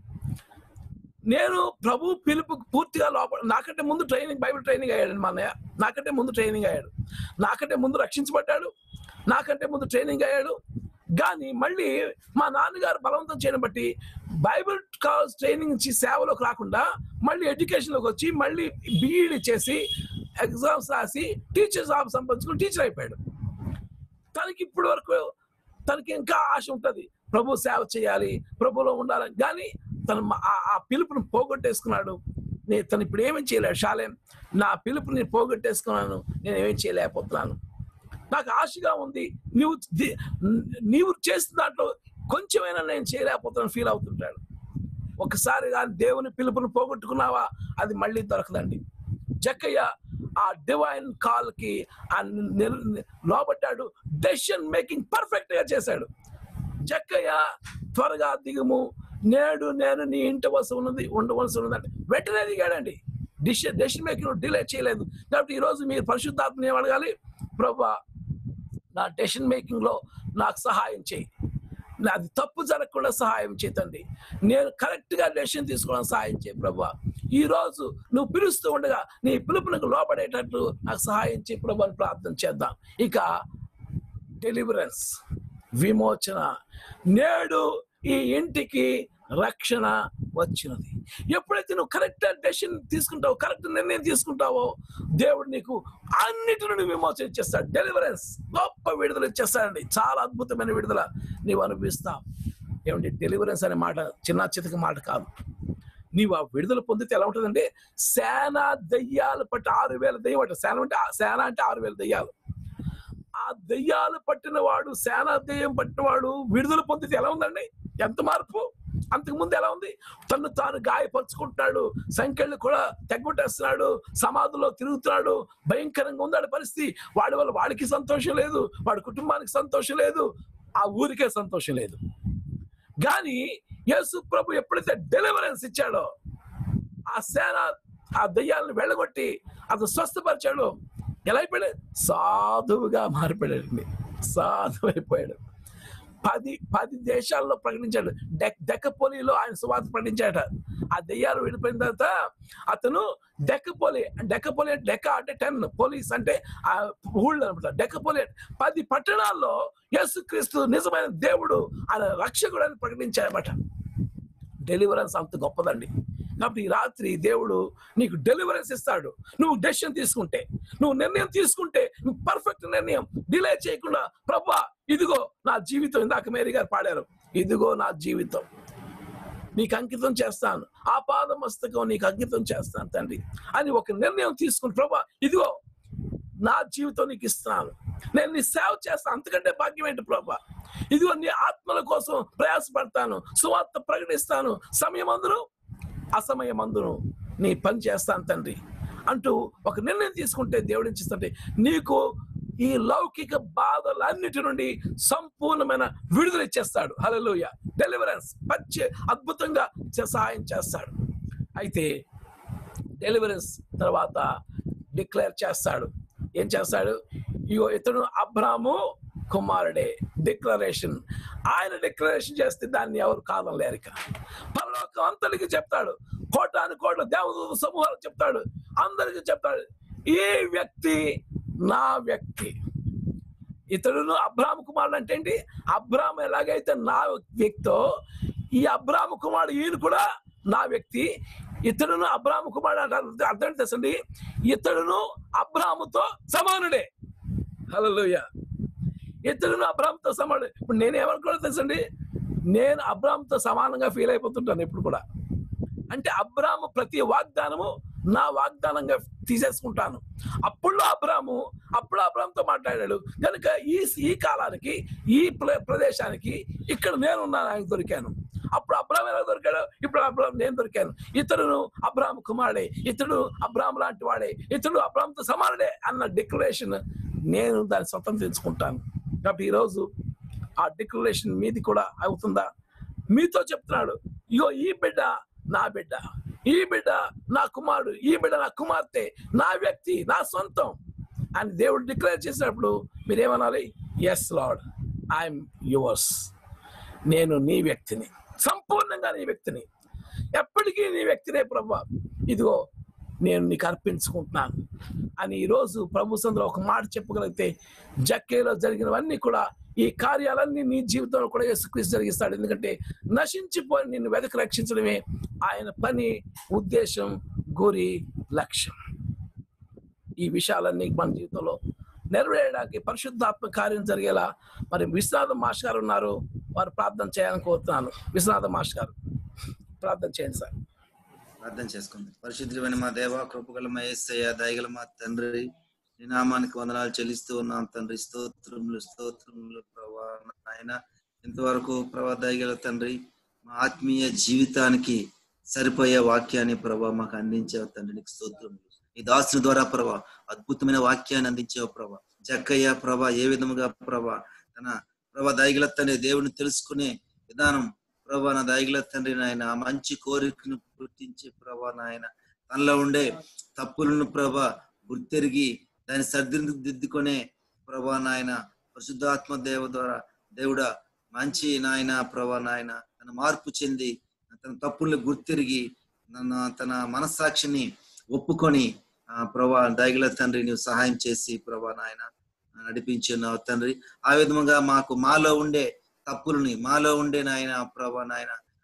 S3: నేను ప్రభు పిలుపు పూర్తిగా లోపల నాకంటే ముందు ట్రైనింగ్ బైబిల్ ట్రైనింగ్ అయ్యాడు మా అన్నయ్య నాకంటే ముందు ట్రైనింగ్ అయ్యాడు నాకంటే ముందు రక్షించబడ్డాడు నాకంటే ముందు ట్రైనింగ్ అయ్యాడు కానీ మళ్ళీ మా నాన్నగారు బలవంతం చేయడం బట్టి బైబిల్ కాలేజ్ ట్రైనింగ్ ఇచ్చి సేవలోకి రాకుండా మళ్ళీ ఎడ్యుకేషన్లోకి వచ్చి మళ్ళీ బీఈడి చేసి ఎగ్జామ్స్ రాసి టీచర్ జాబ్ సంపాదించుకుని టీచర్ అయిపోయాడు తనకి ఇప్పటి వరకు తనకి ఇంకా ఆశ ఉంటది ప్రభు సేవ చేయాలి ప్రభులో ఉండాలని కానీ తను మా- ఆ- ఆ పిలుపుని పోగొట్టేసుకున్నాడు నేను తను ఇప్పుడు ఏమీ చేయలేడు శాలేం నా పిలుపుని నేను పోగొట్టేసుకున్నాను నేను ఏమీ చేయలేకపోతున్నాను నాకు ఆశగా ఉంది నీవు ది- నీవు చేసిన దాంట్లో కొంచెమైనా నేను చేయలేకపోతున్నాను ఫీల్ అవుతుంటాడు ఒకసారి కానీ దేవుని పిలుపుని పోగొట్టుకున్నావా అది మళ్ళీ దొరకదండి జక్కయ్య ఆ డివైన్ కాల్ కి ఆ నిల్- లోబడ్డాడు డెసిషన్ మేకింగ్ పర్ఫెక్ట్ గా చేశాడు జక్కయ్య త్వరగా దిగుము నేడు నేను నీ ఇంటి వలస ఉన్నది ఉండవలసి ఉన్నది అంటే వెంటనే దిగాడండి డిసిషన్ డెసిషన్ మేకింగ్ డిలే చేయలేదు కాబట్టి ఈ రోజు మీరు పరిశుద్ధాత్మని ఏం అడగాలి ప్రభా నా డెసిషన్ మేకింగ్ లో నాకు సహాయం చేయి నాది తప్పు జరగకుండా సహాయం చేతండి నేను కరెక్ట్ గా డెసిషన్ తీసుకోవడం సహాయం చేయి ప్రభా ఈ రోజు నువ్వు పిలుస్తూ ఉండగా నీ పిలుపునకు లోపడేటట్టు నాకు సహాయం చేయి ప్రభు అని ప్రార్థన చేద్దాం ఇక డెలివరెన్స్ విమోచన నేడు ఈ ఇంటికి రక్షణ వచ్చినది ఎప్పుడైతే నువ్వు కరెక్ట్ డెసిషన్ తీసుకుంటావో కరెక్ట్ నిర్ణయం తీసుకుంటావో దేవుడు నీకు అన్నిటి నుండి విమోచన ఇచ్చేస్తాడు డెలివరెన్స్ గొప్ప విడుదల ఇచ్చేస్తాడండి చాలా అద్భుతమైన విడుదల నీవు అనుభవిస్తావు ఏమంటే డెలివరెన్స్ అనే మాట చిన్న చితక మాట కాదు నీవు ఆ విడుదల పొందితే ఎలా ఉంటుందంటే సేనా దయ్యాలు పట్టి ఆరు వేల దయ్యం అంట సేన అంటే సేన అంటే ఆరు వేల దయ్యాలు ఆ దయ్యాలు పట్టిన వాడు సేనా దయ్యం పట్టిన వాడు విడుదల పొందితే ఎలా ఉందండి ఎంత మార్పు అంతకు ముందు ఎలా ఉంది తను తాను గాయపరుచుకుంటున్నాడు సంఖ్యలు కూడా తెగ్గొట్టేస్తున్నాడు సమాధిలో తిరుగుతున్నాడు భయంకరంగా ఉందాడు పరిస్థితి వాడి వల్ల వాడికి సంతోషం లేదు వాడి కుటుంబానికి సంతోషం లేదు ఆ ఊరికే సంతోషం లేదు కానీ యేసు ప్రభు ఎప్పుడైతే డెలివరెన్స్ ఇచ్చాడో ఆ సేన ఆ దయ్యాలను వెళ్ళగొట్టి అతను స్వస్థపరిచాడు ఎలా అయిపోయాడు సాధువుగా మారిపోయాడండి సాధువు అయిపోయాడు పది పది దేశాల్లో ప్రకటించాడు డెక్ డెక్కపోలిలో ఆయన సువార్త ప్రకటించాట ఆ దెయ్యాలు విడిపోయిన తర్వాత అతను డెక్కపోలి డెక్కపోలి అంటే డెక్క అంటే టెన్ పోలీస్ అంటే ఆ ఊళ్ళో అనమాట డెక్కపోలి పది పట్టణాల్లో యేసుక్రీస్తు నిజమైన దేవుడు ఆయన రక్షకుడు అని ప్రకటించాడనమాట డెలివరెన్స్ అంత గొప్పదండి కాబట్టి ఈ రాత్రి దేవుడు నీకు డెలివరెన్స్ ఇస్తాడు నువ్వు డెసిషన్ తీసుకుంటే నువ్వు నిర్ణయం తీసుకుంటే నువ్వు పర్ఫెక్ట్ నిర్ణయం డిలే చేయకుండా ప్రభా ఇదిగో నా జీవితం ఇందాక మేరీ గారు పాడారు ఇదిగో నా జీవితం నీకు అంకితం చేస్తాను ఆ పాద మస్తకం నీకు అంకితం చేస్తాను తండ్రి అని ఒక నిర్ణయం తీసుకుని ప్రభా ఇదిగో నా జీవితం నీకు ఇస్తున్నాను నేను నీ సేవ చేస్తాను అంతకంటే భాగ్యం ఏంటి ప్రభా ఇదిగో నీ ఆత్మల కోసం ప్రయాసపడతాను సువార్త ప్రకటిస్తాను సమయం అందరూ అసమయం అందును నీ పని చేస్తాను తండ్రి అంటూ ఒక నిర్ణయం తీసుకుంటే దేవుడు ఇచ్చిస్తుంటే నీకు ఈ లౌకిక బాధలన్నిటి నుండి సంపూర్ణమైన విడుదల ఇచ్చేస్తాడు హల్లెలూయా డెలివరెన్స్ పచ్చి అద్భుతంగా చే- సహాయం చేస్తాడు అయితే డెలివరెన్స్ తర్వాత డిక్లేర్ చేస్తాడు ఏం చేస్తాడు ఇగో ఇతడు అబ్రాము కుమారుడే డిక్లరేషన్ ఆయన డిక్లరేషన్ చేస్తే దాన్ని ఎవరు కాదనలేరు ఇక పరలోకం అంతటికి చెప్తాడు కోటాను కోట్ల దేవదూత సమూహాలు చెప్తాడు అందరికి చెప్తాడు ఈ వ్యక్తి నా వ్యక్తి ఇతడును అబ్రాహ్మ కుమారుడు అంటే ఏంటి అబ్రాహ్మ ఎలాగైతే నా వ్యక్తో ఈ అబ్రాహ్మ కుమారుడు ఈయన కూడా నా వ్యక్తి ఇతడును అబ్రాహ్మ కుమారుడు అంటే అర్థం అర్థం ఏంటి తెలుసండి ఇతడును అబ్రాహ్మతో సమానుడే హల్లెలూయా ఇతడును అబ్రాహ్మతో సమానుడే ఇప్పుడు నేను ఏమనుకోవడం తెలుసండి నేను అబ్రాహ్మతో సమానంగా ఫీల్ అయిపోతుంటాను ఇప్పుడు కూడా అంటే అబ్రాము ప్రతి వాగ్దానము నా వాగ్దానంగా తీసేసుకుంటాను అప్పుడు అబ్రాము అప్పుడు అబ్రామ్తో మాట్లాడాడు కనుక ఈ ఈ కాలానికి ఈ ప్ర- ప్రదేశానికి ఇక్కడ నేనున్నాను ఆయన దొరికాను అప్పుడు అబ్రామ్ ఎలా దొరికాడు ఇప్పుడు అబ్రామ్ నేను దొరికాను ఇతడును అబ్రామ్ కుమారుడే ఇతడు అబ్రామ్ లాంటి వాడే ఇతడు అబ్రామ్తో సమానుడే అన్న డిక్లరేషన్ నేను దాన్ని స్వతంత్రించుకుంటాను కాబట్టి ఈరోజు ఆ డిక్లరేషన్ మీది కూడా అవుతుందా మీతో చెప్తున్నాడు ఇగో ఈ బిడ్డ నా బిడ్డ ఈ బిడ్డ నా కుమారుడు ఈ బిడ్డ నా కుమార్తె నా వ్యక్తి నా సొంతం అని దేవుడు డిక్లేర్ చేసినప్పుడు మీరేమనాలి ఎస్ లార్డ్ ఐఎమ్ యువర్స్ నేను నీ వ్యక్తిని సంపూర్ణంగా నీ వ్యక్తిని ఎప్పటికీ నీ వ్యక్తినే ప్రభా ఇదిగో నేను నీకు అర్పించుకుంటున్నాను అని ఈరోజు ప్రభు సందులో ఒక మాట చెప్పగలిగితే జక్కేలో జరిగినవన్నీ కూడా ఈ కార్యాలన్నీ నీ జీవితంలో కూడా యేసుక్రీస్తు జరిగిస్తాడు ఎందుకంటే నశించిపోయి నిన్ను వెదకి రక్షించడమే ఆయన పని ఉద్దేశం గురి లక్ష్యం ఈ విషయాలన్నీ మన జీవితంలో నెరవేరడానికి పరిశుద్ధాత్మ కార్యం జరిగేలా మరి విశ్వనాథ మాస్ గారు ఉన్నారు వారు ప్రార్థన చేయాలని కోరుతున్నాను విశ్వనాథ మాస్ గారు ప్రార్థన చేయండి సార్
S9: ప్రార్థన చేసుకుందాం పరిశుద్ధమైన మా దేవ కృపగల మా యేసయ్య దయగల మా తండ్రి నీ నామానికి వందనాలు చెల్లిస్తూ ఉన్నాం తండ్రి స్తోత్రములు స్తోత్రములు ప్రభా ఆయన ఇంతవరకు ప్రభా దయగల తండ్రి మా ఆత్మీయ జీవితానికి సరిపోయే వాక్యాన్ని ప్రభా మాకు అందించావు తండ్రి నీకు స్తోత్రములు ఈ దాసుని ద్వారా ప్రభా అద్భుతమైన వాక్యాన్ని అందించావు ప్రభా జక్కయ్య ప్రభా ఏ విధముగా ప్రభా తన ప్రభా దయగల తండ్రి దేవుని తెలుసుకునే విధానం ప్రభా నా దయగల తండ్రి నాయన ఆ మంచి కోరికను గుర్తించి ప్రభా నాయన తనలో ఉండే తప్పులను ప్రభా గుర్తెరిగి దాన్ని సర్దిద్దుకునే ప్రభా నాయన పరిశుద్ధాత్మ దేవ ద్వారా దేవుడా మంచి నాయన ప్రభా నాయన తన మార్పు చెంది తన తప్పుల్ని గుర్తిరిగి తన తన మనస్సాక్షిని ఒప్పుకొని ఆ ప్రభా దయగల తండ్రి నువ్వు సహాయం చేసి ప్రభా నాయన నడిపించి ఉన్నావు తండ్రి ఆ విధముగా మాకు మాలో ఉండే తప్పులని మాలో ఉండే నాయన ప్రభా నాయన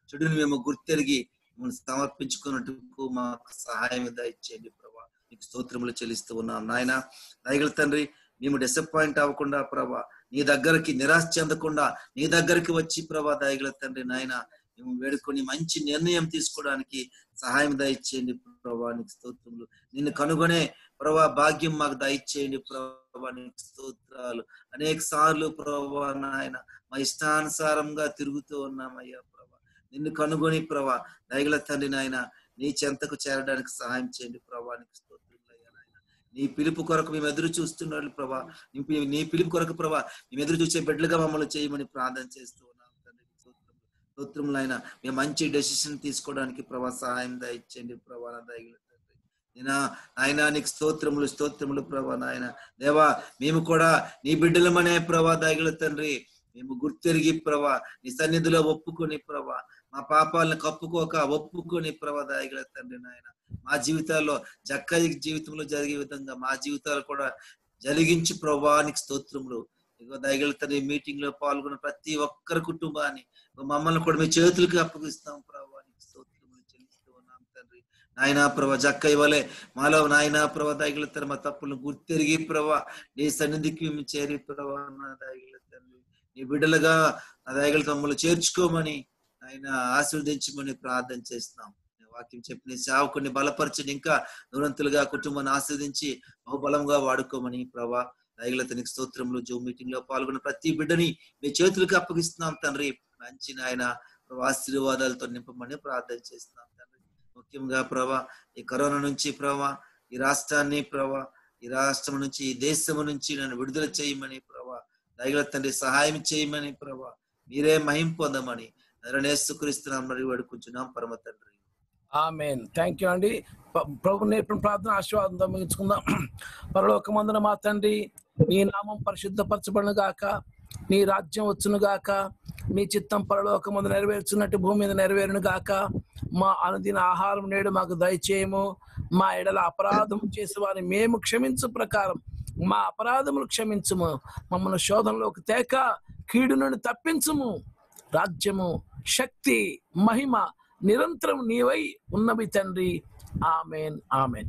S9: చెడుని మేము గుర్తెరిగి మిమ్మల్ని సమర్పించుకున్నట్టుకు మాకు సహాయం ఇచ్చేయండి ప్రభా నీకు స్తోత్రములు చెల్లిస్తూ ఉన్నాం నాయన దయగల తండ్రి మేము డిసప్పాయింట్ అవ్వకుండా ప్రభా నీ దగ్గరికి నిరాశ చెందకుండా నీ దగ్గరికి వచ్చి ప్రభా దయగల తండ్రి నాయన మేము వేడుకొని మంచి నిర్ణయం తీసుకోవడానికి సహాయం దయచేయండి ప్రభా నీకు స్తోత్రములు నిన్ను కనుగొనే ప్రభా భాగ్యం మాకు దయచేయండి ప్రభా నీకు స్తోత్రాలు అనేక సార్లు ప్రభా నాయన మా ఇష్టానుసారంగా తిరుగుతూ ఉన్నామయ్యా ప్రభా నిన్ను కనుగొని ప్రభా దయగల తండ్రి నాయన నీ చెంతకు చేరడానికి సహాయం చేయండి ప్రభా నీకు స్తోత్రములయ్యా నాయన నీ పిలుపు కొరకు మేము ఎదురు చూస్తున్నాడు ప్రభా నీ పి- నీ పిలుపు కొరకు ప్రభా మేము ఎదురు చూసే బిడ్డలుగా మమ్మల్ని చేయమని ప్రార్థన చేస్తూ ఉన్నాం తండ్రి నీకు స్తోత్రములు స్తోత్రములైన మేము మంచి డెసిషన్ తీసుకోవడానికి ప్రభా సహాయం దయచేయండి ప్రభా నా దయగల తండ్రి నేనా నాయన నీకు స్తోత్రములు స్తోత్రములు ప్రభా నాయన దేవా మేము కూడా నీ బిడ్డలమనే ప్రభా దయగల తండ్రి మేము గుర్తెరిగి ప్రభా నీ సన్నిధిలో ఒప్పుకొని ప్రభా మా పాపాలను కప్పుకోక ఒప్పుకొని ప్రభా దయగల తండ్రి నాయన మా జీవితాల్లో జక్క జీవితంలో జరిగే విధంగా మా జీవితాలు కూడా జరిగించి ప్రభానికి స్తోత్రములు ఇగో దయగల తండ్రి మీటింగ్ లో పాల్గొన్న ప్రతి ఒక్కరి కుటుంబాన్ని ఇగో మమ్మల్ని కూడా మీ చేతులకి అప్పగిస్తాం ప్రభానికి స్తోత్రములు చెల్లిస్తూ ఉన్నాం తండ్రి నాయనా ప్రభా జక్క ఇవ్వలే మాలో నాయనా ప్రభా దయగల తండ్రి మా తప్పులను గుర్తెరిగి ప్రభా నీ సన్నిధికి మేము చేరి ప్రభా నా దయగల తండ్రి నీ బిడ్డలుగా నా దయగల తమ్ములు చేర్చుకోమని ఆయన ఆశీర్వదించమని ప్రార్థన చేస్తున్నాం నీ వాక్యం చెప్పిన సేవకుని బలపరచని ఇంకా నూరంతులుగా కుటుంబాన్ని ఆస్వాదించి బహుబలంగా వాడుకోమని ప్రభా దయగలతనికి స్తోత్రంలో జో మీటింగ్ లో పాల్గొన్న ప్రతి బిడ్డని మీ చేతులకు అప్పగిస్తున్నాం తండ్రి మంచి నాయన ప్రభా ఆశీర్వాదాలతో నింపమని ప్రార్థన చేస్తున్నాం తండ్రి ముఖ్యంగా ప్రభా ఈ కరోనా నుంచి ప్రభా ఈ రాష్ట్రాన్ని ప్రభా ఈ రాష్ట్రం నుంచి ఈ దేశం నుంచి నన్ను విడుదల చేయమని ప్రభా దయగల తండ్రి సహాయం చేయమని ప్రభా మీరే మహిం పొందమని నేస్తున్నాం మరి వేడుకుంటున్నాం పరమ తండ్రి
S3: ఆమెన్ థ్యాంక్ యూ అండి ప- ప్రభు నేర్పిన ప్రార్థన ఆశీర్వాదంతో ముగించుకుందాం పరలోకమందున మా తండ్రి నీ నామం పరిశుద్ధపరచబడును గాక నీ రాజ్యం వచ్చును గాక నీ చిత్తం పరలోకమందు నెరవేర్చున్నట్టు భూమి మీద నెరవేరును గాక మా అనుదిన ఆహారం నేడు మాకు దయచేయము మా ఎడల అపరాధం చేసి వారిని మేము క్షమించు ప్రకారం మా అపరాధములు క్షమించుము మమ్మల్ని శోధనలోకి తేక కీడు నుండి తప్పించుము రాజ్యము శక్తి మహిమ నిరంతరం నీవై ఉన్నవి తండ్రి ఆమెన్ ఆమెన్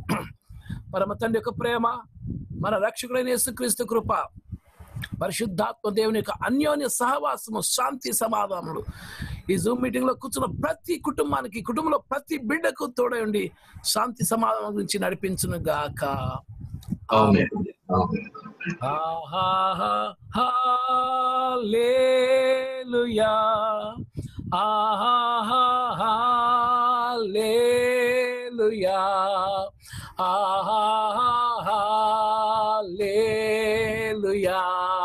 S3: పరమ తండ్రి యొక్క ప్రేమ మన రక్షకుడైన యేసుక్రీస్తు కృప పరిశుద్ధాత్మ దేవుని యొక్క అన్యోన్య సహవాసము శాంతి సమాధానములు ఈ జూమ్ మీటింగ్ లో కూర్చున్న ప్రతి కుటుంబానికి కుటుంబంలో ప్రతి బిడ్డకు తోడై ఉండి శాంతి సమాధానం గురించి నడిపించును గాక హల్లెలూయా హల్లెలూయా హల్లెలూయా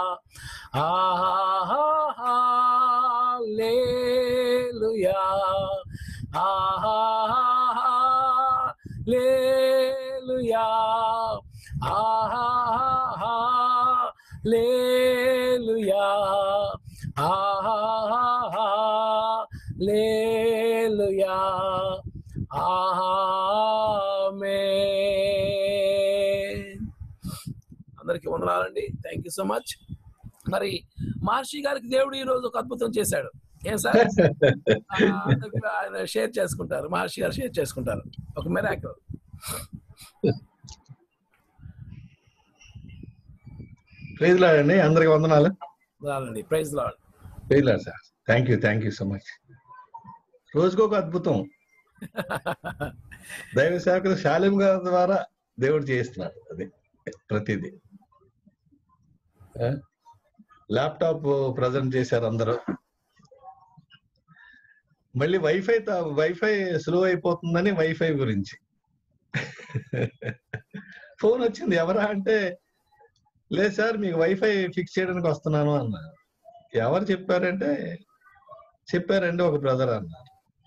S3: హల్లెలూయా హల్లెలూయా హల్లెలూయా హల్లెలూయా ఆమేన్ అందరికి వందనాలండి థ్యాంక్ యూ సో మచ్ మరి మహర్షి గారికి దేవుడు ఈ రోజు ఒక అద్భుతం చేశాడు ఏం సార్ ఆ, అందుకు ఆయన షేర్ చేసుకుంటారు మహర్షి గారు షేర్ చేసుకుంటారు ఒక మెరాకల్
S10: ప్రైజ్ లాడ్ అండి అందరికి వందనాలు
S3: రాలండి praise Lord
S10: praise Lord sir thank you thank you so much రోజుకు ఒక అద్భుతం దైవ సేవకులు శాలిం గారి ద్వారా దేవుడు చేయిస్తున్నాడు అది ప్రతిదీ ఆ? ల్యాప్టాప్ ప్రజెంట్ చేశారు అందరూ మళ్ళీ వైఫై త- వైఫై స్లో అయిపోతుందని వైఫై గురించి ఫోన్ వచ్చింది ఎవరా అంటే లేదు సార్ మీకు వైఫై ఫిక్స్ చేయడానికి వస్తున్నాను అన్నారు ఎవరు చెప్పారంటే చెప్పారండి ఒక బ్రదర్ అన్నారు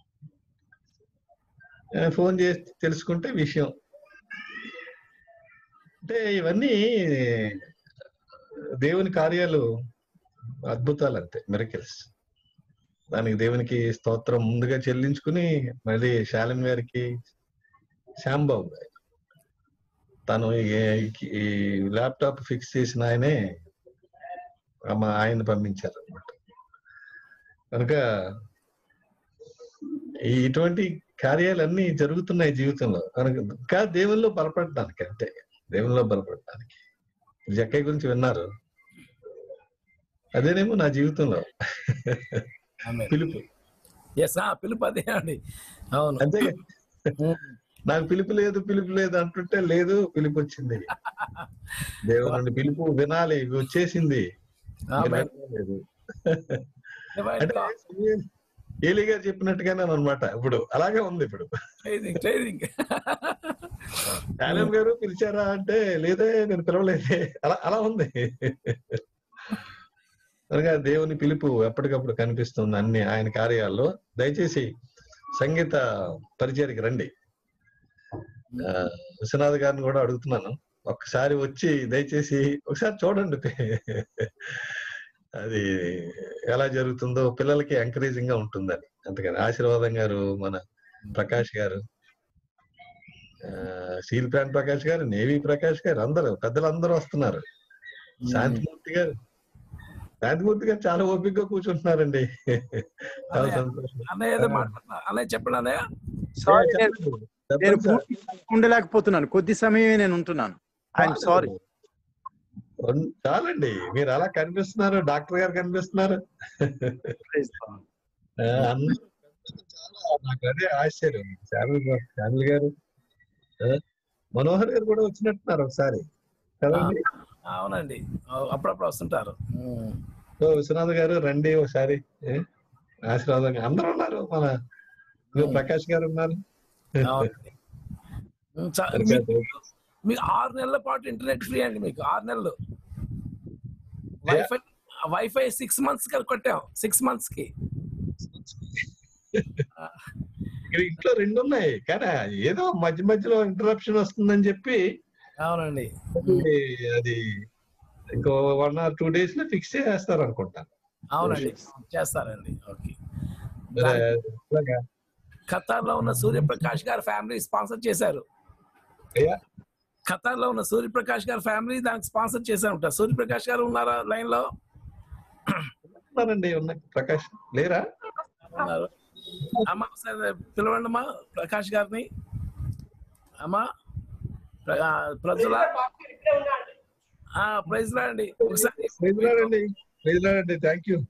S10: నేను ఫోన్ చేసి తెలుసుకుంటే విషయం అంటే ఇవన్నీ దేవుని కార్యాలు అద్భుతాలు అంతే మిరకిల్స్ దానికి దేవునికి స్తోత్రం ముందుగా చెల్లించుకుని మళ్ళీ శాలిం గారికి శ్యాంబాబు గారు తను ఈ- ఈ ల్యాప్టాప్ ఫిక్స్ చేసిన ఆయనే మా ఆయన పంపించారు అనమాట కనుక ఈ ఇటువంటి కార్యాలన్నీ జరుగుతున్నాయి జీవితంలో మనకు ఇంకా దేవుల్లో బలపడడానికి అంతే దేవుల్లో బలపడడానికి జక్కయ్య గురించి విన్నారు అదేనేమో నా జీవితంలో పిలుపు
S3: ఎస్ పిలుపు అదే అండి అవును
S10: అంతే నాకు పిలుపు లేదు పిలుపు లేదు అంటుంటే లేదు పిలుపు వచ్చింది దేవుడు నుండి పిలుపు వినాలి వచ్చేసింది
S3: ఆమేన్.
S10: వినట్లేదు. అంటే ఏలి గారు చెప్పినట్టుగానే అనమాట ఇప్పుడు అలాగే ఉంది ఇప్పుడు
S3: ట్రైనింగ్ ట్రైనింగ్
S10: శాలం గారు పిలిచారా అంటే లేదే నేను పిలవలేదే అలా అలా ఉంది అనగా దేవుని పిలుపు ఎప్పటికప్పుడు కనిపిస్తుంది అన్ని ఆయన కార్యాల్లో దయచేసి సంగీత పరిచయకి రండి ఆ, విశ్వనాథ్ గారిని కూడా అడుగుతున్నాను ఒక్కసారి వచ్చి దయచేసి ఒకసారి చూడండి అది ఎలా జరుగుతుందో పిల్లలకి ఎంకరేజింగ్ గా ఉంటుందని అందుకని ఆశీర్వాదం గారు మన ప్రకాష్ గారు ఆ, స్టీల్ ప్లాంట్ ప్రకాష్ గారు నేవీ ప్రకాష్ గారు అందరూ పెద్దలందరూ వస్తున్నారు శాంతిమూర్తి గారు శాంతిమూర్తి గారు చాలా ఓపికగా కూర్చుంటున్నారండి చాలా సంతోషం
S3: అన్నయ్య ఏదో మాట్లాడుతున్నా అన్నయ్య చెప్పండి అన్నయ్య
S5: సారీ నేను
S10: చెప్పండి
S5: నేను
S10: సార్.
S5: పూర్తిగా ఉండలేకపోతున్నాను కొద్ది సమయమే నేను ఉంటున్నాను ఐఎమ్ సారీ
S10: ఉన్- చాలండి మీరు అలా కనిపిస్తున్నారు డాక్టర్ గారు కనిపిస్తున్నారు ఆ, అందరూ చాలా నాకు అదే ఆశ్చర్యం శామిల్ గారు శామిల్ గారు ఆ, మనోహర్ గారు కూడా వచ్చినట్టున్నారు ఒకసారి కదండి
S3: అవునండి అవు- అప్పుడప్పుడు వస్తుంటారు ఉమ్.
S10: సో విశ్వనాథ్ గారు రండి ఒకసారి ఏ? ఆశీర్వాదం అందరూ ఉన్నారు మన ఇదిగో ప్రకాష్ గారు ఉన్నారు
S3: అవునండి. ఉమ్, చా- మీకు మీకు ఆరు నెలల పాటు ఇంటర్నెట్ ఫ్రీ అండి మీకు ఆరు నెలలు వైఫై వైఫై సిక్స్ మంత్స్ కి కొట్టాం సిక్స్ మంత్స్ కి
S10: ఇక్కడ ఇంట్లో రెండు ఉన్నాయి కానీ ఏదో మధ్య మధ్యలో ఇంటరప్షన్ వస్తుందని చెప్పి
S3: అవునండి
S10: అది అది ఇంకో వన్ ఆర్ టూ డేస్ లో ఫిక్స్ చేస్తారు అనుకుంటాను
S3: అవునండి చేస్తారండి ఓకే
S10: అలాగా.
S3: ఖతార్ లో ఉన్న సూర్యప్రకాష్ గారి ఫ్యామిలీ స్పాన్సర్ చేశారు
S10: అయ్యా
S3: ఖతార్ లో ఉన్న సూర్యప్రకాష్ గారి ఫ్యామిలీ దానికి స్పాన్సర్ చేశారంట సూర్యప్రకాష్ గారు ఉన్నారా లైన్ లో
S10: ఉన్నారండి ఉన్నాయి ప్రకాష్ లేరా
S3: ఉన్నారు అమ్మా ఒకసారి పిలవండి అమ్మా ప్రకాష్ గారిని అమ్మా ప్ర- ఆ, ప్రజల ఆ, ప్రైజ్ రాండి ఒకసారి
S10: ప్రైజ్లాడండి ప్రైజ్లాడండి థ్యాంక్ యూ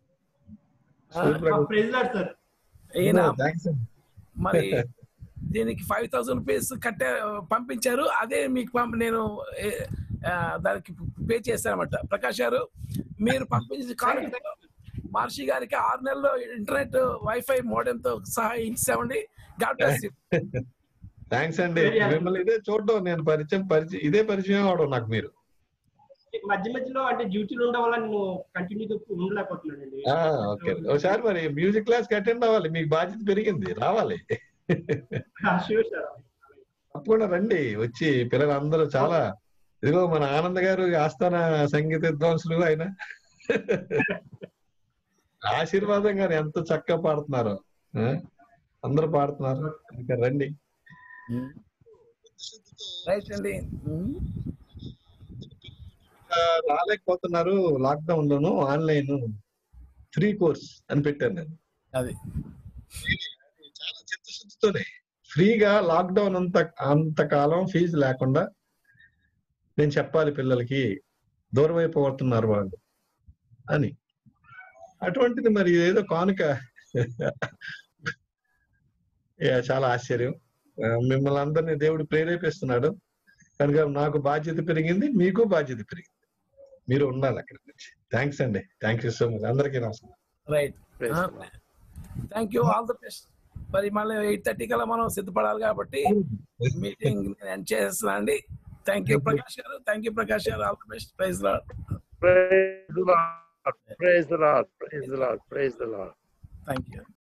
S3: ఈయన
S10: థ్యాంక్స్
S3: మరి దీనికి ఫైవ్ థౌసండ్ రూపీస్ కట్టే పంపించారు అదే మీకు పంప నేను ఏ, ఆ, దానికి పే చేశానమాట ప్రకాష్ గారు మీరు పంపించిన కానుక మహర్షి గారికి ఆరు నెలల్లో ఇంటర్నెట్ వైఫై మోడెం తో సహా ఇచ్చామండి గాడ్ బ్లెస్ యూ
S10: థ్యాంక్స్ అండి మిమ్మల్ని ఇదే చూడడం నేను పరిచయం పరిచయం ఇదే పరిచయం అవడం నాకు మీరు
S11: మధ్య మధ్యలో అంటే డ్యూటీలు ఉండడం వల్ల నేను కంటిన్యూగా ఉండలేకపోతున్నానండి
S10: ఆ, ఓకే ఒకసారి మరి మ్యూజిక్ క్లాస్ కి అటెండ్ అవ్వాలి మీకు బాధ్యత పెరిగింది రావాలి
S11: షూర్ సార్
S10: తప్పకుండా రండి వచ్చి పిల్లలందరూ చాలా ఇదిగో మన ఆనంద్ గారు ఆస్థాన సంగీత విద్వాంసులు ఆయన ఆశీర్వాదం గారు ఎంత చక్కగా పాడుతున్నారు ఆ? అందరూ పాడుతున్నారు ఇంకా రండి
S3: రైట్ అండి ఉమ్.
S10: ఆ, రాలేకపోతున్నారు లాక్డౌన్ లోను ఆన్లైన్ ఫ్రీ కోర్స్ అని పెట్టాను నేను
S3: అది
S10: చాలా చిత్తశుద్ధితోనే ఫ్రీగా లాక్డౌన్ అంత అంతకాలం ఫీజు లేకుండా నేను చెప్పాలి పిల్లలకి దూరం అయిపోతున్నారు వాళ్ళు అని అటువంటిది మరి ఏదో కానుక యా, చాలా ఆశ్చర్యం ఆ, మిమ్మల్ని అందరినీ దేవుడు ప్రేరేపిస్తున్నాడు కనుక నాకు బాధ్యత పెరిగింది మీకు బాధ్యత పెరిగింది మీరు ఉండాలి అక్కడ థ్యాంక్స్ అండి థ్యాంక్ యూ సో మచ్ అందరికీ నమస్కారం
S3: right thank you all the best మరి మళ్ళీ ఎయిట్ థర్టీ కల్లా మనం సిద్ధపడాలి కాబట్టి మీటింగ్ ఎండ్ చేస్తున్నా అండి థ్యాంక్ యూ ప్రకాష్ గారు థ్యాంక్ యూ ప్రకాష్ గారు all the best praise Lord
S12: Praise the Lord. Praise the Lord. Praise the Lord. Praise the Lord.
S3: Thank you